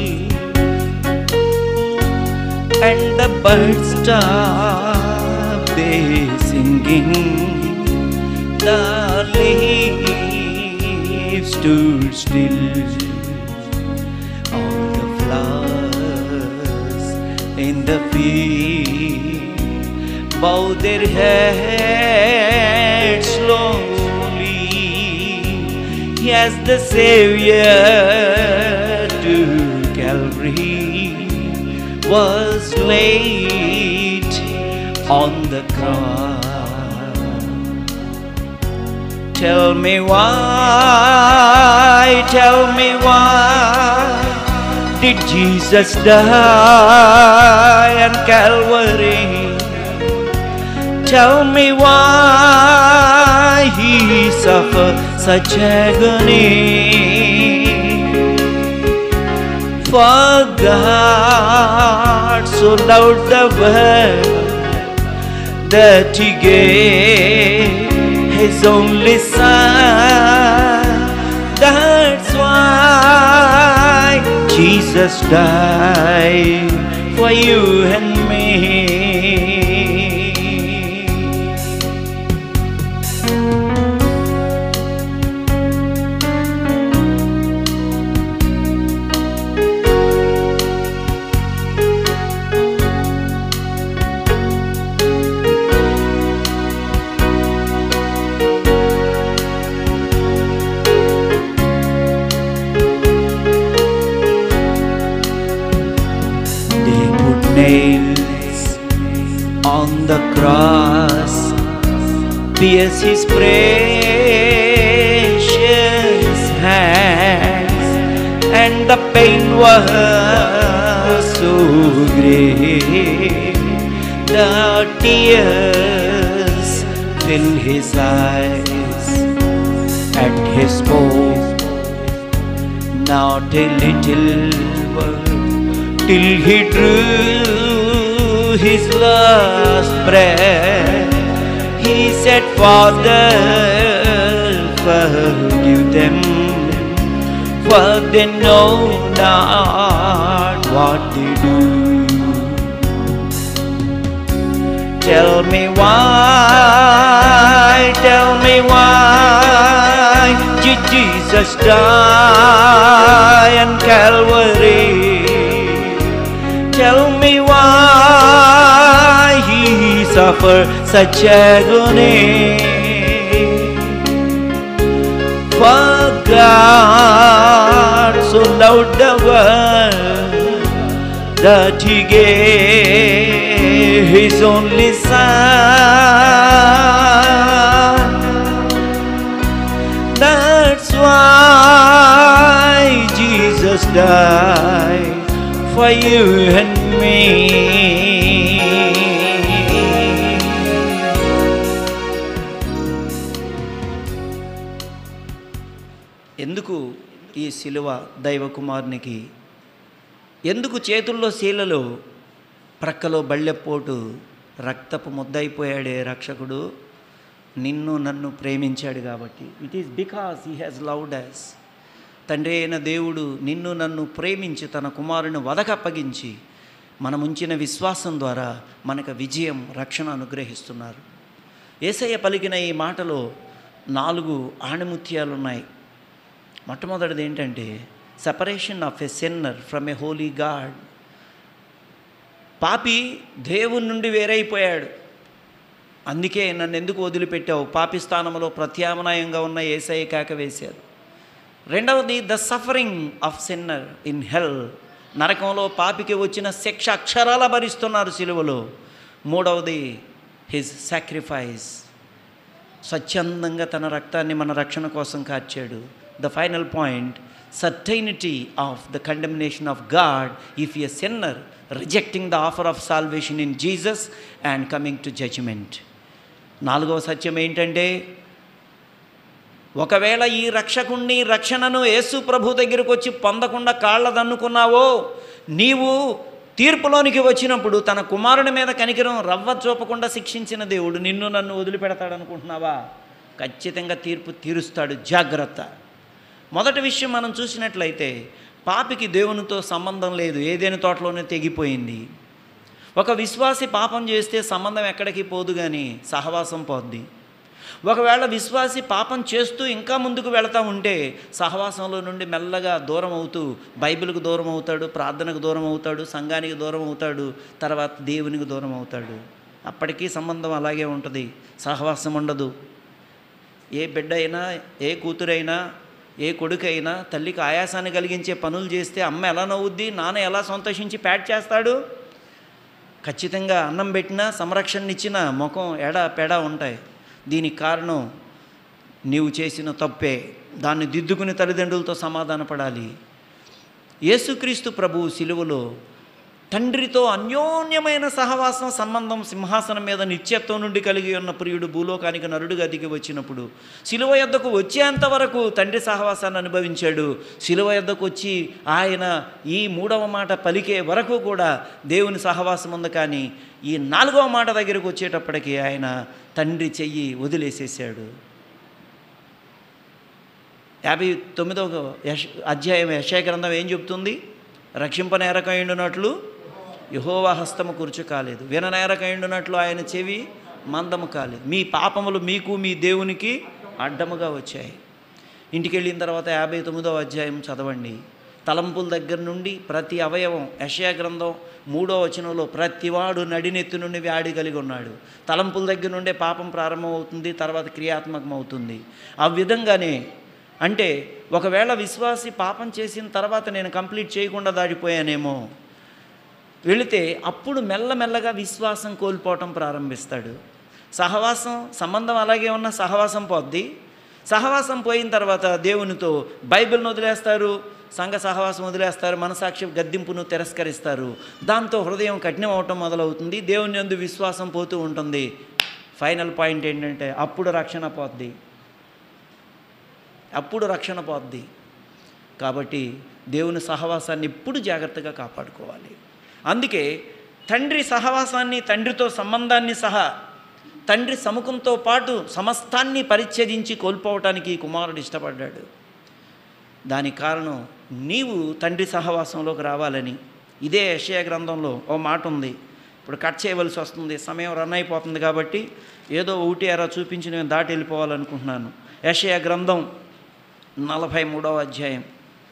and the birds stopped their singing, the leaves stood still. All the flowers in the field bow their heads slowly as the Savior to Calvary was laid on the cross. Tell me why, tell me why did Jesus die on Calvary? Tell me why he suffered such agony. For God so loved the world that he gave his only son. That's why Jesus died for you and me. They put nails on the cross, pierce his precious hands, and the pain was so great. The tears fill his eyes, and he spoke not a little word till he drew his last breath. He said, Father, forgive them, for they know not what they do. Tell me why, tell me why did Jesus die on Calvary? Tell me why he suffered such agony. For God so loved the world that he gave his only son. That's why Jesus died for you and me. ఎందుకు ఈ శిలువ దైవకుమారునికి ఎందుకు చేతుల్లో శీలలో ప్రక్కలో బళ్ళెపోటు రక్తపు ముద్దయిపోయాడే రక్షకుడు నిన్ను నన్ను ప్రేమించాడు కాబట్టి it is because he has loved us తండ్రి అయిన దేవుడు నిన్ను నన్ను ప్రేమించి తన కుమారుని వదకప్పగించి మనముంచిన విశ్వాసం ద్వారా మనకు విజయం రక్షణ అనుగ్రహిస్తున్నారు ఏసయ్య పలికిన ఈ మాటలో నాలుగు ఆణిముత్యాలు ఉన్నాయి మొట్టమొదటిది ఏంటంటే separation of a sinner from a holy God పాపి దేవుని నుండి వేరైపోయాడు అందుకే నన్ను ఎందుకు వదిలిపెట్టావు పాపి స్థానంలో ప్రత్యామ్నాయంగా ఉన్న ఏసఐ కాక వేశారు రెండవది the suffering of sinner in hell నరకంలో పాపికి వచ్చిన శిక్ష అక్షరాల భరిస్తున్నారు సిలువలో మూడవది హిజ్ సాక్రిఫైస్ స్వచ్ఛందంగా తన రక్తాన్ని మన రక్షణ కోసం కార్చాడు the final point certainty of the condemnation of God if a sinner rejecting the offer of salvation in Jesus and coming to judgement నాలుగవ సత్యం ఏంటంటే ఒకవేళ ఈ రక్షకుణ్ణి రక్షణను యేసు ప్రభు దగ్గరకు వచ్చి పొందకుండా కాళ్ళదన్నుకున్నావో నీవు తీర్పులోనికి వచ్చినప్పుడు తన కుమారుని మీద కనికరం రవ్వ చూపకుండా శిక్షించిన దేవుడు నిన్ను నన్ను వదిలిపెడతాడనుకుంటున్నావా ఖచ్చితంగా తీర్పు తీరుస్తాడు జాగ్రత్త మొదటి విషయం మనం చూసినట్లయితే పాపికి దేవునితో సంబంధం లేదు ఏదేని తోటలోనే తెగిపోయింది ఒక విశ్వాసి పాపం చేస్తే సంబంధం ఎక్కడికి పోదు కానీ సహవాసం పోద్ది ఒకవేళ విశ్వాసి పాపం చేస్తూ ఇంకా ముందుకు వెళతా ఉంటే సహవాసంలో నుండి మెల్లగా దూరం అవుతూ బైబిల్కు దూరం అవుతాడు ప్రార్థనకు దూరం అవుతాడు సంఘానికి దూరం అవుతాడు తర్వాత దేవునికి దూరం అవుతాడు అప్పటికీ సంబంధం అలాగే ఉంటుంది సహవాసం ఉండదు ఏ బిడ్డ అయినా ఏ కూతురైనా ఏ కొడుకైనా తల్లికి ఆయాసాన్ని కలిగించే పనులు చేస్తే అమ్మ ఎలా నవ్వుద్ది నాన్న ఎలా సంతోషించి ప్యాట్ చేస్తాడు ఖచ్చితంగా అన్నం పెట్టినా సంరక్షణ ఇచ్చిన ముఖం ఎడ పెడ ఉంటాయి దీనికి కారణం నీవు చేసిన తప్పే దాన్ని దిద్దుకుని తల్లిదండ్రులతో సమాధానపడాలి యేసుక్రీస్తు ప్రభువు సిలువలో తండ్రితో అన్యోన్యమైన సహవాసం సంబంధం సింహాసనం మీద నిత్యత్వం నుండి కలిగి ఉన్న ప్రియుడు భూలోకానికి నరుడుగా దిగి వచ్చినప్పుడు శిలువ యొద్దకు వచ్చేంత వరకు తండ్రి సహవాసాన్ని అనుభవించాడు శిలువ యొద్దకు వచ్చి ఆయన ఈ మూడవ మాట పలికే వరకు కూడా దేవుని సహవాసం ఉంది కానీ ఈ నాలుగవ మాట దగ్గరకు వచ్చేటప్పటికి ఆయన తండ్రి చెయ్యి వదిలేసేసాడు యాభై తొమ్మిదవ యశ అధ్యాయం యశయ గ్రంథం ఏం చెప్తుంది రక్షింపనేరకయుండునట్లు యహోవా హస్తము కూర్చు కాలేదు విననేరకయుండునట్లు ఆయన చెవి మందము కాలేదు మీ పాపములు మీకు మీ దేవునికి అడ్డముగా వచ్చాయి ఇంటికి వెళ్ళిన తర్వాత యాభై తొమ్మిదవ అధ్యాయం చదవండి తలంపుల దగ్గర నుండి ప్రతి అవయవం యశయ గ్రంథం మూడో వచనంలో ప్రతివాడు నడినెత్తి నుండి వ్యాధి కలిగి ఉన్నాడు తలంపుల దగ్గర నుండే పాపం ప్రారంభమవుతుంది తర్వాత క్రియాత్మకం అవుతుంది ఆ విధంగానే అంటే ఒకవేళ విశ్వాసి పాపం చేసిన తర్వాత నేను కంప్లీట్ చేయకుండా దాడిపోయానేమో వెళితే అప్పుడు మెల్లమెల్లగా విశ్వాసం కోల్పోవటం ప్రారంభిస్తాడు సహవాసం సంబంధం అలాగే ఉన్న సహవాసం పోద్ది సహవాసం పోయిన తర్వాత దేవునితో బైబిల్ను వదిలేస్తారు సంఘ సహవాసం వదిలేస్తారు మనసాక్షి గద్దింపును తిరస్కరిస్తారు దాంతో హృదయం కఠినం అవటం మొదలవుతుంది దేవుని యందు విశ్వాసం పోతూ ఉంటుంది ఫైనల్ పాయింట్ ఏంటంటే అప్పుడు రక్షణ పోద్ది అప్పుడు రక్షణ పోద్ది కాబట్టి దేవుని సహవాసాన్ని ఎప్పుడు జాగ్రత్తగా కాపాడుకోవాలి అందుకే తండ్రి సహవాసాన్ని తండ్రితో సంబంధాన్ని సహా తండ్రి సముఖంతో పాటు సమస్తాన్ని పరిచ్ఛేదించి కోల్పోవటానికి ఈ కుమారుడు ఇష్టపడ్డాడు దానికి కారణం నీవు తండ్రి సహవాసంలోకి రావాలని ఇదే యషయ గ్రంథంలో ఓ మాట ఉంది ఇప్పుడు కట్ చేయవలసి వస్తుంది సమయం రన్ అయిపోతుంది కాబట్టి ఏదో ఒకటి అరా చూపించి నేను దాటి వెళ్ళిపోవాలనుకుంటున్నాను యషయ గ్రంథం నలభై మూడవ అధ్యాయం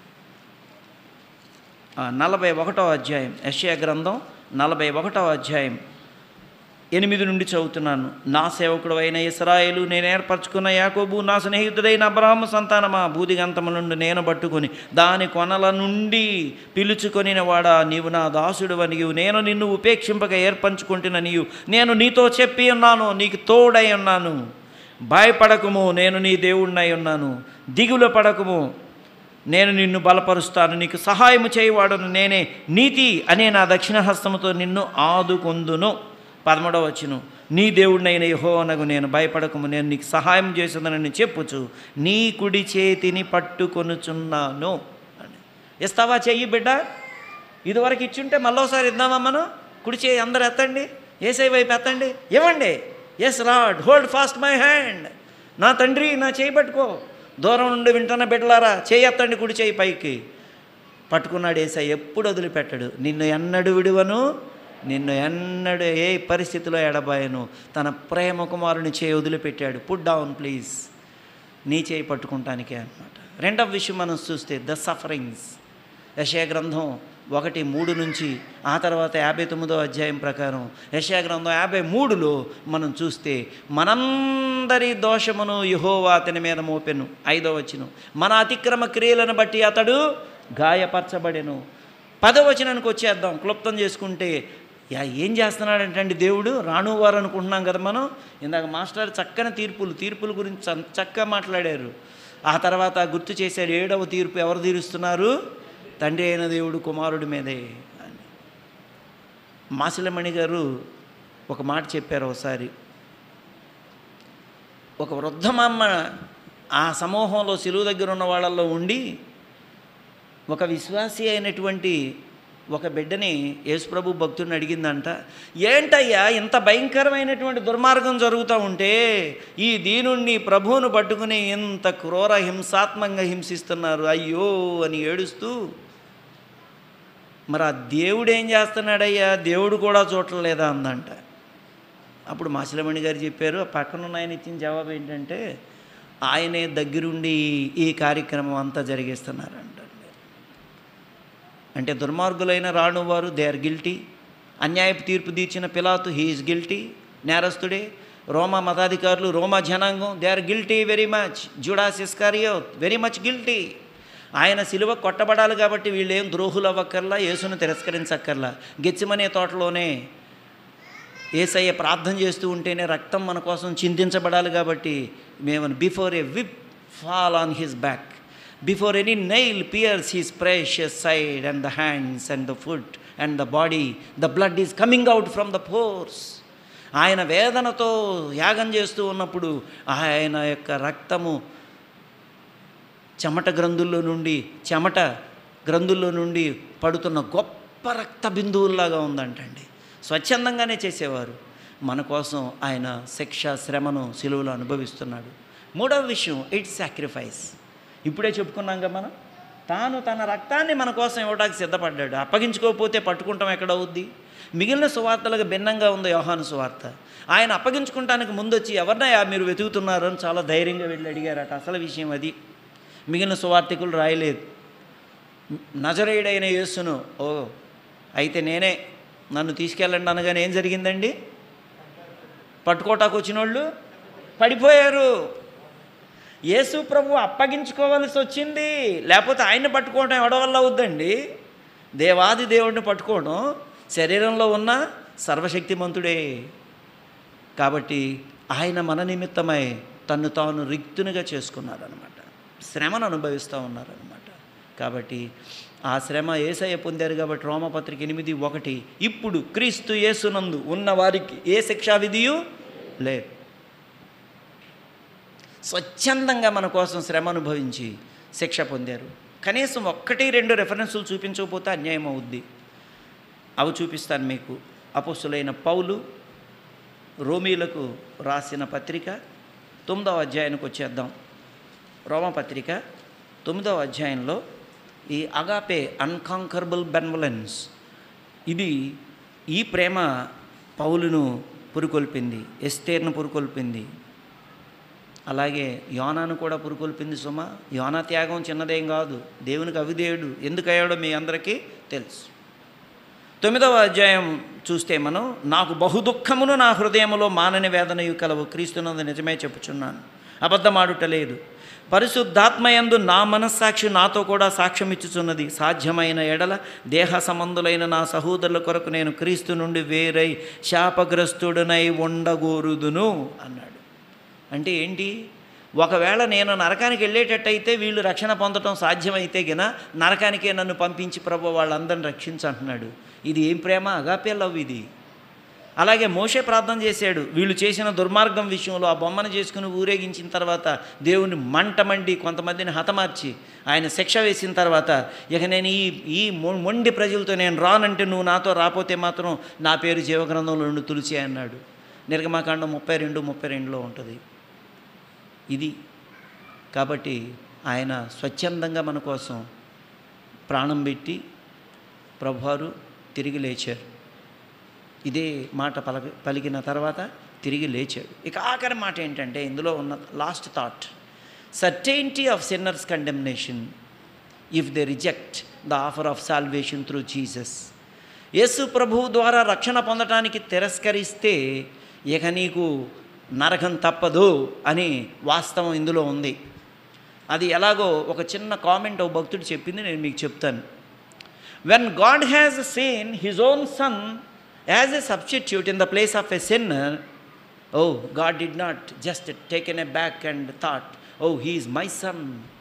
ఆ, నలభై ఒకటవ అధ్యాయం యషయ గ్రంథం నలభై ఒకటవ అధ్యాయం ఎనిమిది నుండి చదువుతున్నాను నా సేవకుడు అయిన ఇస్రాయేలు నేను ఏర్పరచుకున్న యాకోబు నా స్నేహితుడైన అబ్రాహ్మ సంతానమా బూదిగంతము నుండి నేను పట్టుకొని దాని కొనల నుండి పిలుచుకొనిన వాడా నీవు నా దాసుడు నీవు నేను నిన్ను ఉపేక్షింపక ఏర్పంచుకుంటున్న నీవు నేను నీతో చెప్పి ఉన్నాను నీకు తోడై ఉన్నాను భయపడకము నేను నీ దేవుడినై ఉన్నాను దిగులు పడకము నేను నిన్ను బలపరుస్తాను నీకు సహాయము చేయవాడను నేనే నీతి అనే నా దక్షిణ హస్తముతో నిన్ను ఆదుకొందును పదమూడవ వచ్చును నీ దేవుడినైన యెహోవానగు నేను భయపడకము నేను నీకు సహాయం చేసిందని చెప్పుచు నీ కుడి చేతిని పట్టుకొనుచున్నాను అని ఇస్తావా చెయ్యి బిడ్డ ఇదివరకు ఇచ్చుంటే మళ్ళోసారి ఇద్దామా మనం కుడి చేయి అందరు ఎత్తండి ఏసై వైపు ఎత్తండి ఇవ్వండి yes Lord hold fast my hand నా తండ్రి నా చేయి పట్టుకో దూరం నుండి వింటున్న బిడ్డలారా చేయి ఎత్తండి కుడి చేయి పైకి పట్టుకున్నాడు ఏసై ఎప్పుడు వదిలిపెట్టడు నిన్ను ఎన్నడు విడువను నిన్ను ఎన్నడు ఏ పరిస్థితిలో ఎడబాయను తన ప్రేమ కుమారుని చేయి వదిలిపెట్టాడు పుట్ డౌన్ ప్లీజ్ నీ చేయి పట్టుకుంటానికే అనమాట రెండవ విషయం మనం చూస్తే ద సఫరింగ్స్ యశయ గ్రంథం ఒకటి మూడు నుంచి ఆ తర్వాత యాభై తొమ్మిదో అధ్యాయం ప్రకారం యశయ గ్రంథం యాభై మూడులో మనం చూస్తే మనందరి దోషమును యహోవా అతని మీద మోపెను ఐదో వచ్చును మన అతిక్రమ క్రియలను బట్టి అతడు గాయపరచబడెను పదవచనానికి వచ్చేద్దాం క్లుప్తం చేసుకుంటే యా ఏం చేస్తున్నాడంటే దేవుడు రానువారు అనుకుంటున్నాం కదా మనం ఇందాక మాస్టర్ చక్కని తీర్పులు తీర్పుల గురించి చ- చక్కగా మాట్లాడారు ఆ తర్వాత గుర్తు చేశారు ఏడవ తీర్పు ఎవరు తీరుస్తున్నారు తండ్రి అయిన దేవుడు కుమారుడి మీదే అని మాసిలమణి గారు ఒక మాట చెప్పారు ఒకసారి ఒక వృద్ధమమ్మ ఆ సమూహంలో సిలువు దగ్గర ఉన్న వాళ్ళల్లో ఉండి ఒక విశ్వాసి అయినటువంటి ఒక బిడ్డని యేసుప్రభు భక్తుడిని అడిగిందంట ఏంటయ్యా ఇంత భయంకరమైనటువంటి దుర్మార్గం జరుగుతూ ఉంటే ఈ దీనుణ్ణి ప్రభువును పట్టుకుని ఇంత క్రూర హింసాత్మకంగా హింసిస్తున్నారు అయ్యో అని ఏడుస్తూ మరి ఆ దేవుడు ఏం చేస్తున్నాడయ్యా దేవుడు కూడా చూడలేదా అందంట అప్పుడు మాసిలమణి గారు చెప్పారు ఆ పక్కన ఉన్న ఆయన ఇచ్చిన జవాబు ఏంటంటే ఆయనే దగ్గరుండి ఈ కార్యక్రమం అంతా జరిగిస్తున్నారంట అంటే దుర్మార్గులైన రాణువారు దే ఆర్ గిల్టీ అన్యాయపు తీర్పు తీర్చిన పిలాతు హీఈస్ గిల్టీ నేరస్తుడే రోమా మతాధికారులు రోమా జనాంగం they are guilty very much Judas Iscariot very much guilty ఆయన సిలువ కొట్టబడాలి కాబట్టి వీళ్ళు ఏం ద్రోహులు అవ్వక్కర్లా యేసును తిరస్కరించక్కర్లా గెచ్చిమనే తోటలోనే ఏసయ్య ప్రార్థన చేస్తూ ఉంటేనే రక్తం మన కోసం చింతించబడాలి కాబట్టి మేము before a whip fall on his back before any nail pierce his precious side and the hands and the foot and the body the blood is coming out from the pores ఆయన వేదనతో యాగం చేస్తూ ఉన్నప్పుడు ఆయన యొక్క రక్తము చెమట గ్రంథుల్లో నుండి చెమట గ్రంథుల్లో నుండి పడుతున్న గొప్ప రక్త బిందువుల్లాగా ఉందంటండి స్వచ్ఛందంగానే చేసేవారు మన కోసం ఆయన శిక్ష శ్రమను సిలువలో అనుభవిస్తున్నాడు మూడవ విషయం ఇట్స్ సాక్రిఫైస్ ఇప్పుడే చెప్పుకున్నాం మనం తాను తన రక్తాన్ని మన కోసం ఇవ్వడానికి సిద్ధపడ్డాడు అప్పగించుకోకపోతే పట్టుకుంటాం ఎక్కడ అవుద్ది మిగిలిన సువార్తలకు భిన్నంగా ఉంది యోహాను సువార్త ఆయన అప్పగించుకుంటానికి ముందొచ్చి ఎవరినయా మీరు వెతుకుతున్నారు అని చాలా ధైర్యంగా వెళ్ళి అడిగారట అసలు విషయం అది మిగిలిన సువార్థికులు రాయలేదు నజరేయుడైన యేసును ఓ అయితే నేనే నన్ను తీసుకెళ్ళండి అనగానే ఏం జరిగిందండి పట్టుకోటాకు వచ్చిన వాళ్ళు పడిపోయారు యేసు ప్రభు అప్పగించుకోవాల్సి వచ్చింది లేకపోతే ఆయన్ని పట్టుకోవడం ఎవడ వల్ల అవుద్దండి దేవాది దేవుడిని పట్టుకోవడం శరీరంలో ఉన్న సర్వశక్తిమంతుడే కాబట్టి ఆయన మన నిమిత్తమై తన్ను తాను రిక్తునిగా చేసుకున్నారనమాట శ్రమను అనుభవిస్తూ ఉన్నారనమాట కాబట్టి ఆ శ్రమ ఏసయ్య పొందారు కాబట్టి రోమపత్రిక ఎనిమిది ఒకటి ఇప్పుడు క్రీస్తు యేసునందు ఉన్న వారికి ఏ శిక్షా విధియు లేదు స్వచ్ఛందంగా మన కోసం శ్రమ అనుభవించి శిక్ష పొందారు కనీసం ఒక్కటి రెండు రెఫరెన్సులు చూపించకపోతే అన్యాయం అవుద్ది అవి చూపిస్తాను మీకు అపస్సులైన పౌలు రోమీలకు రాసిన పత్రిక తొమ్మిదవ అధ్యాయానికి వచ్చేద్దాం రోమపత్రిక తొమ్మిదవ అధ్యాయంలో ఈ అగాపే అన్కాంకరబుల్ బెన్వలెన్స్ ఇది ఈ ప్రేమ పౌలును పురుకొల్పింది ఎస్తేర్ను పురుకొల్పింది అలాగే యోనాను కూడా పురుకొల్పింది సుమ యోనా త్యాగం చిన్నదేం కాదు దేవునికి అవిధేయుడు ఎందుకు అయ్యాడో మీ అందరికీ తెలుసు తొమ్మిదవ అధ్యాయం చూస్తే మనం నాకు బహుదుఖమును నా హృదయములో మానని వేదనయు కలవు క్రీస్తునందు నిజమే చెప్పుచున్నాను అబద్ధమాడుట లేదు పరిశుద్ధాత్మయందు నా మనస్సాక్షి నాతో కూడా సాక్ష్యం ఇచ్చుచున్నది సాధ్యమైన ఎడల దేహ సంబంధులైన నా సహోదరుల కొరకు నేను క్రీస్తు నుండి వేరై శాపగ్రస్తుడనై ఉండగోరుదును అన్నాడు అంటే ఏంటి ఒకవేళ నేను నరకానికి వెళ్ళేటట్టయితే వీళ్ళు రక్షణ పొందటం సాధ్యమైతే గిన నరకానికే నన్ను పంపించి ప్రభు వాళ్ళందరిని రక్షించంటున్నాడు ఇది ఏం ప్రేమ అగాపే లవ్ ఇది అలాగే మోషే ప్రార్థన చేశాడు వీళ్ళు చేసిన దుర్మార్గం విషయంలో ఆ బొమ్మను చేసుకుని ఊరేగించిన తర్వాత దేవుని మంట మండి కొంతమందిని హతమార్చి ఆయన శిక్ష వేసిన తర్వాత ఇక నేను ఈ ఈ మొ- మొండి ప్రజలతో నేను రానంటే నువ్వు నాతో రాపోతే మాత్రం నా పేరు జీవగ్రంథంలో నుండి తులసి అన్నాడు నిర్గమాకాండం ముప్పై రెండు ముప్పై రెండులో ఉంటుంది ఇది కాబట్టి ఆయన స్వచ్ఛందంగా మన కోసం ప్రాణం పెట్టి ప్రభువారు తిరిగి లేచారు ఇదే మాట పలక పలికిన తర్వాత తిరిగి లేచాడు ఇక ఆఖరి మాట ఏంటంటే ఇందులో ఉన్న last thought certainty of sinners condemnation if they reject the offer of salvation through Jesus Yesu ప్రభువు ద్వారా రక్షణ పొందటానికి తిరస్కరిస్తే ఇక నీకు నరకం తప్పదు అని వాస్తవం ఇందులో ఉంది అది ఎలాగో ఒక చిన్న కామెంట్ ఓ భక్తుడు చెప్పింది నేను మీకు చెప్తాను when God has seen his own son as a substitute in the place of a sinner O God did not just taken a back and thought O he is my son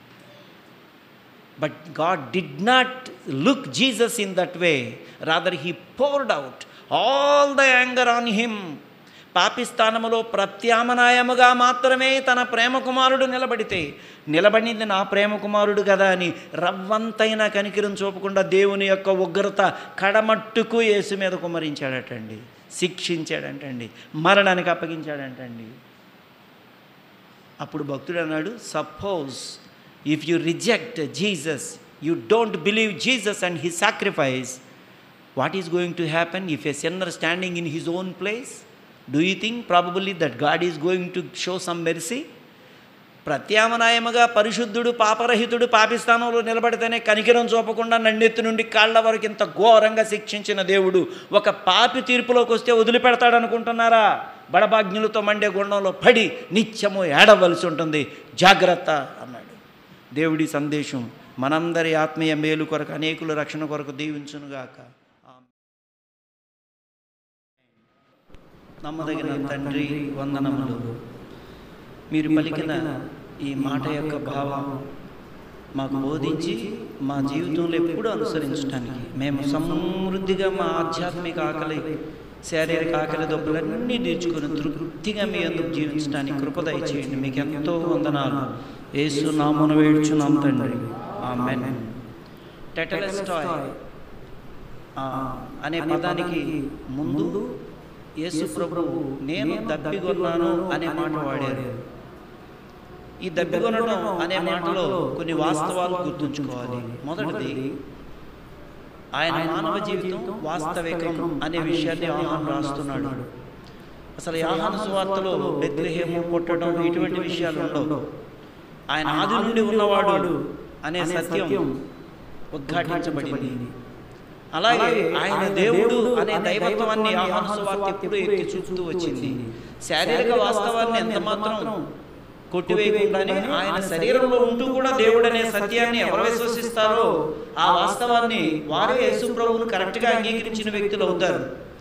But God did not look Jesus in that way. Rather, He poured out all the anger on Him. పాపిస్థానములో ప్రత్యామ్నాయముగా మాత్రమే తన ప్రేమ కుమారుడు నిలబడితే నిలబడింది నా ప్రేమ కుమారుడు కదా అని రవ్వంతైనా కనికిరం చూపకుండా దేవుని యొక్క ఉగ్రత కడమట్టుకు యేసు మీద కుమరించాడటండి శిక్షించాడంటండి మరణానికి అప్పగించాడంటండి అప్పుడు భక్తుడు అన్నాడు suppose if you reject Jesus you don't believe Jesus and his sacrifice what is going to happen if a sinner standing in his own place do you think probably that God is going to show some mercy ప్రత్యామ్నాయముగా పరిశుద్ధుడు పాపరహితుడు పాపిస్థానంలో నిలబడితేనే కనికిరం చూపకుండా నన్నెత్తి నుండి కాళ్ళ వరకు ఇంత ఘోరంగా శిక్షించిన దేవుడు ఒక పాపి తీర్పులోకి వస్తే వదిలిపెడతాడు అనుకుంటున్నారా బడబాగ్నులతో మండే గుండంలో పడి నిత్యము ఏడవలసి ఉంటుంది జాగ్రత్త అన్నాడు దేవుడి సందేశం మనందరి ఆత్మీయ మేలు కొరకు అనేకుల రక్షణ కొరకు దీవించునుగాక ఆమేన్. నమ్మదగిన తండ్రి వందనములు మీరు పలికిన ఈ మాట యొక్క భావం మాకు బోధించి మా జీవితంలో ఎప్పుడూ అనుసరించడానికి మేము సమృద్ధిగా మా ఆధ్యాత్మిక ఆకలి శారీరక ఆకలి దొబ్బలన్నీ తీర్చుకొని తృప్తిగా మీ అందుకు జీవించడానికి కృప దయచేయండి మీకు ఎంతో వందనాలు యేసు నామున వేడుచున్నాం తండ్రి ఆమెన్ టెటలెస్టాయ్ ఆ, అనే పదానికి ముందు యేసు ప్రభువు నేను దప్పిగొన్నాను అనే మాట వాడారు ఈ దప్పిగొనడం అనే మాటలో కొన్ని వాస్తవాలు గుర్తుంచుకోవాలి మొదటిది ఆయన మానవ జీవితం వాస్తవికం అనే విషయాన్ని యోహాను రాస్తున్నాడు అసలు యోహాను సువార్తలో బెత్లెహేము పుట్టడం ఇటువంటి విషయాలు ఉండవు ఆయన ఆది నుండి ఉన్నవాడు అనే సత్యం ఉద్ఘాటించబడింది అలాగే ఆయన దేవుడు అనే దైవత్వాన్ని ఆహ్వాన సువార్త ఎప్పుడు ఎత్తి చూపుతూ వచ్చింది శారీరక వాస్తవాన్ని ఎంత మాత్రం కొట్టివేయకుండానే ఆయన శరీరంలో ఉంటూ కూడా దేవుడు అనే సత్యాన్ని ఎవరు విశ్వసిస్తారో ఆ వాస్తవాన్ని వారే యేసు ప్రభువును కరెక్ట్గా అంగీకరించిన వ్యక్తులు అవుతారు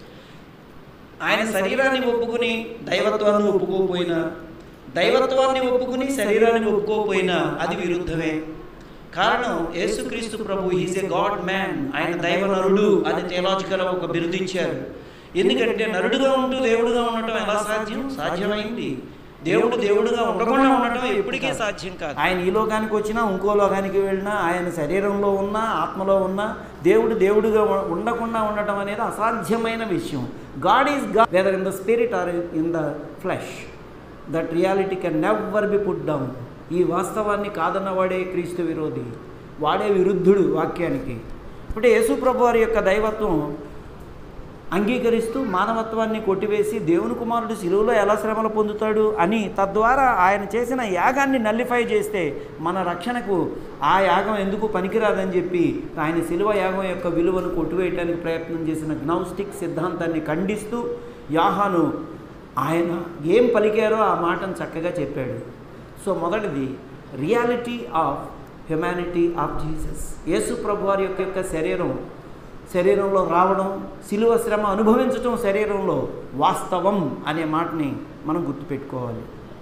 ఆయన శరీరాన్ని ఒప్పుకుని దైవత్వాన్ని ఒప్పుకోకపోయినా దైవత్వాన్ని ఒప్పుకుని శరీరాన్ని ఒప్పుకోకపోయినా అది విరుద్ధమే కారణం యేసుక్రీస్తు ప్రభు ఈజ్ ఎ గాడ్ మ్యాన్ ఆయన దైవ నరుడు అని థియలాజికల్ ఒక బిరుదించారు ఎందుకంటే నరుడుగా ఉంటూ దేవుడుగా ఉండటం ఎలా సాధ్యం సాధ్యమైంది దేవుడు దేవుడుగా ఉండకుండా ఉండటం ఎప్పటికీ సాధ్యం కాదు ఆయన ఈ లోకానికి వచ్చినా ఇంకో లోకానికి వెళ్ళినా ఆయన శరీరంలో ఉన్నా ఆత్మలో ఉన్నా దేవుడు దేవుడుగా ఉ- ఉండకుండా ఉండటం అనేది అసాధ్యమైన విషయం God is God whether in the spirit or in the flesh that reality can never be put down ఈ వాస్తవాన్ని కాదన్నవాడే క్రీస్తు విరోధి వాడే విరుద్ధుడు వాక్యానికి ఇప్పుడు యేసుప్రభు వారి యొక్క దైవత్వం అంగీకరిస్తూ మానవత్వాన్ని కొట్టివేసి దేవుని కుమారుడు శిలువలో ఎలా శ్రమలు పొందుతాడు అని తద్వారా ఆయన చేసిన యాగాన్ని నల్లిఫై చేస్తే మన రక్షణకు ఆ యాగం ఎందుకు పనికిరాదని చెప్పి ఆయన శిలువ యాగం యొక్క విలువను కొట్టివేయడానికి ప్రయత్నం చేసిన గ్నౌస్టిక్ సిద్ధాంతాన్ని ఖండిస్తూ యాహాను ఆయన ఏం పలికారో ఆ మాటను చక్కగా చెప్పాడు సో మొదటిది reality of humanity of Jesus యేసు ప్రభు వారి యొక్క యొక్క శరీరం శరీరంలో రావడం శిలువ శ్రమ అనుభవించటం శరీరంలో వాస్తవం అనే మాటని మనం గుర్తుపెట్టుకోవాలి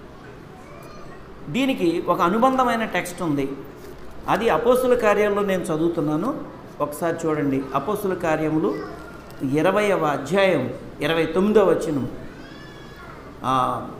దీనికి ఒక అనుబంధమైన టెక్స్ట్ ఉంది అది అపోస్తుల కార్యాల్లో నేను చదువుతున్నాను ఒకసారి చూడండి అపోస్తుల కార్యములు ఇరవైవ అధ్యాయం ఇరవై తొమ్మిదవ వచనం ఆ,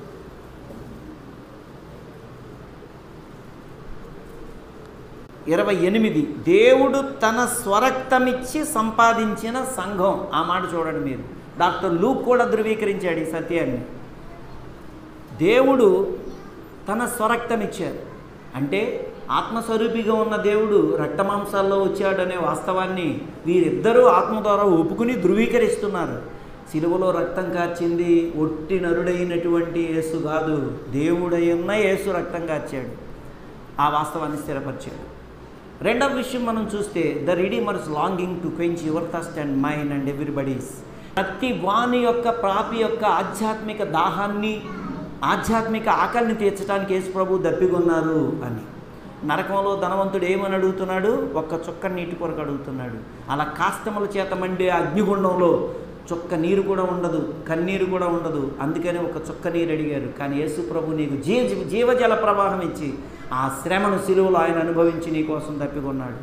ఇరవై ఎనిమిది దేవుడు తన స్వరక్తమిచ్చి సంపాదించిన సంఘం ఆ మాట చూడండి మీరు డాక్టర్ లూక్ కూడా ధృవీకరించాడు ఈ సత్యాన్ని దేవుడు తన స్వరక్తం ఇచ్చారు అంటే ఆత్మస్వరూపిగా ఉన్న దేవుడు రక్తమాంసాల్లో వచ్చాడనే వాస్తవాన్ని వీరిద్దరూ ఆత్మ ద్వారా ఒప్పుకుని ధృవీకరిస్తున్నారు సిలువలో రక్తం కార్చింది ఒట్టి నరుడైనటువంటి యేసు కాదు దేవుడైన యేసు రక్తం కార్చాడు ఆ వాస్తవాన్ని స్థిరపరిచాడు రెండవ విషయం మనం చూస్తే the redeemer's longing to quench your thirst and mind and everybody's ప్రతి వాణి యొక్క ప్రాపి యొక్క ఆధ్యాత్మిక దాహాన్ని ఆధ్యాత్మిక ఆకలిని తీర్చడానికి యేసు ప్రభు దప్పిగొన్నారు అని నరకంలో ధనవంతుడు ఏమని అడుగుతున్నాడు ఒక్క చుక్క నీటి కొరకు అడుగుతున్నాడు అలా కాస్తముల చేత మండే అగ్నిగుండంలో చుక్క నీరు కూడా ఉండదు కన్నీరు కూడా ఉండదు అందుకని ఒక చుక్క నీరు అడిగారు కానీ యేసు ప్రభు నీకు జీ జీవజల ప్రవాహం ఇచ్చి ఆ శ్రమను సిలువలో ఆయన అనుభవించి నీ కోసం తప్పికొన్నాడు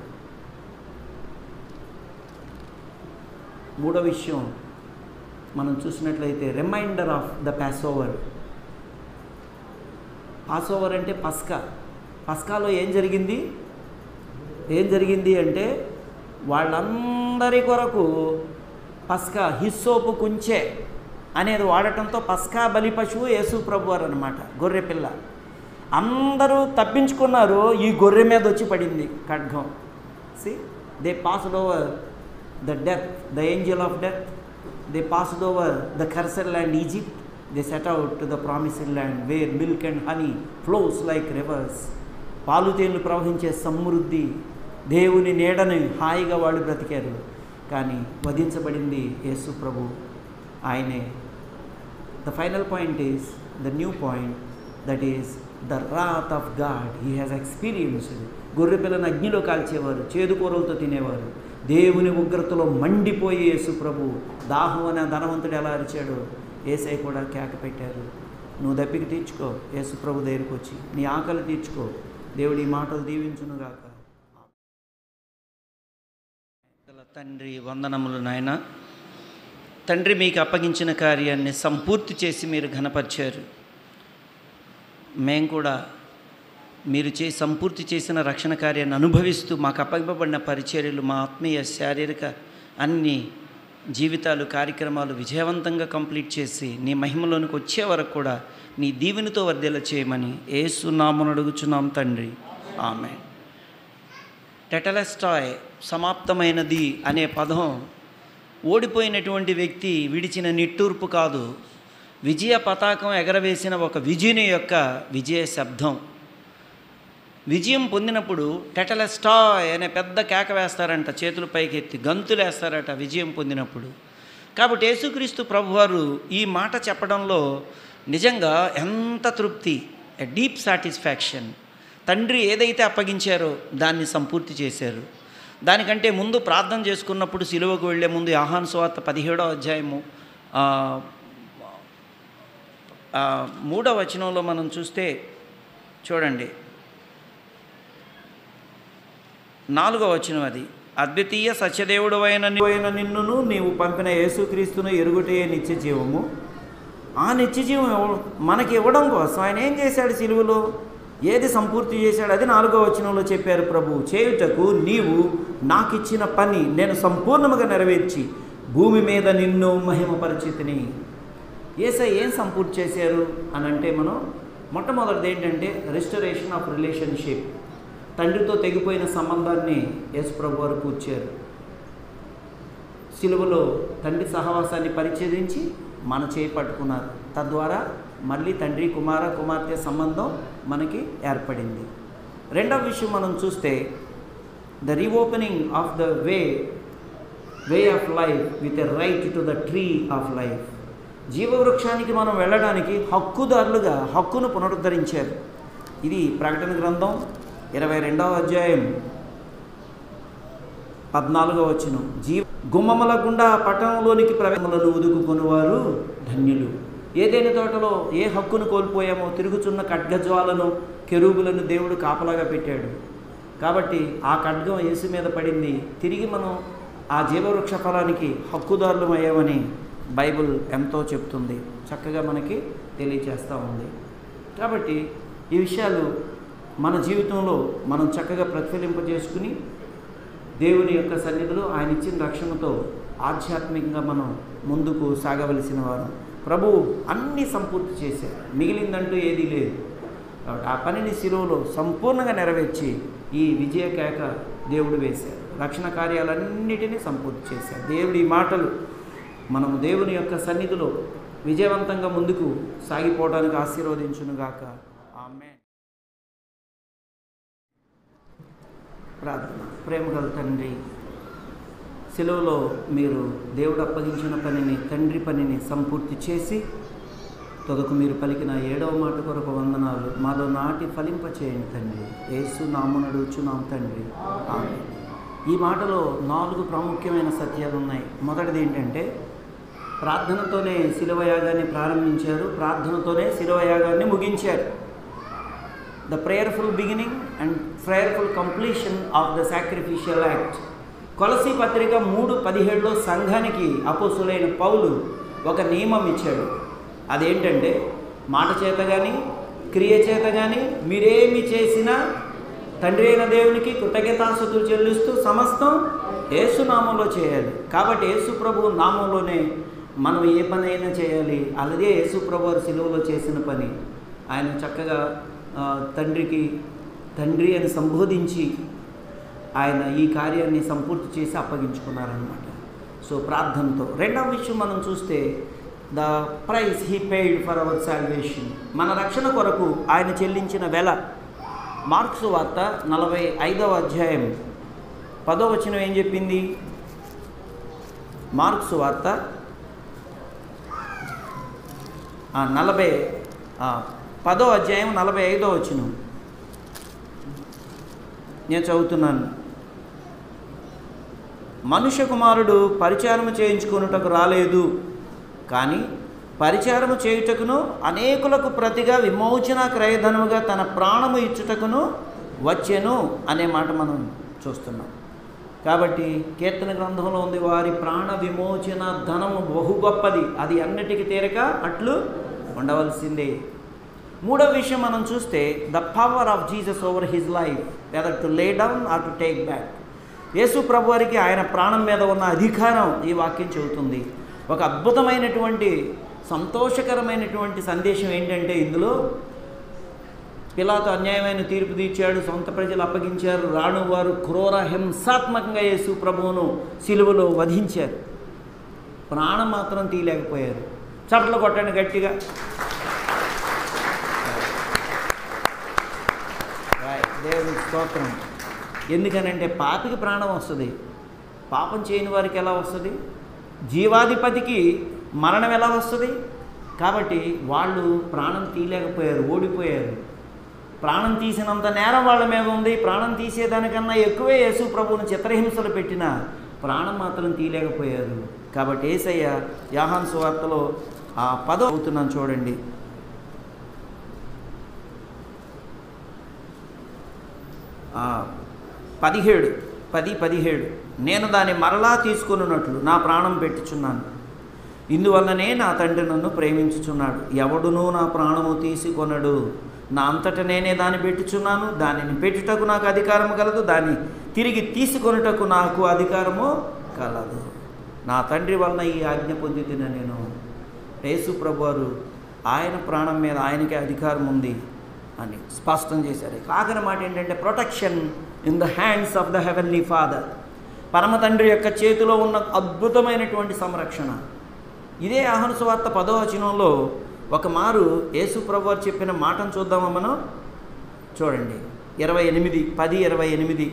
మూడో విషయం మనం చూసినట్లయితే reminder of the passover passover అంటే పస్కా పస్కాలో ఏం జరిగింది ఏం జరిగింది అంటే వాళ్ళందరి కొరకు పస్కా హిస్సోపు కుంచె అనేది వాడటంతో పస్కా బలి పశువు యేసు ప్రభువారు అనమాట గొర్రె పిల్ల అందరూ తప్పించుకున్నారు ఈ గొర్రె మీద వచ్చి పడింది ఖడ్గం see they passed over the death the angel of death they passed over the cursed land Egypt they set out to the promised land where milk and honey flows like rivers పాలు తేళ్లు ప్రవహించే సమృద్ధి దేవుని నీడని హాయిగా వాళ్ళు బ్రతికారు కానీ వధించబడింది యేసు ప్రభు ఆయనే the final point is the new point that is the wrath of God he has experienced గొర్రె పిల్లని అగ్నిలో కాల్చేవారు చేదు కూరలతో తినేవారు దేవుని ఉగ్రతలో మండిపోయి యేసు ప్రభు దాహం అనే ధనవంతుడు ఎలా అరిచాడో ఏసై కూడా కేక పెట్టారు నువ్వు దప్పికి తీర్చుకో యేసు ప్రభు దగ్గరికి వచ్చి నీ ఆకలి తీర్చుకో దేవుడి ఈ మాటలు దీవించునుగాక గల తండ్రి వందనములు నాయన తండ్రి మీకు అప్పగించిన కార్యాన్ని సంపూర్తి చేసి మీరు ఘనపరిచారు మేము కూడా మీరు చే సంపూర్తి చేసిన రక్షణ కార్యాన్ని అనుభవిస్తూ మాకు అప్పగింపబడిన పరిచర్యలు మా ఆత్మీయ శారీరక అన్ని జీవితాలు కార్యక్రమాలు విజయవంతంగా కంప్లీట్ చేసి నీ మహిమలోనికి వచ్చే వరకు కూడా నీ దీవెనితో వర్ధేల చేయమని ఏసునామను అడుగుచున్నాం తండ్రి ఆమె టెటలెస్టాయ్ సమాప్తమైనది అనే పదం ఓడిపోయినటువంటి వ్యక్తి విడిచిన నిట్టూర్పు కాదు విజయ పతాకం ఎగరవేసిన ఒక విజయుని యొక్క విజయ శబ్దం విజయం పొందినప్పుడు టెటలెస్టాయ్ అనే పెద్ద కేక వేస్తారంట చేతులు పైకెత్తి గంతులు వేస్తారట విజయం పొందినప్పుడు కాబట్టి యేసుక్రీస్తు ప్రభువారు ఈ మాట చెప్పడంలో నిజంగా ఎంత తృప్తి ఎ డీప్ సాటిస్ఫాక్షన్ తండ్రి ఏదైతే అప్పగించారో దాన్ని సంపూర్తి చేశారు దానికంటే ముందు ప్రార్థన చేసుకున్నప్పుడు సిలువకు వెళ్ళే ముందు ఆహాన్ స్వార్త పదిహేడో అధ్యాయము ఆ, ఆ, మూడో వచనంలో మనం చూస్తే చూడండి నాలుగో వచనం అది అద్వితీయ సత్యదేవుడు అయిన అయిన నిన్నును నీవు పంపిన యేసుక్రీస్తును ఎరుగుటే నిత్య జీవము ఆ నిత్య జీవం ఇవ్వ- మనకి ఇవ్వడం కోసం ఆయన ఏం చేశాడు సిలువలో ఏది సంపూర్తి చేశాడు అది నాలుగో వచనంలో చెప్పారు ప్రభు చేయుటకు నీవు నాకు ఇచ్చిన పని నేను సంపూర్ణముగా నెరవేర్చి భూమి మీద నిన్ను మహిమపరిచితిని ఏసై ఏం సంపూర్తి చేశారు అని అంటే మనం మొట్టమొదటిది ఏంటంటే రెస్టరేషన్ ఆఫ్ రిలేషన్షిప్ తండ్రితో తెగిపోయిన సంబంధాన్ని యేసు ప్రభు వారు కూర్చారు సిలువలో తండ్రి సహవాసాన్ని పరిచ్ఛేదించి మన చేయి పట్టుకున్నారు తద్వారా మళ్ళీ తండ్రి కుమార కుమార్తె సంబంధం మనకి ఏర్పడింది రెండవ విషయం మనం చూస్తే the reopening of the way way of life with a right to the tree of life జీవవృక్షానికి మనం వెళ్ళడానికి హక్కుదారులుగా హక్కును పునరుద్ధరించారు ఇది ప్రకటన గ్రంథం ఇరవై రెండవ అధ్యాయం పద్నాలుగో వచ్చిన జీవ గుమ్మముల గుండా పట్టణంలోనికి ప్రవేశములను ఉదుకుకొనివారు ధన్యులు ఏదైనా తోటలో ఏ హక్కును కోల్పోయామో తిరుగుచున్న ఖడ్గజ్వాలను కెరూబులను దేవుడు కాపలాగా పెట్టాడు కాబట్టి ఆ ఖడ్గం యేసు మీద పడింది తిరిగి మనం ఆ జీవవృక్ష ఫలానికి హక్కుదారులం అయ్యామని బైబిల్ ఎంతో చెప్తుంది చక్కగా మనకి తెలియచేస్తూ ఉంది కాబట్టి ఈ విషయాలు మన జీవితంలో మనం చక్కగా ప్రతిఫలింపజేసుకుని దేవుని యొక్క సన్నిధిలో ఆయన ఇచ్చిన రక్షణతో ఆధ్యాత్మికంగా మనం ముందుకు సాగవలసిన వారు ప్రభువు అన్నీ సంపూర్తి చేశారు మిగిలిందంటూ ఏదీ లేదు కాబట్టి ఆ పనిని శిలువలో సంపూర్ణంగా నెరవేర్చి ఈ విజయ కేక దేవుడు వేశారు రక్షణ కార్యాలన్నిటినీ సంపూర్తి చేశారు దేవుడి ఈ మాటలు మనము దేవుని యొక్క సన్నిధిలో విజయవంతంగా ముందుకు సాగిపోవడానికి ఆశీర్వదించునుగాక ఆమె ప్రార్థన ప్రేమగల తండ్రి సెలవులో మీరు దేవుడు అప్పగించిన పనిని తండ్రి పనిని సంపూర్తి చేసి తొదకు మీరు పలికిన ఏడవ మాట కొరకు వందనాలు మాలో నాటి ఫలింప చేయండి తండ్రి యేసు నామనడుచున్నాం తండ్రి ఆమె ఈ మాటలో నాలుగు ప్రాముఖ్యమైన సత్యాలు ఉన్నాయి మొదటిది ఏంటంటే ప్రార్థనతోనే శిలవయాగాన్ని ప్రారంభించారు ప్రార్థనతోనే శిలవయాగాన్ని ముగించారు the prayerful beginning and prayerful completion of the sacrificial act కొలసి పత్రిక మూడు పదిహేడులో సంఘానికి అపోసులైన పౌలు ఒక నియమం ఇచ్చాడు అదేంటంటే మాట చేత కానీ క్రియ చేత కానీ మీరేమి చేసినా తండ్రి అయిన దేవునికి కృతజ్ఞతాస్థుతులు చెల్లిస్తూ సమస్తం యేసు నామంలో చేయాలి కాబట్టి యేసు ప్రభు నామంలోనే మనం ఏ పని అయినా చేయాలి అలాగే యేసు ప్రభు వారు సిలువలో చేసిన పని ఆయన చక్కగా ఆ, తండ్రికి తండ్రి అని సంబోధించి ఆయన ఈ కార్యాన్ని సంపూర్తి చేసి అప్పగించుకున్నారనమాట సో ప్రార్థనతో రెండవ విషయం మనం చూస్తే the price he paid for our salvation మన రక్షణ కొరకు ఆయన చెల్లించిన వెల మార్క్స్ వార్త నలభై ఐదవ అధ్యాయం పదో వచనం ఏం చెప్పింది మార్క్స్ వార్త ఆ, నలభై ఆ, పదో అధ్యాయం నలభై ఐదో వచనం నేను చదువుతున్నాను మనుష్య కుమారుడు పరిచారము చేయించుకొనుటకు రాలేదు కానీ పరిచారము చేయుటకును అనేకులకు ప్రతిగా విమోచన క్రయధనముగా తన ప్రాణము ఇచ్చుటకును వచ్చెను అనే మాట మనం చూస్తున్నాం కాబట్టి కీర్తన గ్రంథంలో ఉంది వారి ప్రాణ విమోచన ధనము బహు గొప్పది అది అన్నిటికీ తీరక అట్లు ఉండవలసిందే మూడవ విషయం మనం చూస్తే the power of Jesus over his life whether to lay down or to take back Yesu ప్రభు వారికి ఆయన ప్రాణం మీద ఉన్న అధికారం ఈ వాక్యం చెబుతుంది ఒక అద్భుతమైనటువంటి సంతోషకరమైనటువంటి సందేశం ఏంటంటే ఇందులో పిలాతో అన్యాయమైన తీర్పు తీర్చాడు సొంత ప్రజలు అప్పగించారు రాణు వారు క్రూర హింసాత్మకంగా యేసు ప్రభువును సిలువలో వధించారు ప్రాణం మాత్రం తీయలేకపోయారు చప్పట్లు కొట్టండి గట్టిగా రాయ్, దేవునికి స్తోత్రం ఎందుకనంటే పాపికి ప్రాణం వస్తుంది పాపం చేయని వారికి ఎలా వస్తుంది జీవాధిపతికి మరణం ఎలా వస్తుంది కాబట్టి వాళ్ళు ప్రాణం తీయలేకపోయారు ఓడిపోయారు ప్రాణం తీసినంత నేరం వాళ్ళ మీద ఉంది ప్రాణం తీసేదానికన్నా ఎక్కువే యేసు ప్రభువును చిత్రహింసలు పెట్టిన ప్రాణం మాత్రం తీయలేకపోయారు కాబట్టి ఏసయ్య యాహాన్ సువార్తలో ఆ పదం అవుతున్నాను చూడండి ఆ, పదిహేడు పది పదిహేడు నేను దాన్ని మరలా తీసుకొనున్నట్లు నా ప్రాణం పెట్టుచున్నాను ఇందువల్లనే నా తండ్రి నన్ను ప్రేమించుచున్నాడు ఎవడునూ నా ప్రాణము తీసుకొనడు నా అంతట నేనే దాన్ని పెట్టుచున్నాను దానిని పెట్టుటకు నాకు అధికారము కలదు దాన్ని తిరిగి తీసుకొనుటకు నాకు అధికారము కలదు నా తండ్రి వలన ఈ ఆజ్ఞ పొందితిన నేను యేసు ప్రభువారు ఆయన ప్రాణం మీద ఆయనకే అధికారం ఉంది అని స్పష్టం చేశారు కాకన మాట ఏంటంటే protection in the hands of the heavenly father పరమ తండ్రి యొక్క చేతిలో ఉన్న అద్భుతమైనటువంటి సంరక్షణ ఇదే ఆహ్వాన సువార్త పదో వచనంలో ఒక మారు యేసు ప్రభు వారు చెప్పిన మాటను చూద్దామా మనం చూడండి ఇరవై ఎనిమిది పది ఇరవై ఎనిమిది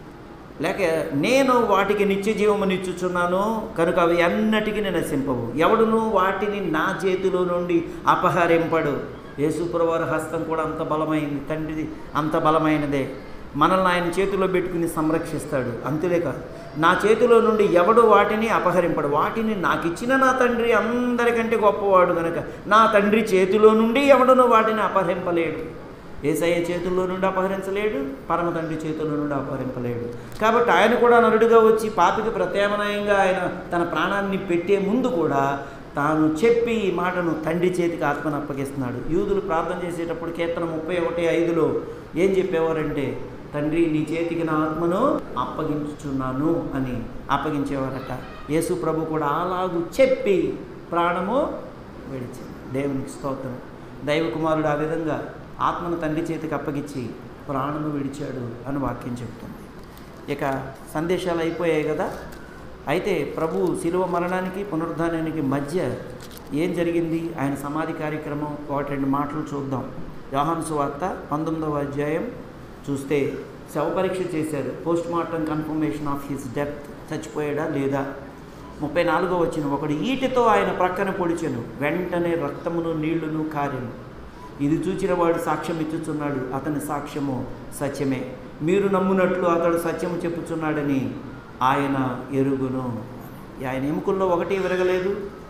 లేక నేను వాటికి నిత్య జీవము నిచ్చుచున్నాను కనుక అవి అన్నటికీ నశింపవు ఎవడును వాటిని నా చేతిలో నుండి అపహరింపడు యేసుప్రవారి హస్తం కూడా అంత బలమైంది తండ్రిది అంత బలమైనదే మనల్ని ఆయన చేతిలో పెట్టుకుని సంరక్షిస్తాడు అంతులే కాదు నా చేతిలో నుండి ఎవడు వాటిని అపహరింపడు వాటిని నాకు ఇచ్చిన నా తండ్రి అందరికంటే గొప్పవాడు కనుక నా తండ్రి చేతిలో నుండి ఎవడును వాటిని అపహరింపలేడు ఏసయ్య చేతుల్లో నుండి అపహరించలేడు పరమ తండ్రి చేతుల్లో నుండి అపహరింపలేడు కాబట్టి ఆయన కూడా నరుడుగా వచ్చి పాపికి ప్రత్యామ్నాయంగా ఆయన తన ప్రాణాన్ని పెట్టే ముందు కూడా తాను చెప్పి ఈ మాటను తండ్రి చేతికి ఆత్మను అప్పగిస్తున్నాడు యూదులు ప్రార్థన చేసేటప్పుడు కీర్తన ముప్పై ఒకటి ఐదులో ఏం చెప్పేవారంటే తండ్రి నీ చేతికి నా ఆత్మను అప్పగించుచున్నాను అని అప్పగించేవారట యేసు ప్రభు కూడా అలాగూ చెప్పి ప్రాణము విడిచింది దేవునికి స్తోత్రం దైవకుమారుడు ఆ విధంగా ఆత్మను తండ్రి చేతికి అప్పగించి ప్రాణము విడిచాడు అని వాక్యం చెబుతుంది ఇక సందేశాలు అయిపోయాయి కదా అయితే ప్రభు శిలువ మరణానికి పునరుద్ధానానికి మధ్య ఏం జరిగింది ఆయన సమాధి కార్యక్రమం ఒకటి రెండు మాటలు చూద్దాం యోహాను సువార్త పంతొమ్మిదవ అధ్యాయం చూస్తే శవ పరీక్ష చేశారు post mortem confirmation of his death చచ్చిపోయాడా లేదా ముప్పై నాలుగో వచ్చిన ఒకడు ఈటితో ఆయన ప్రక్కన పొడిచెను వెంటనే రక్తమును నీళ్లును కారెను ఇది చూచిన వాడు సాక్ష్యం ఇచ్చుచున్నాడు అతని సాక్ష్యము సత్యమే మీరు నమ్మునట్లు అతడు సత్యము చెప్పుచున్నాడని ఆయన ఎరుగును ఆయన ఎముకల్లో ఒకటి విరగలేదు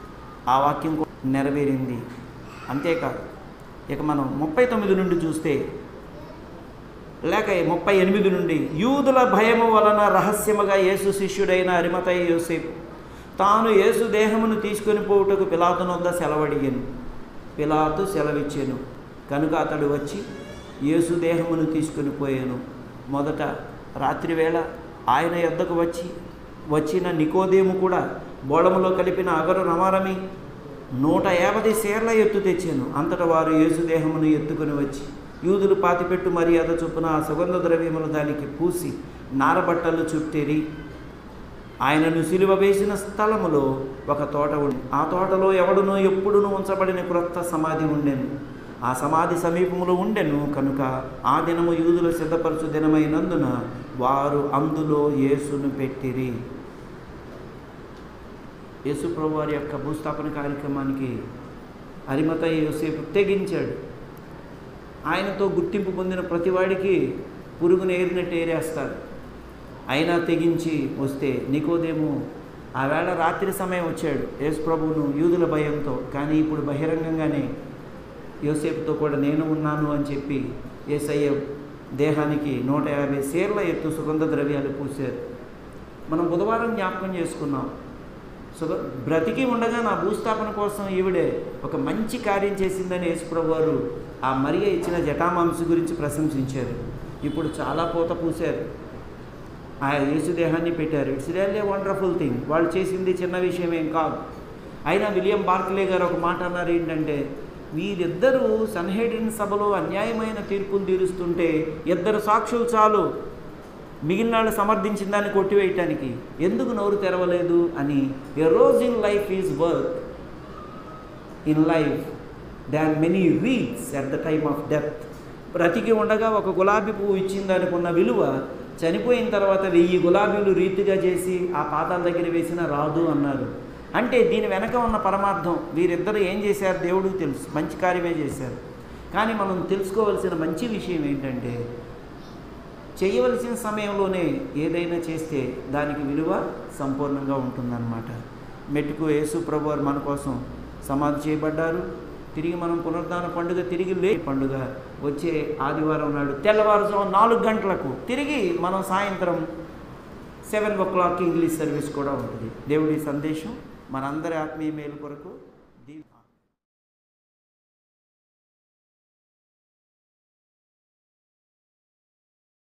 ఆ వాక్యం కూడా నెరవేరింది అంతేకాదు ఇక మనం ముప్పై తొమ్మిది నుండి చూస్తే లేక ముప్పై ఎనిమిది నుండి యూదుల భయము వలన రహస్యముగా యేసు శిష్యుడైన అరిమతయ్య యోసేపు తాను యేసు దేహమును తీసుకొని పోవుటకు పిలాతునొద్ద సెలవడిగాను పిలాతు సెలవిచ్చాను కనుక అతడు వచ్చి యేసు దేహమును తీసుకొని పోయాను మొదట రాత్రివేళ ఆయన యొద్దకు వచ్చి వచ్చిన నికోదేము కూడా బోళములో కలిపిన అగరు నమారమి నూట యాభై సేర్ల ఎత్తు తెచ్చాను అంతటా వారు యేసుదేహమును ఎత్తుకొని వచ్చి యూదులు పాతిపెట్టు మర్యాద చొప్పున ఆ సుగంధ ద్రవ్యములు దానికి పూసి నారబట్టలు చుట్టేరి ఆయనను సిలువ వేసిన స్థలములో ఒక తోట ఉంది ఆ తోటలో ఎవడునో ఎప్పుడునూ ఉంచబడిన క్రొత్త సమాధి ఉండెను ఆ సమాధి సమీపములో ఉండెను కనుక ఆ దినము యూదుల సిద్ధపరచు దినమైనందున వారు అందులో యేసును పెట్టిరి యేసు ప్రభు వారి యొక్క భూస్థాపన కార్యక్రమానికి అరిమత యోసేపు తెగించాడు ఆయనతో గుర్తింపు పొందిన ప్రతివాడికి పురుగును ఏరినట్టు ఏరేస్తారు అయినా తెగించి వస్తే నికోదేము ఆ వేళ రాత్రి సమయం వచ్చాడు యేసు ప్రభువును యూదుల భయంతో కానీ ఇప్పుడు బహిరంగంగానే యోసేపుతో కూడా నేను ఉన్నాను అని చెప్పి యేసయ్య దేహానికి నూట యాభై సేర్ల ఎత్తు సుగంధ ద్రవ్యాలు పూశారు మనం బుధవారం జ్ఞాపకం చేసుకున్నాం సో బ్రతికి ఉండగా నా భూస్థాపన కోసం ఈవిడే ఒక మంచి కార్యం చేసిందని యేసుప్రభు వారు ఆ మరియ ఇచ్చిన జటామాంస గురించి ప్రశంసించారు ఇప్పుడు చాలా పూత పూశారు ఆ యేసు దేహాన్ని పెట్టారు ఇట్స్ రియల్లీ వండర్ఫుల్ థింగ్ వాళ్ళు చేసింది చిన్న విషయం ఏం కాదు అయినా విలియం బార్క్లే గారు ఒక మాట అన్నారు ఏంటంటే వీరిద్దరూ సన్హెడ్రిన్ సభలో అన్యాయమైన తీర్పులు తీరుస్తుంటే ఇద్దరు సాక్షులు చాలు మిగిలిన వాళ్ళు సమర్థించిన దాన్ని కొట్టివేయటానికి ఎందుకు నోరు తెరవలేదు అని a rose in life is worth in life than many weeks at the time of death బ్రతికి ఉండగా ఒక గులాబీ పువ్వు ఇచ్చిన దానికి ఉన్న విలువ చనిపోయిన తర్వాత వెయ్యి గులాబీలు రీతిగా చేసి ఆ పాదాల దగ్గర వేసిన రాదు అన్నారు అంటే దీని వెనక ఉన్న పరమార్థం వీరిద్దరు ఏం చేశారు దేవుడు తెలుసు మంచి కార్యమే చేశారు కానీ మనం తెలుసుకోవాల్సిన మంచి విషయం ఏంటంటే చేయవలసిన సమయంలోనే ఏదైనా చేస్తే దానికి విలువ సంపూర్ణంగా ఉంటుందన్నమాట మెట్టుకు యేసు ప్రభు వారు మన కోసం సమాధి చేయబడ్డారు తిరిగి మనం పునరుద్ధాన పండుగ తిరిగి లే పండుగ వచ్చే ఆదివారం నాడు తెల్లవారుజాము నాలుగు గంటలకు తిరిగి మనం సాయంత్రం seven o'clock English service కూడా ఉంటుంది దేవుడి సందేశం మనందరి ఆత్మీయ మేలు కొరకు